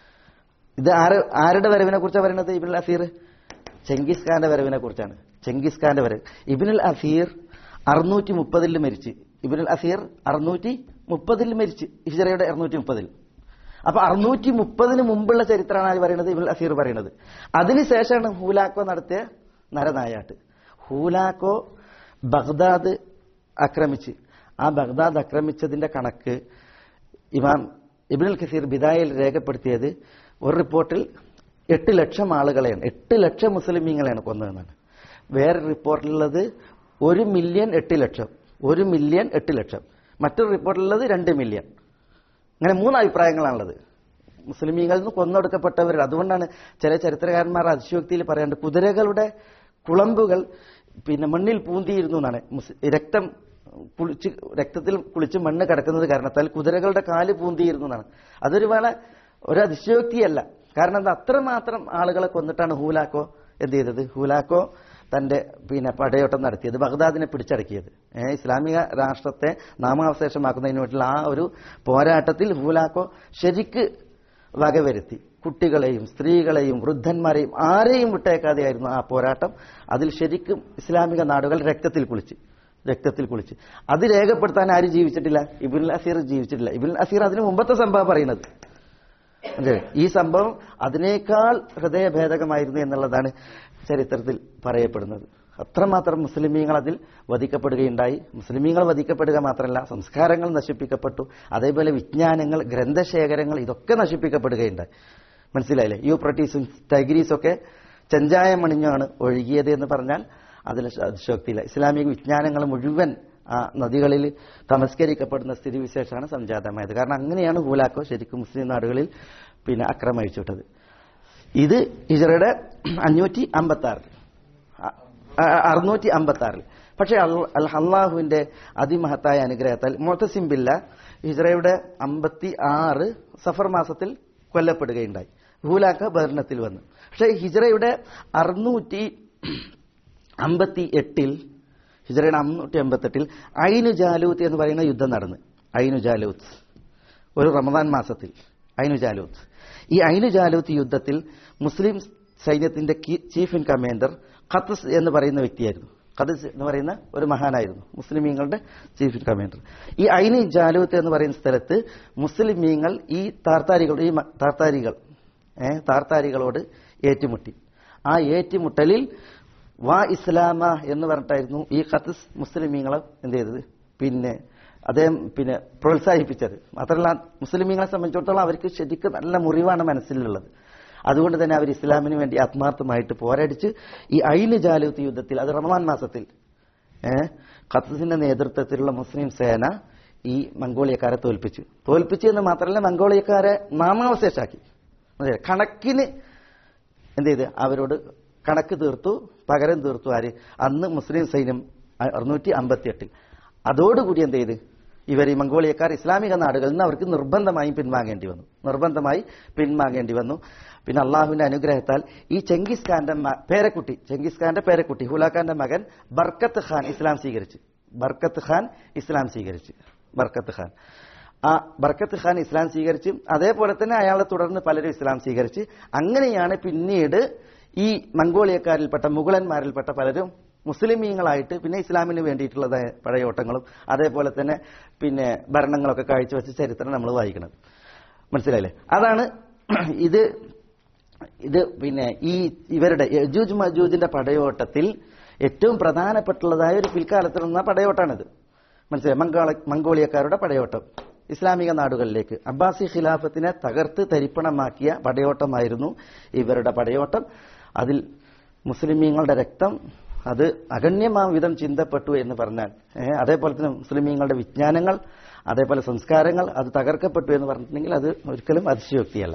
Speaker 2: ഇത് ആര് ആരുടെ വരവിനെ കുറിച്ചാണ് പറയുന്നത് ഇബിനുൽ അസീർ ചെങ്കിസ് ഖാന്റെ വരവിനെ കുറിച്ചാണ് ചെങ്കിസ് ഖാന്റെ വരവ് ഇബിനുൽ അസീർ അറുന്നൂറ്റി മുപ്പതിൽ മരിച്ച് ഇബിനുൽ അസീർ അറുന്നൂറ്റി മുപ്പതിൽ മരിച്ച് ഹിജറയുടെ അറുന്നൂറ്റി മുപ്പതിൽ അപ്പൊ അറുന്നൂറ്റി മുപ്പതിന് മുമ്പുള്ള ചരിത്രമാണ് ആര് പറയുന്നത് ഇബിനുൽ അസീർ പറയുന്നത് അതിനുശേഷമാണ് ഹൂലാക്കോ നടത്തിയ നരനായാട്ട് ഹൂലാക്കോ ബഗ്ദാദ് ആക്രമിച്ച് ആ ബഗ്ദാദ് ആക്രമിച്ചതിന്റെ കണക്ക് ഇമാം ഇബ്നുൽ ഖസീർ ബിദായിൽ രേഖപ്പെടുത്തിയത് ഒരു റിപ്പോർട്ടിൽ എട്ട് ലക്ഷം ആളുകളെയാണ് എട്ട് ലക്ഷം മുസ്ലിമീങ്ങളെയാണ് കൊന്നതെന്നാണ് വേറെ റിപ്പോർട്ടിലുള്ളത് ഒരു മില്യൺ എട്ട് ലക്ഷം ഒരു മില്യൺ എട്ട് ലക്ഷം മറ്റൊരു റിപ്പോർട്ടിലുള്ളത് രണ്ട് മില്യൺ അങ്ങനെ മൂന്ന് അഭിപ്രായങ്ങളാണുള്ളത് മുസ്ലിമീങ്ങളിൽ നിന്ന് കൊന്നൊടുക്കപ്പെട്ടവർ അതുകൊണ്ടാണ് ചില ചരിത്രകാരന്മാർ അതിശയോക്തിയിൽ പറയാണ്ട് കുതിരകളുടെ കുളമ്പുകൾ പിന്നെ മണ്ണിൽ പൂന്തിയിരുന്നു എന്നാണ് മുസ്- രക്തം കുളിച്ച് രക്തത്തിൽ കുളിച്ച് മണ്ണ് കിടക്കുന്നത് കാരണത്താൽ കുതിരകളുടെ കാല് പൂന്തിയിരുന്നു എന്നാണ് അതൊരു വേള ഒരു അതിശയോക്തിയല്ല കാരണം അത് അത്രമാത്രം ആളുകളെ കൊന്നിട്ടാണ് ഹൂലാക്കോ എന്ത് ചെയ്തത് ഹൂലാക്കോ തന്റെ പിന്നെ പടയോട്ടം നടത്തിയത് ബഗ്ദാദിനെ പിടിച്ചടക്കിയത് ഏ, ഇസ്ലാമിക രാഷ്ട്രത്തെ നാമാവശേഷമാക്കുന്നതിന് വേണ്ടിയുള്ള ആ ഒരു പോരാട്ടത്തിൽ ഹൂലാക്കോ ശരിക്ക് വകവരുത്തി കുട്ടികളെയും സ്ത്രീകളെയും വൃദ്ധന്മാരെയും ആരെയും വിട്ടേക്കാതെയായിരുന്നു ആ പോരാട്ടം അതിൽ ശരിക്കും ഇസ്ലാമിക നാടുകൾ രക്തത്തിൽ കുളിച്ച് രക്തത്തിൽ കുളിച്ച് അത് രേഖപ്പെടുത്താൻ ആരും ജീവിച്ചിട്ടില്ല ഇബുൽ അസീർ ജീവിച്ചിട്ടില്ല ഇബുൽ അസീർ അതിന് മുമ്പത്തെ സംഭവം പറയുന്നത് അതെ ഈ സംഭവം അതിനേക്കാൾ ഹൃദയഭേദകമായിരുന്നു എന്നുള്ളതാണ് ചരിത്രത്തിൽ പറയപ്പെടുന്നത് അത്രമാത്രം മുസ്ലിമീങ്ങൾ അതിൽ വധിക്കപ്പെടുകയുണ്ടായി മുസ്ലിമീങ്ങൾ വധിക്കപ്പെടുക മാത്രമല്ല സംസ്കാരങ്ങൾ നശിപ്പിക്കപ്പെട്ടു അതേപോലെ വിജ്ഞാനങ്ങൾ ഗ്രന്ഥശേഖരങ്ങൾ ഇതൊക്കെ നശിപ്പിക്കപ്പെടുകയുണ്ടായി മനസ്സിലായില്ലേ യൂപ്രട്ടീസും ടൈഗ്രീസും ഒക്കെ ചെഞ്ചായമണിഞ്ഞാണ് ഒഴുകിയത് എന്ന് പറഞ്ഞാൽ അതിൽ അതിശോക്തിയില്ല ഇസ്ലാമിക വിജ്ഞാനങ്ങൾ മുഴുവൻ ആ നദികളിൽ തമസ്കരിക്കപ്പെടുന്ന സ്ഥിതിവിശേഷമാണ് സംജാതമായത് കാരണം അങ്ങനെയാണ് ഹൂലാക്കോ ശരിക്കും മുസ്ലിം നാടുകളിൽ പിന്നെ അക്രമിച്ചു വിട്ടത് ഇത് ഹിജറയുടെ അഞ്ഞൂറ്റി അമ്പത്തി ആറിൽ അറുന്നൂറ്റി അമ്പത്തി ആറിൽ പക്ഷേ അൽ അള്ളാഹുവിന്റെ അതിമഹത്തായ അനുഗ്രഹത്താൽ മൊത്തസിം ബില്ല ഹിജറയുടെ അമ്പത്തി ആറ് സഫർ മാസത്തിൽ കൊല്ലപ്പെടുകയുണ്ടായി ഹൂലാക്ക ഭരണത്തിൽ വന്നു പക്ഷേ ഹിജറയുടെ അറുന്നൂറ്റി അമ്പത്തി എട്ടിൽ ഹിജറയുടെ അറുന്നൂറ്റി അമ്പത്തി എട്ടിൽ ഐനു ജാലൂത്ത് എന്ന് പറയുന്ന യുദ്ധം നടന്നു ഐനു ജാലൂത്ത് ഒരു റമദാൻ മാസത്തിൽ ഐനു ജാലൂത്ത് ഈ ഐനു ജാലൂത്ത് യുദ്ധത്തിൽ മുസ്ലിം സൈന്യത്തിന്റെ കീ- ചീഫ് ഇൻ കമാൻഡർ ഖത്തസ് എന്ന് പറയുന്ന വ്യക്തിയായിരുന്നു ഖത്തസ് എന്ന് പറയുന്ന ഒരു മഹാനായിരുന്നു മുസ്ലിമീങ്ങളുടെ ചീഫ് ഇൻ കമാൻഡർ ഈ ഐനു ജാലൂത്ത് എന്ന് പറയുന്ന സ്ഥലത്ത് മുസ്ലിമീങ്ങൾ ഈ താർത്താരികൾ ഈ മ- താർത്താരികൾ ഏ, താർത്താരികളോട് ഏറ്റുമുട്ടി ആ ഏറ്റുമുട്ടലിൽ വാ ഇസ്ലാമ എന്ന് പറഞ്ഞിട്ടായിരുന്നു ഈ ഖത്തസ് മുസ്ലിമീങ്ങളെ എന്ത് ചെയ്തത് പിന്നെ അദ്ദേഹം പിന്നെ പ്രോത്സാഹിപ്പിച്ചത് മാത്രമല്ല മുസ്ലിമീങ്ങളെ സംബന്ധിച്ചിടത്തോളം അവർക്ക് ശരിക്കും നല്ല മുറിവാണ് മനസ്സിലുള്ളത് അതുകൊണ്ട് തന്നെ അവർ ഇസ്ലാമിന് വേണ്ടി ആത്മാർത്ഥമായിട്ട് പോരടിച്ച് ഈ ഐന് ജാലൂത്ത് യുദ്ധത്തിൽ അത് റമദാൻ മാസത്തിൽ ഏഹ് ഖത്തസിന്റെ നേതൃത്വത്തിലുള്ള മുസ്ലിം സേന ഈ മംഗോളിയക്കാരെ തോൽപ്പിച്ചു തോൽപ്പിച്ചു എന്ന് മാത്രമല്ല മംഗോളിയക്കാരെ നാമാവശേഷാക്കി അതെ കണക്കിന് എന്ത് ചെയ്ത് അവരോട് കണക്ക് തീർത്തു പകരം തീർത്തു ആര് അന്ന് മുസ്ലിം സൈന്യം അറുന്നൂറ്റി അമ്പത്തി എട്ടിൽ അതോടുകൂടി എന്ത് ചെയ്ത് ഇവർ ഈ മംഗോളിയക്കാർ ഇസ്ലാമിക നാടുകളിൽ നിന്ന് അവർക്ക് നിർബന്ധമായും പിൻവാങ്ങേണ്ടി വന്നു നിർബന്ധമായി പിൻവാങ്ങേണ്ടി വന്നു പിന്നെ അള്ളാഹുവിന്റെ അനുഗ്രഹത്താൽ ഈ ചെങ്കിസ് ഖാന്റെ മ- പേരക്കുട്ടി ചെങ്കിസ് ഖാന്റെ പേരക്കുട്ടി ഹുലാഖാന്റെ മകൻ ബർക്കത്ത് ഖാൻ ഇസ്ലാം സ്വീകരിച്ചു ബർക്കത്ത് ഖാൻ ഇസ്ലാം സ്വീകരിച്ചു ബർക്കത്ത് ഖാൻ ആ ബർക്കത്ത് ഖാൻ ഇസ്ലാം സ്വീകരിച്ചു അതേപോലെ തന്നെ അയാളെ തുടർന്ന് പലരും ഇസ്ലാം സ്വീകരിച്ച് അങ്ങനെയാണ് പിന്നീട് ഈ മംഗോളിയക്കാരിൽപ്പെട്ട മുഗളന്മാരിൽപ്പെട്ട പലരും മുസ്ലിമീങ്ങളായിട്ട് പിന്നെ ഇസ്ലാമിന് വേണ്ടിയിട്ടുള്ളതായ പഴയോട്ടങ്ങളും അതേപോലെ തന്നെ പിന്നെ ഭരണങ്ങളൊക്കെ കാഴ്ചവെച്ച ചരിത്രം നമ്മൾ വായിക്കണം മനസ്സിലായില്ലേ അതാണ് ഇത് ഇത് പിന്നെ ഈ ഇവരുടെ യജൂജ് മജൂജിന്റെ പടയോട്ടത്തിൽ ഏറ്റവും പ്രധാനപ്പെട്ടുള്ളതായ ഒരു പിൽക്കാലത്ത് നിന്ന പടയോട്ടാണിത് മനസ്സിലായി മംഗോള മംഗോളിയക്കാരുടെ പടയോട്ടം ഇസ്ലാമിക നാടുകളിലേക്ക് അബ്ബാസി ഖിലാഫത്തിനെ തകർത്ത് തരിപ്പണമാക്കിയ പടയോട്ടമായിരുന്നു ഇവരുടെ പടയോട്ടം അതിൽ മുസ്ലിമീങ്ങളുടെ രക്തം അത് അഗണ്യമാം വിധം ചിന്തപ്പെട്ടു എന്ന് പറഞ്ഞാൽ ഏഹ്, അതേപോലെ തന്നെ മുസ്ലിമീങ്ങളുടെ വിജ്ഞാനങ്ങൾ അതേപോലെ സംസ്കാരങ്ങൾ അത് തകർക്കപ്പെട്ടു എന്ന് പറഞ്ഞിട്ടുണ്ടെങ്കിൽ അത് ഒരിക്കലും അതിശയോക്തിയല്ല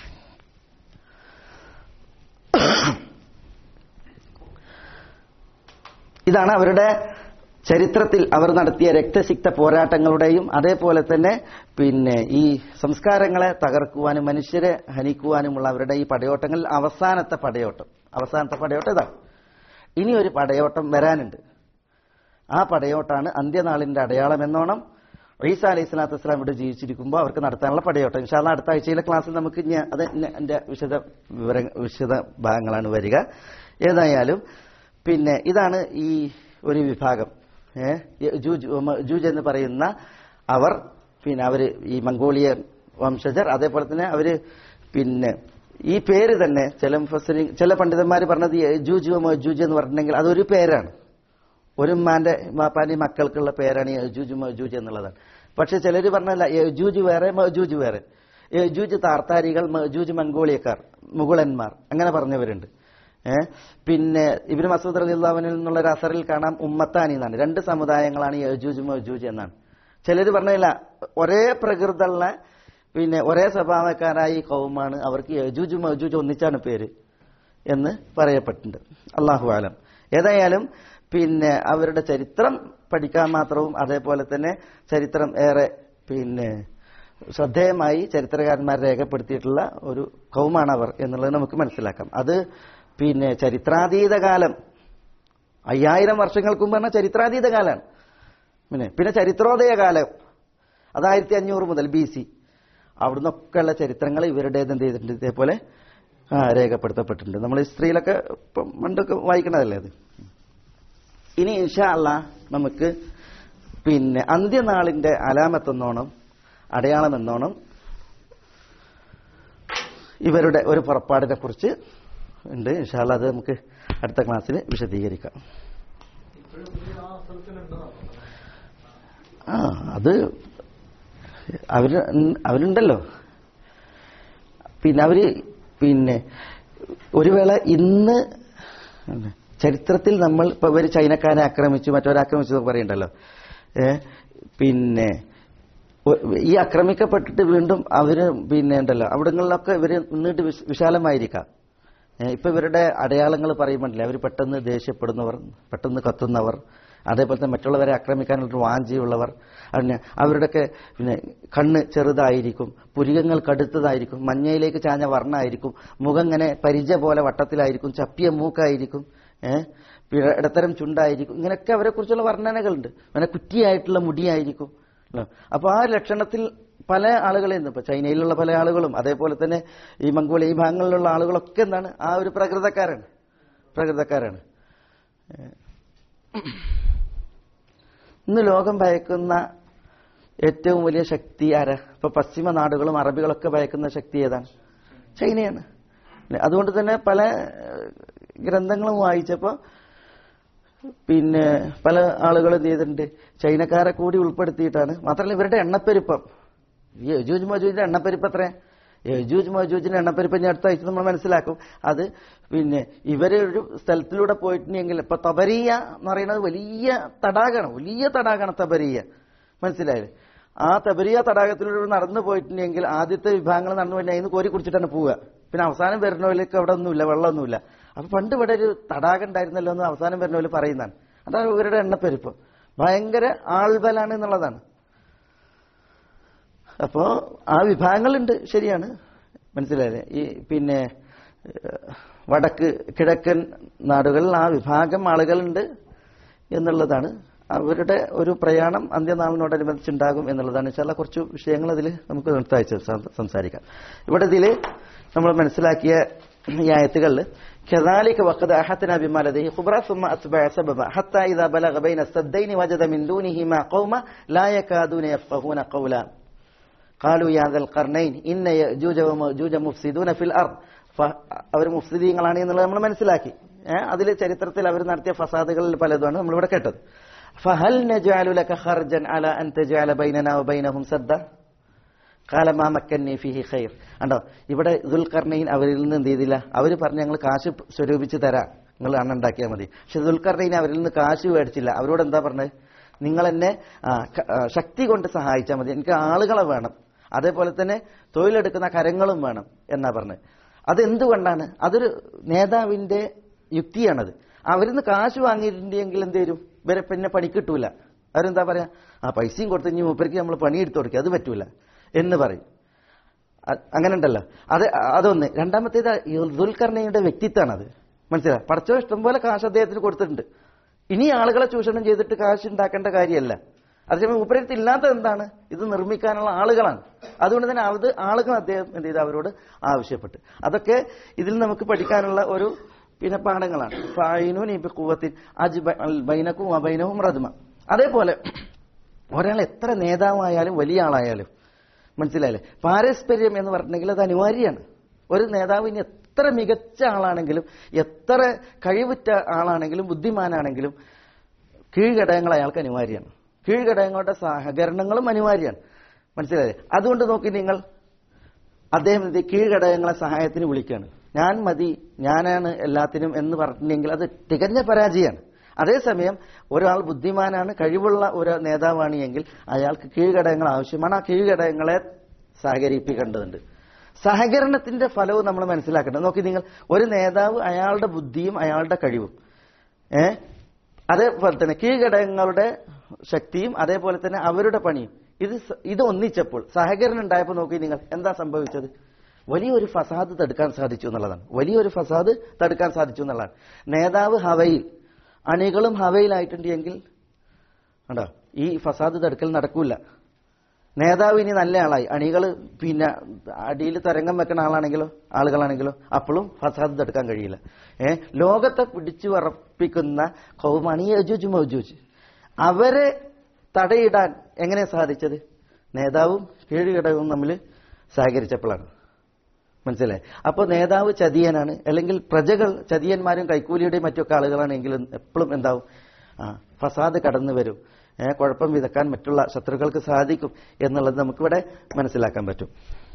Speaker 2: ഇതാണ് അവരുടെ ചരിത്രത്തിൽ അവർ നടത്തിയ രക്തസിക്ത പോരാട്ടങ്ങളുടെയും അതേപോലെ തന്നെ പിന്നെ ഈ സംസ്കാരങ്ങളെ തകർക്കുവാനും മനുഷ്യരെ ഹനിക്കുവാനുമുള്ള അവരുടെ ഈ പടയോട്ടങ്ങളിൽ അവസാനത്തെ പടയോട്ടം അവസാനത്തെ പടയോട്ടം ഇതാണ് ഇനി ഒരു പടയോട്ടം വരാനുണ്ട് ആ പടയോട്ടാണ് അന്ത്യനാളിന്റെ അടയാളം എന്നോണം ഈസ അലൈഹി സ്വലാത്തു വസ്സലാം ഇവിടെ ജീവിച്ചിരിക്കുമ്പോൾ അവർക്ക് നടത്താനുള്ള പടയോട്ടം ഇൻഷാല്ല അടുത്ത ആഴ്ചയിലെ ക്ലാസ്സിൽ നമുക്ക് ഇനി അത് എന്റെ വിശദ വിവര വിശദ ഭാഗങ്ങളാണ് വരിക ഏതായാലും പിന്നെ ഇതാണ് ഈ ഒരു വിഭാഗം ഏഹ് ജൂജ് ജൂജ് എന്ന് പറയുന്ന അവർ പിന്നെ അവര് ഈ മംഗോളിയ വംശജർ അതേപോലെ തന്നെ അവര് പിന്നെ ഈ പേര് തന്നെ ചില മുഫസ്സിരി ചില പണ്ഡിതന്മാർ പറഞ്ഞത് ജൂജ് ജൂജ് എന്ന് പറഞ്ഞിട്ടുണ്ടെങ്കിൽ അതൊരു പേരാണ് ഒരു ഉമ്മാന്റെ മാപ്പാന്റെ മക്കൾക്കുള്ള പേരാണ് യജൂജ് മജൂജ് എന്നുള്ളതാണ് പക്ഷെ ചിലർ പറഞ്ഞല്ല യജൂജ് വേറെ മജൂജ് വേറെ യജൂജ് താർത്താരികൾ മജൂജ് മംഗോളിയക്കാർ മുഗളന്മാർ അങ്ങനെ പറഞ്ഞവരുണ്ട് ഏഹ് പിന്നെ ഇബിന് മസൂദ് അലിള്ളാവിനിൽ നിന്നുള്ള ഒരു അസറിൽ കാണാം ഉമ്മത്താനി എന്നാണ് രണ്ട് സമുദായങ്ങളാണ് യജൂജ് മജൂജ് എന്നാണ് ചിലർ പറഞ്ഞില്ല ഒരേ പ്രകൃതമുള്ള പിന്നെ ഒരേ സ്വഭാവക്കാരായ ഈ കൗമാണ് അവർക്ക് യജൂജ് മജൂജ് ഒന്നിച്ചാണ് പേര് എന്ന് പറയപ്പെട്ടിട്ടുണ്ട് അള്ളാഹു ആലം ഏതായാലും പിന്നെ അവരുടെ ചരിത്രം പഠിക്കാൻ മാത്രവും അതേപോലെ തന്നെ ചരിത്രം ഏറെ പിന്നെ ശ്രദ്ധേയമായി ചരിത്രകാരന്മാർ രേഖപ്പെടുത്തിയിട്ടുള്ള ഒരു കൗമാണ് അവർ എന്നുള്ളത് നമുക്ക് മനസ്സിലാക്കാം അത് പിന്നെ ചരിത്രാതീത കാലം അയ്യായിരം വർഷങ്ങൾക്ക് മുമ്പ് പറഞ്ഞാൽ ചരിത്രാതീത കാലമാണ് പിന്നെ പിന്നെ ചരിത്രോദയ കാലം അത് ആയിരത്തി അഞ്ഞൂറ് മുതൽ ബി സി അവിടുന്നൊക്കെയുള്ള ചരിത്രങ്ങൾ ഇവരുടേത് എന്ത് ചെയ്തിട്ടുണ്ട് ഇതേപോലെ ആ, രേഖപ്പെടുത്തപ്പെട്ടിട്ടുണ്ട് നമ്മൾ ഈ സ്ത്രീയിലൊക്കെ ഇപ്പം പണ്ടൊക്കെ വായിക്കണതല്ലേ അത് ഇനി ഇൻഷാ അല്ല നമുക്ക് പിന്നെ അന്ത്യനാളിന്റെ അലാമത്തെന്നോണം അടയാളം എന്നോണം ഇവരുടെ ഒരു പുറപ്പാടിനെ കുറിച്ച് ഉണ്ട് ഇൻഷാല്ല അത് നമുക്ക് അടുത്ത ക്ലാസ്സിൽ വിശദീകരിക്കാം ആ അത് അവര് അവരുണ്ടല്ലോ പിന്നെ അവര് പിന്നെ ഒരു വേള ഇന്ന് ചരിത്രത്തിൽ നമ്മൾ ഇപ്പൊ ഇവര് ചൈനക്കാരെ ആക്രമിച്ചു മറ്റവരെ ആക്രമിച്ചു എന്നൊക്കെ പറയണ്ടല്ലോ ഏ പിന്നെ ഒ- ഈ ആക്രമിക്കപ്പെട്ടിട്ട് വീണ്ടും അവര് പിന്നെ ഉണ്ടല്ലോ അവിടങ്ങളിലൊക്കെ ഇവര് മുന്നിട്ട് വിശ- വിശാലമായിരിക്കാം ഏ, ഇപ്പൊ ഇവരുടെ അടയാളങ്ങൾ പറയുമ്പോണ്ടല്ലേ അവർ പെട്ടെന്ന് ദേഷ്യപ്പെടുന്നവർ പെട്ടെന്ന് കത്തുന്നവർ അതേപോലെ തന്നെ മറ്റുള്ളവരെ ആക്രമിക്കാനുള്ള വാഞ്ചിയുള്ളവർ അതിന് അവരുടെയൊക്കെ പിന്നെ കണ്ണ് ചെറുതായിരിക്കും പുരികങ്ങൾ കടുത്തതായിരിക്കും മഞ്ഞയിലേക്ക് ചാഞ്ഞ വർണ്ണമായിരിക്കും മുഖം ഇങ്ങനെ പരിച പോലെ വട്ടത്തിലായിരിക്കും ചപ്പിയ മൂക്കായിരിക്കും ഏഹ് ഇടത്തരം ചുണ്ടായിരിക്കും ഇങ്ങനെയൊക്കെ അവരെ കുറിച്ചുള്ള വർണ്ണനകളുണ്ട് അങ്ങനെ കുറ്റിയായിട്ടുള്ള മുടിയായിരിക്കും അല്ലോ. അപ്പൊ ആ ലക്ഷണത്തിൽ പല ആളുകളെ ഇന്ന് ഇപ്പൊ ചൈനയിലുള്ള പല ആളുകളും അതേപോലെ തന്നെ ഈ മംഗോളിയ ഈ ഭാഗങ്ങളിലുള്ള ആളുകളൊക്കെ എന്താണ് ആ ഒരു പ്രകൃതക്കാരാണ് പ്രകൃതക്കാരാണ് ഏഹ്. ഇന്ന് ലോകം ഭയക്കുന്ന ഏറ്റവും വലിയ ശക്തി ആരാ ഇപ്പൊ പശ്ചിമ നാടുകളും അറബികളൊക്കെ ഭയക്കുന്ന ശക്തി ഏതാണ് ചൈനയാണ് അതുകൊണ്ട് തന്നെ പല ഏഹ്, ഗ്രന്ഥങ്ങളും വായിച്ചപ്പോ പിന്നെ പല ആളുകളും എന്ത് ചെയ്തിട്ടുണ്ട് ചൈനക്കാരെ കൂടി ഉൾപ്പെടുത്തിയിട്ടാണ് മാത്രമല്ല ഇവരുടെ എണ്ണപ്പെരുപ്പം ഈ യജൂജ് മജൂജിന്റെ എണ്ണപ്പെരുപ്പം എത്ര യജൂജ് മജൂജിന്റെ എണ്ണപ്പെരുപ്പം ഞാൻ അടുത്ത ആഴ്ച നമ്മൾ മനസ്സിലാക്കും അത് പിന്നെ ഇവര് ഒരു സ്ഥലത്തിലൂടെ പോയിട്ടുണ്ടെങ്കിൽ ഇപ്പൊ തബരിയ എന്ന് പറയുന്നത് വലിയ തടാകമാണ് വലിയ തടാകമാണ് തബരിയ മനസ്സിലായില്ലേ ആ തബരിയ തടാകത്തിലൂടെ നടന്നു പോയിട്ടുണ്ടെങ്കിൽ ആദ്യത്തെ വിഭാഗങ്ങൾ നടന്നു പോയിട്ട് അതിന് കോരി കുടിച്ചിട്ടാണ് പോവുക പിന്നെ അവസാനം വരുന്നവർക്ക് അവിടെ ഒന്നുമില്ല വെള്ളമൊന്നുമില്ല അപ്പൊ പണ്ട് ഇവിടെ ഒരു തടാകം ഉണ്ടായിരുന്നല്ലോ എന്ന് അവസാനം വരുന്നവർ പറയുന്നതാണ് അതാണ് ഇവരുടെ എണ്ണപ്പെരുപ്പം ഭയങ്കര ആൾബലാണ് എന്നുള്ളതാണ് അപ്പോ ആ വിഭാഗങ്ങളുണ്ട് ശരിയാണ് മനസ്സിലായില്ലേ ഈ പിന്നെ ഏഹ്, വടക്ക് കിഴക്കൻ നാടുകളിൽ ആ വിഭാഗം ആളുകളുണ്ട് എന്നുള്ളതാണ് അവരുടെ ഒരു പ്രയാണം അന്ത്യനാളിനോടനുബന്ധിച്ചുണ്ടാകും എന്നുള്ളതാണ് ചില കുറച്ച് വിഷയങ്ങൾ അതിൽ നമുക്ക് നിർത്തയച്ച് സംസാരിക്കാം ഇവിടെ ഇതിൽ നമ്മൾ മനസ്സിലാക്കിയ ഈ ആയത്തുകളിൽ كذلك وقد أحتنا بما لديه خبرا ثم أتبع سببا حتى إذا بلغ بين السدين وجد من دونهما قوما لا يكادون يفقهون قولا قالوا يا ذا القرنين إن يأجوج ومأجوج مفسدون في الأرض അവർ മുഫ്സിദീങ്ങളാണ് എന്നുള്ളത് നമ്മൾ മനസ്സിലാക്കി അതിൽ ചരിത്രത്തിൽ അവർ നടത്തിയ ഫസാദുകളിൽ പലതുമാണ് നമ്മളിവിടെ കേട്ടത് ഫഹൽ നജാലു ലക ഖർജൻ അല അൻ തജഅല ബൈനനാ വബൈനഹും സദ്ദ ഖാല മാ മക്കന്നി ഫീഹി ഖൈർ കണ്ടോ ഇവിടെ ദുൽഖർണയിൻ അവരിൽ നിന്ന് എന്ത് ചെയ്തില്ല അവർ പറഞ്ഞു ഞങ്ങൾ കാശ് സ്വരൂപിച്ച് തരാം നിങ്ങൾ അണ്ണ ഉണ്ടാക്കിയാൽ മതി പക്ഷെ ദുൽഖർണയിൻ അവരിൽ നിന്ന് കാശ് മേടിച്ചില്ല അവരോട് എന്താ പറഞ്ഞത് നിങ്ങൾ എന്നെ ആ, ക- ആ, ശക്തി കൊണ്ട് സഹായിച്ചാൽ മതി എനിക്ക് ആളുകളെ വേണം അതേപോലെ തന്നെ തൊഴിലെടുക്കുന്ന കരങ്ങളും വേണം എന്നാ പറഞ്ഞത് അതെന്തുകൊണ്ടാണ് അതൊരു നേതാവിന്റെ യുക്തിയാണത് അവരിന്ന് കാശ് വാങ്ങിയിട്ടുണ്ടെങ്കിൽ എന്ത് വരും ഇവരെ പിന്നെ പണി കിട്ടൂല അവരെന്താ പറയാ ആ പൈസയും കൊടുത്ത് ഇനി മൂപ്പർക്ക് നമ്മൾ പണിയെടുത്ത് കൊടുക്കുക അത് പറ്റൂല എന്ന് പറയും അ- അങ്ങനെ ഉണ്ടല്ലോ അത് അതൊന്ന് രണ്ടാമത്തേത് ഈ ദുൽഖർണയുടെ വ്യക്തിത്വമാണത് മനസ്സിലായി പടച്ചോ ഇഷ്ടംപോലെ കാശ് അദ്ദേഹത്തിന് കൊടുത്തിട്ടുണ്ട് ഇനി ആളുകളെ ചൂഷണം ചെയ്തിട്ട് കാശ് ഉണ്ടാക്കേണ്ട കാര്യമല്ല അതേസമയം ഉപരത്തിൽ ഇല്ലാത്തത് എന്താണ് ഇത് നിർമ്മിക്കാനുള്ള ആളുകളാണ് അതുകൊണ്ട് തന്നെ അത് ആളുകൾ അദ്ദേഹം എന്ത് ചെയ്ത് അവരോട് ആവശ്യപ്പെട്ടു അതൊക്കെ ഇതിൽ നമുക്ക് പഠിക്കാനുള്ള ഒരു പിന്നെ പാഠങ്ങളാണ് ഫായിനു നീ കൂവത്തിൻ അജ് ബൈനക്കും അബൈനവും റദ്മ അതേപോലെ ഒരാൾ എത്ര നേതാവായാലും വലിയ ആളായാലും മനസ്സിലായില്ലേ പാരസ്പര്യം എന്ന് പറഞ്ഞിട്ടുണ്ടെങ്കിൽ അത് അനിവാര്യമാണ് ഒരു നേതാവിന് എത്ര മികച്ച ആളാണെങ്കിലും എത്ര കഴിവുറ്റ ആളാണെങ്കിലും ബുദ്ധിമാനാണെങ്കിലും കീഴ്ഘടകങ്ങൾ അയാൾക്ക് അനിവാര്യമാണ് കീഴ്ഘടകങ്ങളുടെ സഹകരണങ്ങളും അനിവാര്യമാണ് മനസ്സിലായില്ലേ അതുകൊണ്ട് നോക്കി നിങ്ങൾ അദ്ദേഹം ഇത് കീഴ്ഘടകങ്ങളെ സഹായത്തിന് വിളിക്കുകയാണ് ഞാൻ മതി ഞാനാണ് എല്ലാത്തിനും എന്ന് പറഞ്ഞിട്ടുണ്ടെങ്കിൽ അത് തികഞ്ഞ പരാജയമാണ് അതേസമയം ഒരാൾ ബുദ്ധിമാനാണ് കഴിവുള്ള ഒരു നേതാവാണ് എങ്കിൽ അയാൾക്ക് കീഴ്ഘടകങ്ങൾ ആവശ്യമാണ് ആ കീഴ്ഘടകങ്ങളെ സഹകരിപ്പിക്കേണ്ടതുണ്ട് സഹകരണത്തിന്റെ ഫലവും നമ്മൾ മനസ്സിലാക്കേണ്ടത് നോക്കി നിങ്ങൾ ഒരു നേതാവ് അയാളുടെ ബുദ്ധിയും അയാളുടെ കഴിവും ഏ അതേപോലെ തന്നെ കീഴ്ഘടകങ്ങളുടെ ശക്തിയും അതേപോലെ തന്നെ അവരുടെ പണിയും ഇത് സ- ഇത് ഒന്നിച്ചപ്പോൾ സഹകരണം ഉണ്ടായപ്പോൾ നോക്കി നിങ്ങൾ എന്താ സംഭവിച്ചത് വലിയൊരു ഫസാദ് തടുക്കാൻ സാധിച്ചു എന്നുള്ളതാണ് വലിയൊരു ഫസാദ് തടുക്കാൻ സാധിച്ചു എന്നുള്ളതാണ് നേതാവ് ഹവയിൽ അണികളും ഹവയിലായിട്ടുണ്ട് എങ്കിൽ കണ്ടോ ഈ ഫസാദ് തടുക്കൽ നടക്കൂല നേതാവ് ഇനി നല്ല ആളായി അണികൾ പിന്നെ അടിയിൽ തരംഗം വെക്കുന്ന ആളാണെങ്കിലോ ആളുകളാണെങ്കിലോ അപ്പോഴും ഫസാദ് തടുക്കാൻ കഴിയില്ല ഏ ലോകത്തെ പിടിച്ചു വറപ്പിക്കുന്ന കൗമാണ് ഈ അജൂജ് മൗജൂജ് അവരെ തടയിടാൻ എങ്ങനെ സാധിച്ചത് നേതാവും കീഴ്ഘടകവും തമ്മിൽ സഹകരിച്ചപ്പോഴാണ് മനസ്സിലായി അപ്പോൾ നേതാവ് ചതിയനാണ് അല്ലെങ്കിൽ പ്രജകൾ ചതിയന്മാരും കൈക്കൂലിയുടെയും മറ്റൊക്കെ ആളുകളാണെങ്കിലും എപ്പോഴും എന്താവും ആ ഫസാദ് കടന്നു വരും ഏ, കുഴപ്പം വിതക്കാൻ മറ്റുള്ള ശത്രുക്കൾക്ക് സാധിക്കും എന്നുള്ളത് നമുക്കിവിടെ മനസ്സിലാക്കാൻ പറ്റും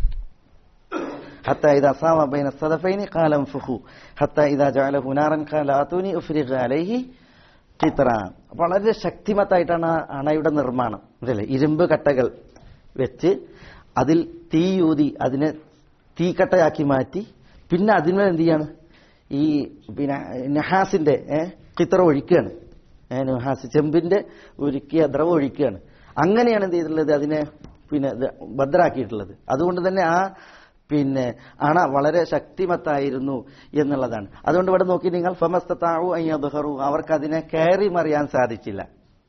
Speaker 2: حتى إذا صام بين الصدفين قال انفخوا حتى إذا جعله نارا قال آتوني أفرغ عليه قطرا വളരെ ശക്തിമത്തായിട്ടാണ് ആ അണയുടെ നിർമ്മാണം അതല്ലേ ഇരുമ്പ് കട്ടകൾ വെച്ച് അതിൽ തീയൂതി അതിനെ തീക്കട്ടയാക്കി മാറ്റി പിന്നെ അതിന്മേൽ എന്ത് ചെയ്യാണ് ഈ പിന്നെ നഹാസിന്റെ ഏഹ് കിത്ര ഒഴിക്കുകയാണ് ഏഹ് നഹാസ് ചെമ്പിന്റെ ഉരുക്കിയ ദ്രവം ഒഴിക്കുകയാണ് അങ്ങനെയാണ് എന്ത് ചെയ്തിട്ടുള്ളത് അതിനെ പിന്നെ ഇത് ഭദ്രാക്കിയിട്ടുള്ളത് അതുകൊണ്ട് തന്നെ ആ പിന്നെ അണ വളരെ ശക്തിമത്തായിരുന്നു എന്നുള്ളതാണ് അതുകൊണ്ട് ഇവിടെ നോക്കി നിങ്ങൾ ഫമസ്താവു അയ്യദുഹറു അവർക്ക് അതിനെ കയറി മറിയാൻ സാധിച്ചില്ല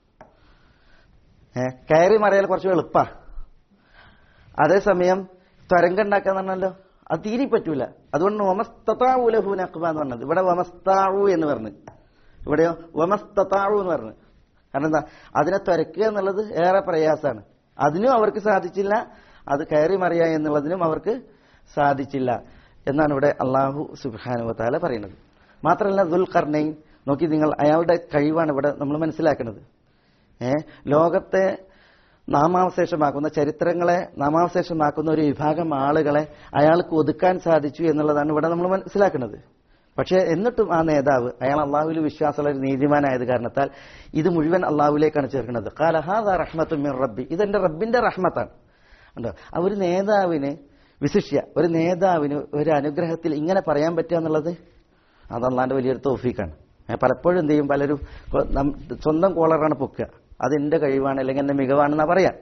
Speaker 2: ഏഹ് കയറി മറിയാൽ കുറച്ച് എളുപ്പാ അതേസമയം തരംഗം ഉണ്ടാക്കാൻ പറഞ്ഞല്ലോ അത് തീരെ പറ്റൂല അതുകൊണ്ട് വമസ്താവു ലഹൂൻ അക്ബ എന്ന് പറഞ്ഞത് ഇവിടെ വമസ്താവു എന്ന് പറഞ്ഞു ഇവിടെയോ വമസ്താവു എന്ന് പറഞ്ഞു കാരണം എന്താ അതിനെ തുരക്കുക എന്നുള്ളത് ഏറെ പ്രയാസമാണ് അതിനും അവർക്ക് സാധിച്ചില്ല അത് കയറി മറിയുക എന്നുള്ളതിനും അവർക്ക് സാധിച്ചില്ല എന്നാണ് ഇവിടെ അള്ളാഹു സുബാനുവത്താല പറയുന്നത് മാത്രമല്ല ദുൽ ഖർണൈൻ നോക്കി നിങ്ങൾ അയാളുടെ കഴിവാണ് ഇവിടെ നമ്മൾ മനസ്സിലാക്കുന്നത് ഏ ലോകത്തെ നാമാവശേഷമാക്കുന്ന ചരിത്രങ്ങളെ നാമാവശേഷമാക്കുന്ന ഒരു വിഭാഗം ആളുകളെ അയാൾക്ക് ഒതുക്കാൻ സാധിച്ചു എന്നുള്ളതാണ് ഇവിടെ നമ്മൾ മനസ്സിലാക്കുന്നത് പക്ഷേ എന്നിട്ടും ആ നേതാവ് അയാൾ അള്ളാഹുവിൽ വിശ്വാസമുള്ള ഒരു നീതിമാനായത് കാരണത്താൽ ഇത് മുഴുവൻ അള്ളാഹുവിലേക്കാണ് ചേർക്കുന്നത് കാലഹാദ റഹ്മത്തു മിർ റബ്ബി ഇതെന്റെ റബ്ബിന്റെ റഹ്മത്താണ് ഉണ്ടോ ആ ഒരു നേതാവിന് വിശിഷ്യ ഒരു നേതാവിന് ഒരു അനുഗ്രഹത്തിൽ ഇങ്ങനെ പറയാൻ പറ്റുക എന്നുള്ളത് അത് അള്ളാന്റെ വലിയൊരു തോഫീക്കാണ് ഏ, പലപ്പോഴും എന്ത് ചെയ്യും പലരും കൊ- നം- സ്വന്തം കോളറാണ് പൊക്കുക അത് എന്റെ കഴിവാണ് അല്ലെങ്കിൽ എന്റെ മികവാണെന്നാ പറയാം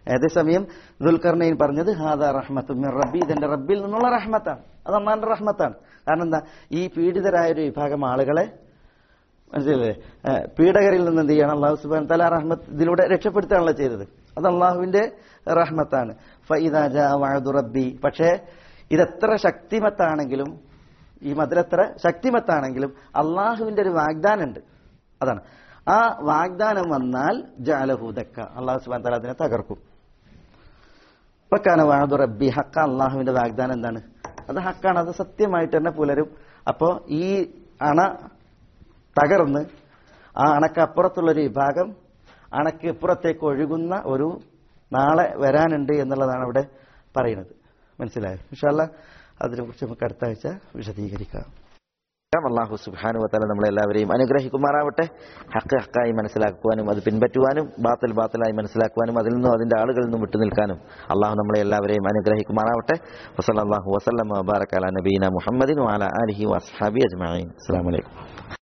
Speaker 2: അതേസമയം ദുൽഖർണയിൻ പറഞ്ഞത് ഹാദാ റഹ്മത്ത് മിർ റബ്ബി ഇതെന്റെ റബ്ബിൽ നിന്നുള്ള റഹ്മത്താണ് അത് അമ്മാന്റെ റഹ്മത്താണ് കാരണം എന്താ ഈ പീഡിതരായ ഒരു വിഭാഗം ആളുകളെ മനസ്സിലല്ലേ ഏഹ് പീഡകരിൽ നിന്ന് എന്ത് ചെയ്യണം അള്ളാഹു സുബാൻ തല റഹ്മത്ത് ഇതിലൂടെ രക്ഷപ്പെടുത്തുകയാണല്ലോ ചെയ്തത് അത് അള്ളാഹുവിന്റെ റഹ്മത്താണ് ഫൈദാ ജാ വഅദു റബ്ബി പക്ഷേ ഇതെത്ര ശക്തിമത്താണെങ്കിലും ഈ മതിലെത്ര ശക്തിമത്താണെങ്കിലും അള്ളാഹുവിന്റെ ഒരു വാഗ്ദാനമുണ്ട് അതാണ് ആ വാഗ്ദാനം വന്നാൽ ജാലഹൂദക്ക അള്ളാഹു സുബാൻ തല അതിനെ തകർക്കും വക്കാന വാദു റബ്ബി ഹക്ക അള്ളാഹുവിന്റെ വാഗ്ദാനം എന്താണ് അത് ഹക്കാണ് അത് സത്യമായിട്ട് തന്നെ പുലരും അപ്പോ ഈ അണ തകർന്ന് ആ അണക്ക് അപ്പുറത്തുള്ളൊരു വിഭാഗം അണക്ക് ഇപ്പുറത്തേക്ക് ഒഴുകുന്ന ഒരു നാളെ വരാനുണ്ട് എന്നുള്ളതാണ് അവിടെ പറയുന്നത് മനസ്സിലായോ ഇൻഷാല്ല അതിനെക്കുറിച്ച് നമുക്ക് അടുത്ത ആഴ്ച വിശദീകരിക്കാം അള്ളാഹു സുബാനു വത്താല നമ്മളെല്ലാവരെയും അനുഗ്രഹിക്കുമാറാവട്ടെ ഹക്ക് ഹക്കായി മനസ്സിലാക്കുവാനും അത് പിൻപറ്റുവാനും ബാത്തൽ ബാത്തലായി മനസ്സിലാക്കുവാനും അതിൽ നിന്നും അതിന്റെ ആളുകളിൽ നിന്നും വിട്ടുനിൽക്കാനും അള്ളാഹു നമ്മളെ എല്ലാവരെയും അനുഗ്രഹിക്കുമാറാവട്ടെ വസല്ലാഹു വസ്ലം വബാറക്കാല നബീന മുഹമ്മദിൻ വാല അലഹി വസ്ഹാബി അജ്മാൻ അസ്സാം വലൈക്കും